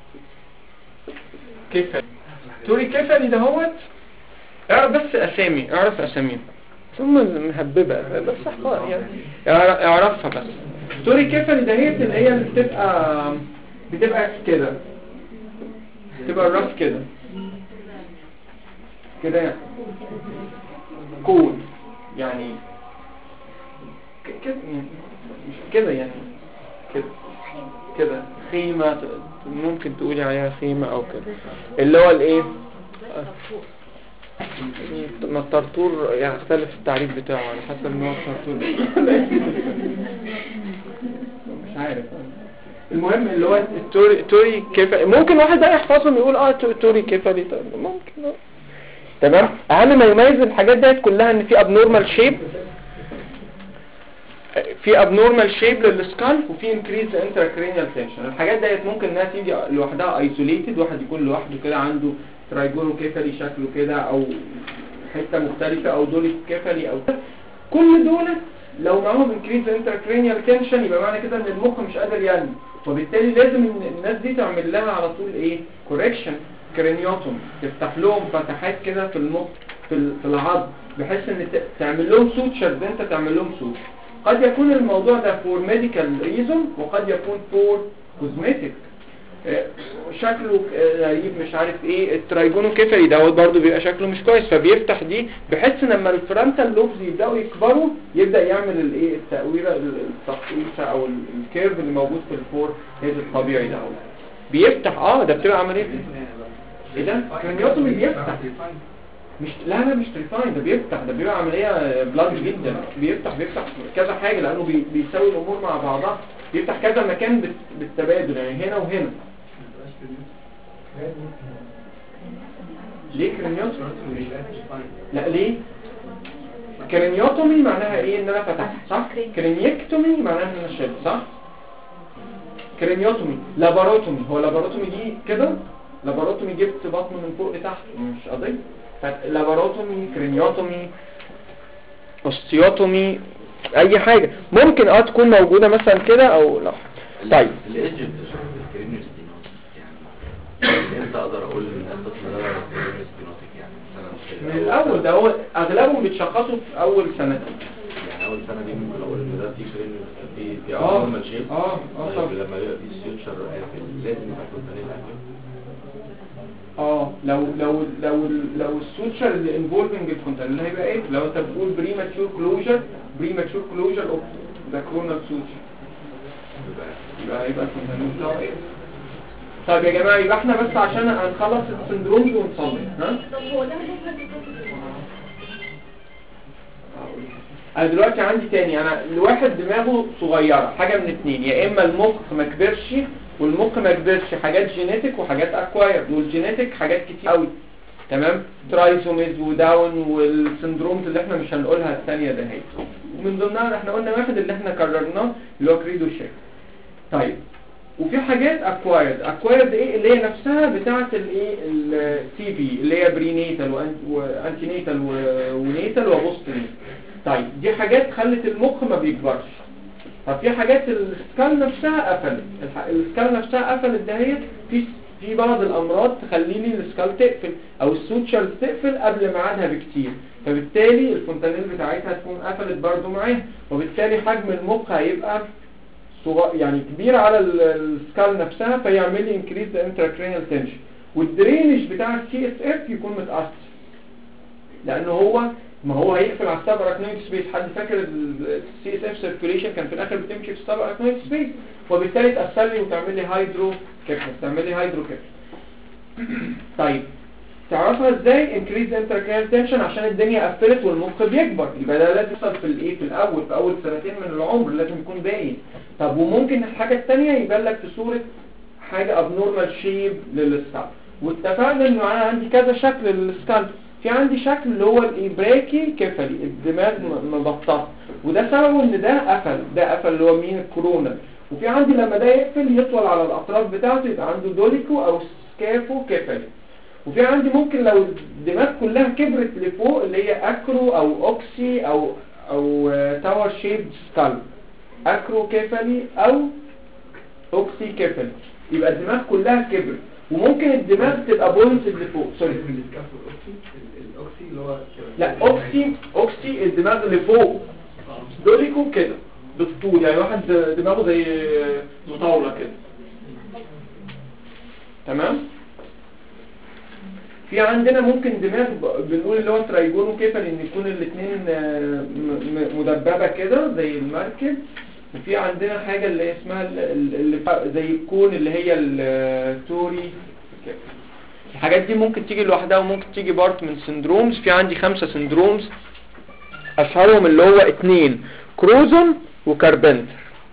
كيفلي توري كيفلي ده هوت اعرف بس اسامي اعرف اساميهم ثم مهببة بس احفظ يعني اعر- اعرفها بس توري كيفلي ده هي اللي هي اللي بتبقى بتبقى كده بتبقى الراس كده كده يعني كون يعني ك- كده يعني مش كده يعني كده كده خيمة ت- ممكن تقولي عليها خيمة او كده اللي هو الايه ما الطرطور يختلف التعريف بتاعه على حسب نوع الطرطور مش عارف المهم اللي هو التوري توري كيف ممكن واحد بقى يحفظهم يقول اه تو- توري كيفلي طب ممكن آه. تمام اهم ما يميز الحاجات ديت كلها ان في ابنورمال شيب في ابنورمال شيب للسكال وفي انكريز انتراكرينيال تنشن الحاجات ديت ممكن انها تيجي لوحدها ايزوليتد واحد يكون لوحده كده عنده ترايجونو كيفلي شكله كده او حته مختلفه او دول كيفلي او كل دول لو معاهم انكريز انتراكرينيال تنشن يبقى معنى كده ان المخ مش قادر ينمو وبالتالي لازم ان الناس دي تعمل لها على طول ايه كوريكشن كرينيوتوم تفتح لهم فتحات كده في المخ في ال- في العظم بحيث ان ت- تعمل لهم سوتشرز انت تعمل لهم سوتشر قد يكون الموضوع ده فور ميديكال ريزون وقد يكون فور كوزمتيك شكله آه، غريب مش عارف ايه الترايجونو كيفري دوت برضو بيبقى شكله مش كويس فبيفتح دي بحيث ان لما الفرونتال لوبز يبداوا يكبروا يبدا يعمل الايه التأويره ال- التقويسه او ال- الكيرف اللي موجود في الفور هيد الطبيعي ده بيفتح اه ده بتبقى عمليه ايه ده كرانيوتومي بيفتح مش لا لا مش تريفاين ده بيفتح ده بيبقى عمليه بلاد جدا بيفتح بيفتح كذا حاجه لانه بي بيساوي الامور مع بعضها بيفتح كذا مكان بال- بالتبادل يعني هنا وهنا ليه كرانيوتومي لا ليه كرانيوتومي معناها ايه ان انا فتحت صح كرانيكتومي معناها ان انا شلت صح كرينيوتومي لاباروتومي هو لاباروتومي دي كده لاباروتومي جبت بطنه من فوق لتحت مش قضيه لاباروتومي كرينيوتومي اوستيوتومي اي حاجه ممكن اه تكون موجوده مثلا كده او لا طيب الايدج بتشوف الكرينيو ستينوتيك يعني امتى اقدر اقول ان الطفل ده كرينيو ستينوتيك يعني مثلا في من الاول ده هو اغلبهم بيتشخصوا في اول سنتين يعني اول سنه دي ممكن اقول ان ده في كرينيو في في اه نورمال شيب اه اه طيب طبعا لما يبقى في سيوتشر قافل لازم يبقى كونتانيل قافل اه لو لو لو لو السوتشر اللي انفولفنج الكونتين هيبقى ايه لو انت بتقول بريماتشور كلوجر بريماتشور كلوجر اوف ذا كرونال سوتشر يبقى يبقى هيبقى الكونتين بتاعه ايه طيب يا جماعه يبقى احنا بس عشان هنخلص السندروم ونصلي ها طب هو ده بالنسبه للطفل انا دلوقتي عندي تاني انا الواحد دماغه صغيره حاجه من اتنين يا اما المخ ما كبرش والمخ ما كبرش حاجات جينيتك وحاجات اكوايرد والجينيتك حاجات كتير قوي تمام ترايسوميز وداون والسندرومز اللي احنا مش هنقولها الثانيه ده هي ومن ضمنها احنا قلنا واحد اللي احنا كررناه اللي هو كريدو شيك طيب وفي حاجات اكوايرد اكوايرد ايه اللي هي نفسها بتاعه الايه السي في اللي هي برينيتال وانتينيتال ونيتال وبوست طيب دي حاجات خلت المخ ما بيكبرش طب في حاجات السكال نفسها قفلت الح- السكال نفسها قفلت دهيت في في بعض الامراض تخلي لي السكال تقفل او السوتشرز تقفل قبل ميعادها بكتير فبالتالي الفونتانيل بتاعتها تكون قفلت برضو معاها وبالتالي حجم المخ هيبقى صغ- يعني كبير على ال- السكال نفسها فيعمل لي انكريز انتراكرينال تنشن والدرينج بتاع السي اس اف يكون متاثر لانه هو ما هو هيقفل على السب اراكنويد سبيس حد فاكر السي اس اف سيركيوليشن كان في الاخر بتمشي في السب اراكنويد سبيس وبالتالي تاثر لي وتعمل لي هايدرو كيفنس تعمل لي هايدرو كيفنس طيب تعرفها ازاي انكريز انتراكرينال تنشن عشان الدنيا قفلت والمخ بيكبر يبقى ده لازم يحصل في الايه في الاول في اول سنتين من العمر لازم يكون باين طب وممكن الحاجه الثانيه يبان لك في صوره حاجه ابنورمال شيب للسكالب واتفقنا انه انا عندي كذا شكل للسكالب في عندي شكل اللي هو الابراكي كفلي الدماغ م- مبططه وده سببه ان ده قفل ده قفل اللي هو مين الكورونا وفي عندي لما ده يقفل يطول على الاطراف بتاعته يبقى عنده دوليكو او سكافو كفلي وفي عندي ممكن لو الدماغ كلها كبرت لفوق اللي هي اكرو او اوكسي او او تاور شيب سكال اكرو كفلي او اوكسي كفلي يبقى الدماغ كلها كبرت وممكن الدماغ تبقى بوينتد لفوق سوري السكافو الاوكسي الاوكسي اللي هو لا اوكسي اوكسي الدماغ اللي فوق دوليكو كده بالطول يعني واحد دماغه زي مطاوله كده تمام في عندنا ممكن دماغ ب- بنقول اللي هو ترايجونو كيفل ان يكون الاثنين مدببه كده زي المركب وفي عندنا حاجه اللي اسمها ال- ال- اللي فا- زي الكون اللي هي التوري كده. الحاجات دي ممكن تيجي لوحدها وممكن تيجي بارت من سندرومز في عندي خمسة سندرومز اشهرهم اللي هو اتنين كروزون وكاربنتر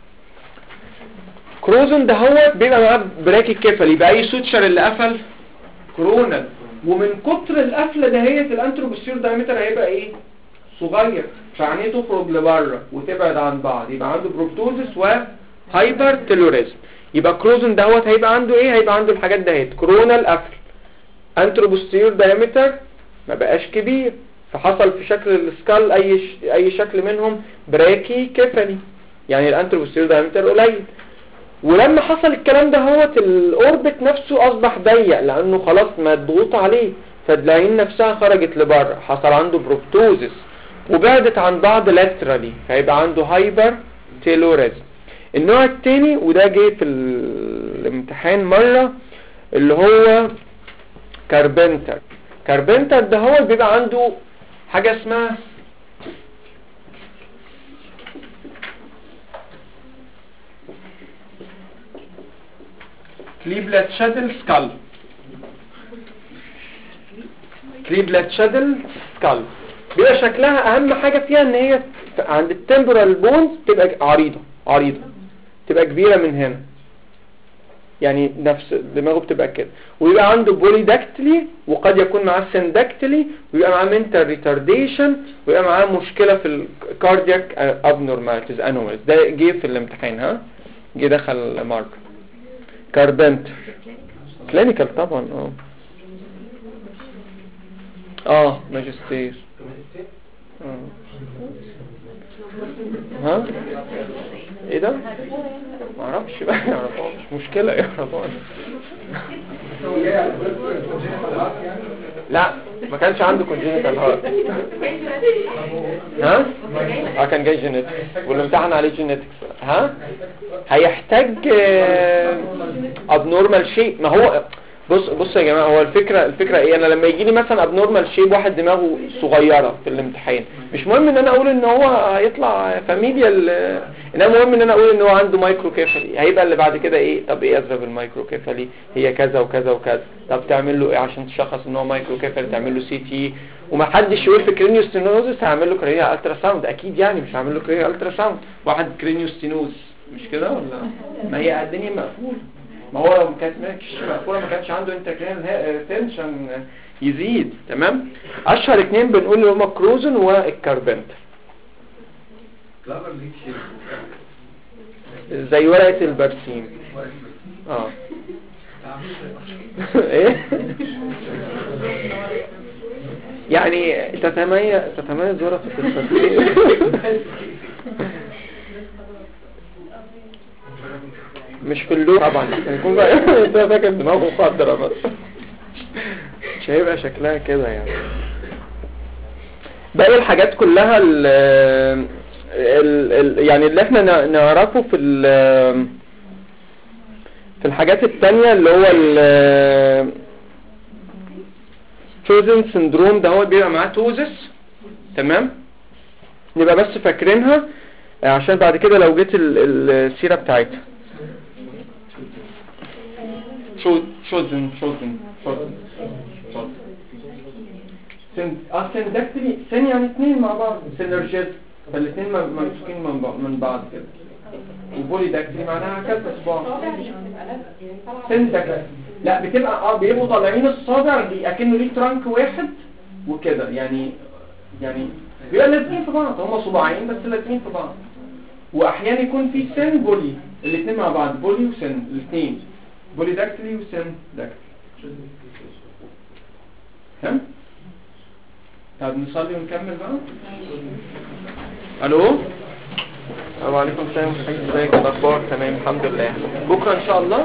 كروزون ده هو بيبقى معاه براكي كفل يبقى اي سوتشر اللي قفل كورونا ومن كتر القفله دهيت الانتروبوستير دايمتر هيبقى ايه صغير فعينيه تخرج لبره وتبعد عن بعض يبقى عنده بروبتوزس وهايبر تيلوريزم يبقى كروزن دهوت هيبقى عنده ايه هيبقى عنده الحاجات دهيت كورونا القفل انتروبوستير دايمتر ما بقاش كبير فحصل في شكل السكال اي ش... اي شكل منهم براكي كفلي يعني الانتروبوستير دايمتر قليل ولما حصل الكلام ده هوت الاوربت نفسه اصبح ضيق لانه خلاص مضغوط عليه فالعين نفسها خرجت لبره حصل عنده بروبتوزس وبعدت عن بعض لاترالي فيبقى عنده هايبر تيلوريزم النوع التاني وده جه في الامتحان مرة اللي هو كاربنتر كاربنتر ده هو بيبقى عنده حاجة اسمها كليبلت شادل سكال كليبلت شادل سكال بيبقى شكلها اهم حاجة فيها ان هي عند التمبرال بونز تبقى عريضة عريضة تبقى كبيرة من هنا يعني نفس دماغه بتبقى كده ويبقى عنده بولي داكتلي وقد يكون معاه سندكتلي ويبقى معاه منتال ريتارديشن ويبقى معاه مشكلة في الكاردياك ابنورماليتيز انوماليز ده جه في الامتحان ها جه دخل مارك كاربنتر كلينيكال طبعا اه اه ماجستير آه. ها ايه ده معرفش بقى يعرفوها مش مشكلة يعرفوها هو جاي على congenital heart يعني لا ما كانش عنده كونجينيتال هارت ها اه كان جاي جينيتكس والامتحان عليه جينيتكس ها هيحتاج ابنورمال شيء ما هو بص بص يا جماعه هو الفكره الفكره ايه انا لما يجي لي مثلا ابنورمال شيب واحد دماغه صغيره في الامتحان مش مهم ان انا اقول ان هو هيطلع فاميليال انما مهم ان انا اقول ان هو عنده مايكرو كيفالي هيبقى اللي بعد كده ايه طب ايه اسباب المايكرو كيفالي هي كذا وكذا وكذا طب تعمل له ايه عشان تشخص ان هو مايكرو كيفالي تعمل له سي تي وما حدش يقول في كرينيوستينوزس هعمل له كرينيال الترا ساوند اكيد يعني مش هعمل له كرينيال الترا ساوند واحد كرينيوستينوز مش كده ولا ما هي الدنيا مقفوله ما هو لو ما كانت ماكش مقفوله ما كانش عنده انتركرينال تنشن يزيد تمام اشهر اتنين بنقول اللي هما كروزن والكاربنتر كلافر ليك شيء زي ورقه البرسيم اه ايه يعني تتميز تتميز ورقه البرسيم مش في اللون طبعا كان يكون بقى ده فاكر دماغه خضرا بس مش هيبقى شكلها كده يعني باقي الحاجات كلها ال ال ال يعني اللي احنا نع- نعرفه في ال في الحاجات التانية اللي هو ال تروزن سندروم ده هو بيبقى معاه توزس تمام نبقى بس فاكرينها عشان بعد كده لو جيت ال- السيرة بتاعتها شو شوزن شوزن شوزن شوزن سن اه سندكتري سن يعني اتنين مع بعض سينرجيت فالاتنين م- ممسوكين من بعض من بعض كده وبولي داكتري معناها كذا صباع سندكتري لا بتبقى اه بيبقوا طالعين الصابع دي اكنه ليه ترانك واحد وكده يعني يعني بيبقى لازقين في بعض هم صباعين بس لازقين في بعض واحيانا يكون في سن بولي الاثنين مع بعض بولي وسن الاثنين بولي داكتري وسن داكتري فهمت طب نصلي ونكمل بقى الو السلام عليكم السلام ازيك الاخبار تمام الحمد لله بكره ان شاء الله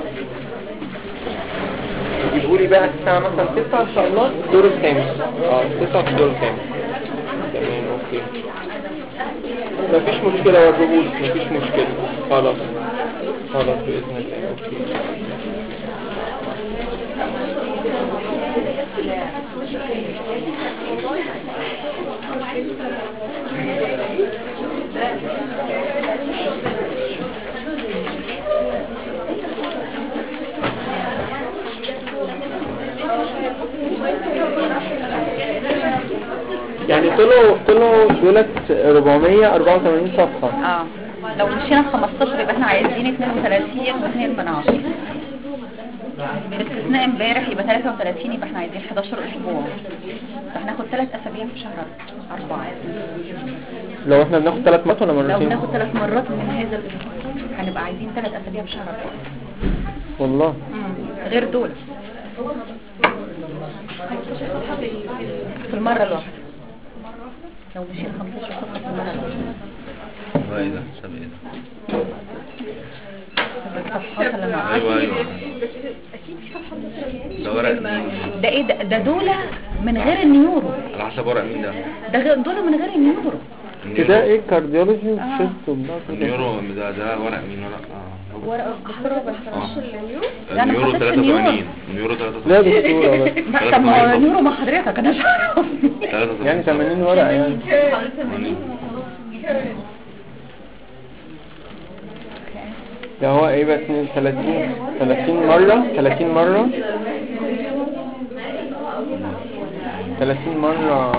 يجيبوا لي بقى الساعه مثلا 6 ان شاء الله الدور الخامس اه 6 في الدور الخامس تمام اوكي مفيش مشكله ورجهولي مفيش مشكله خلاص خلاص باذن الله اوكي يعني طلعوا طلعوا دولت 484 صفحة اه لو مشينا في 15 يبقى احنا عايزين 32 و2 من 10 باستثناء امبارح يبقى 33 يبقى احنا عايزين 11 اسبوع فهناخد 3 اسابيع في شهر 4 لو احنا بناخد ثلاث مرات ولا لو مرتين بناخد 3 مرات من هذا الاسبوع هنبقى عايزين 3 اسابيع في شهر 4 والله غير دول في المرة الواحدة لو مشينا 15 صفحة في المرة الواحدة ايه ده حساب ايه ده الصفحات اللي معانا ايوه ايوه اكيد في صفحه مثلا ده ورق مين ده ايه ده ده دول من غير النيورو على حسب ورق مين ده ده غير- دول من غير النيورو كده ايه كارديولوجي وشيست وبلاك النيورو ده ده ورق مين ورق اه هو- ورقة الدكتورة بس اه لا، أنا النيورو حطيت 83 النيورو لا 83 دكتورة بس لا طب ما هو نيورو مع حضرتك انا مش عارف يعني 80 ورقة يعني ده هو ايه بقى 32 30 مرة 30 مرة 30 مرة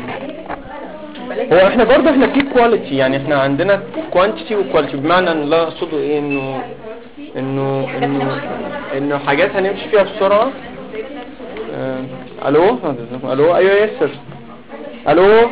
هو احنا برضه احنا في كواليتي يعني احنا عندنا كوانتيتي وكواليتي بمعنى ان لا اقصده ايه انه انه انه انه حاجات هنمشي فيها بسرعة آه، الو الو ايوه ياسر الو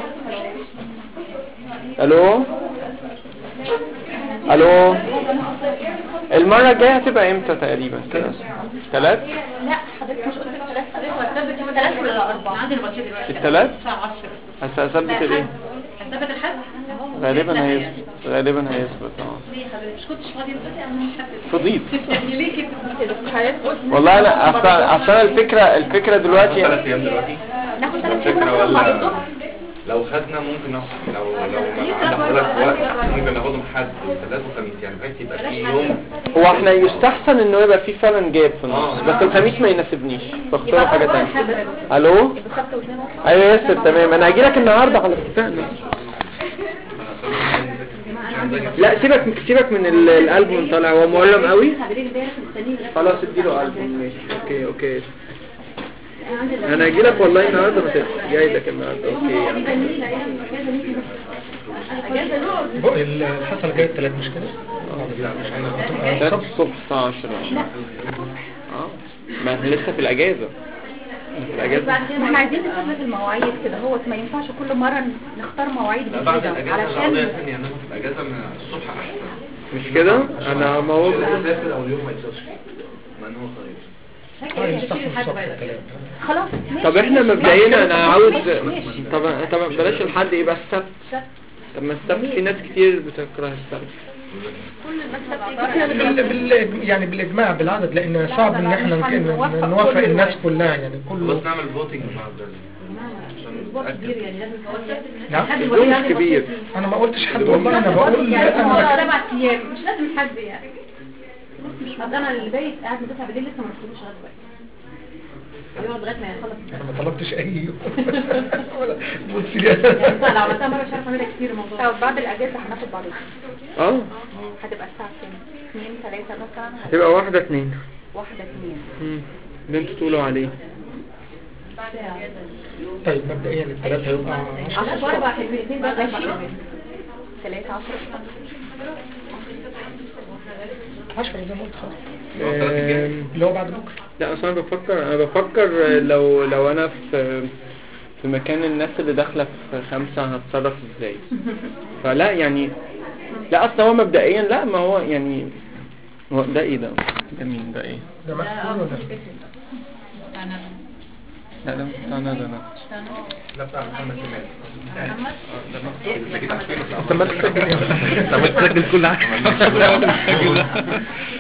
الو الو المرة الجاية هتبقى امتى تقريبا كده ثلاث لا حضرتك مش قلت الثلاث حضرتك هتثبت يوم الثلاث ولا اربعة عندي البطيء دلوقتي الثلاث الساعة 10 هس- هثبت الايه هثبت الحد غالبا لا، هيثبت يعني. غالبا هيثبت اه ليه يا حبيبي مش كنتش فاضي دلوقتي انا مش حاسس فضيت يعني ليه كده والله لا اصل اصل أنا الفكرة الفكرة دلوقتي ثلاث ايام دلوقتي ناخد ثلاث فكرة يوم بعد ولا الظهر لو خدنا ممكن ناخد لو لو ما حضرتك وقت ممكن ناخدهم حد وثلاث وخميس يعني بحيث يبقى في يوم هو احنا يستحسن انه يبقى في فعلا جاب في النص آه. بس الخميس ما يناسبنيش فاختاروا يبقى حاجة أربعة تانية حضرتك. الو يبقى سبت واثنين وخميس. ايوه ياسر تمام انا هجيلك النهارده على اتفقنا لا سيبك سيبك من ال- الالبوم طالع هو مولم قوي حضرتك امبارح مستنيين لغاية خلاص اديله البوم ماشي اوكي اوكي انا هجيلك والله النهارده ما تقلقش جاي لك النهارده اوكي يعني. بق- الحصة الجاية الثلاث مش كده؟ ثلاثة الصبح الساعة 10 اه ما احنا لسه في الاجازة في الاجازة بعد كده احنا عايزين نثبت المواعيد كده هو ما ينفعش كل مرة نختار مواعيد لا بعد جديدة الاجازه القضيه علشان الثانيه ناخد في الاجازه من الصبح احسن مش كده انا ما هو الاسافر او اليوم ما يتصلش مع ان هو صغير اه يستحسن الصبح الثلاث خلاص ماشي طب احنا ماشي. مبدئيا انا عاوز ماشي. طب طب بلاش الحد يبقى السبت طب ما السبت في ناس كتير بتكره السبت احنا بال بال يعني بالاجماع بالعدد لان صعب ان احنا نك- ن- نوافق الناس كلها يعني خلاص كله نعمل فوتنج النهارده عشان نتاكد يعني لازم نعم اليوم مش كبير انا ما قلتش حد والله انا بقول يعني انا سبع ايام مش لازم حد يعني مش حد انا اللي بايت قاعد من 9 بالليل لسه ما رحتلوش لغايه دلوقتي هيقعد لغايه ما يخلص انا ما طلبتش اي يوم ولا بصي لي لو عملتها مره مش عارفه اعملها كتير الموضوع طب بعد الاجازه هناخد بعض اه هتبقى الساعه كام 2 3 مثلا تبقى واحدة اتنين واحده 2 مم. اللي انتوا تقولوا عليه طيب مبدئيا الثلاثة هيبقى 10 اربع حلوين اثنين بقى ماشي 3 10 10 زي ما قلت خلاص آم، اللي هو بعد بكره لا اصل انا بفكر انا بفكر لو لو انا في في مكان الناس اللي داخله في خمسة هتصرف ازاي فلا يعني لا اصل هو مبدئيا لا ما هو يعني هو ده ايه ده ده مين ده ايه ده محفوظ ولا لا ده مش بتاعنا ده انا لا بتاع محمد كمال انت ما تسجل انت ما تسجل كل حاجه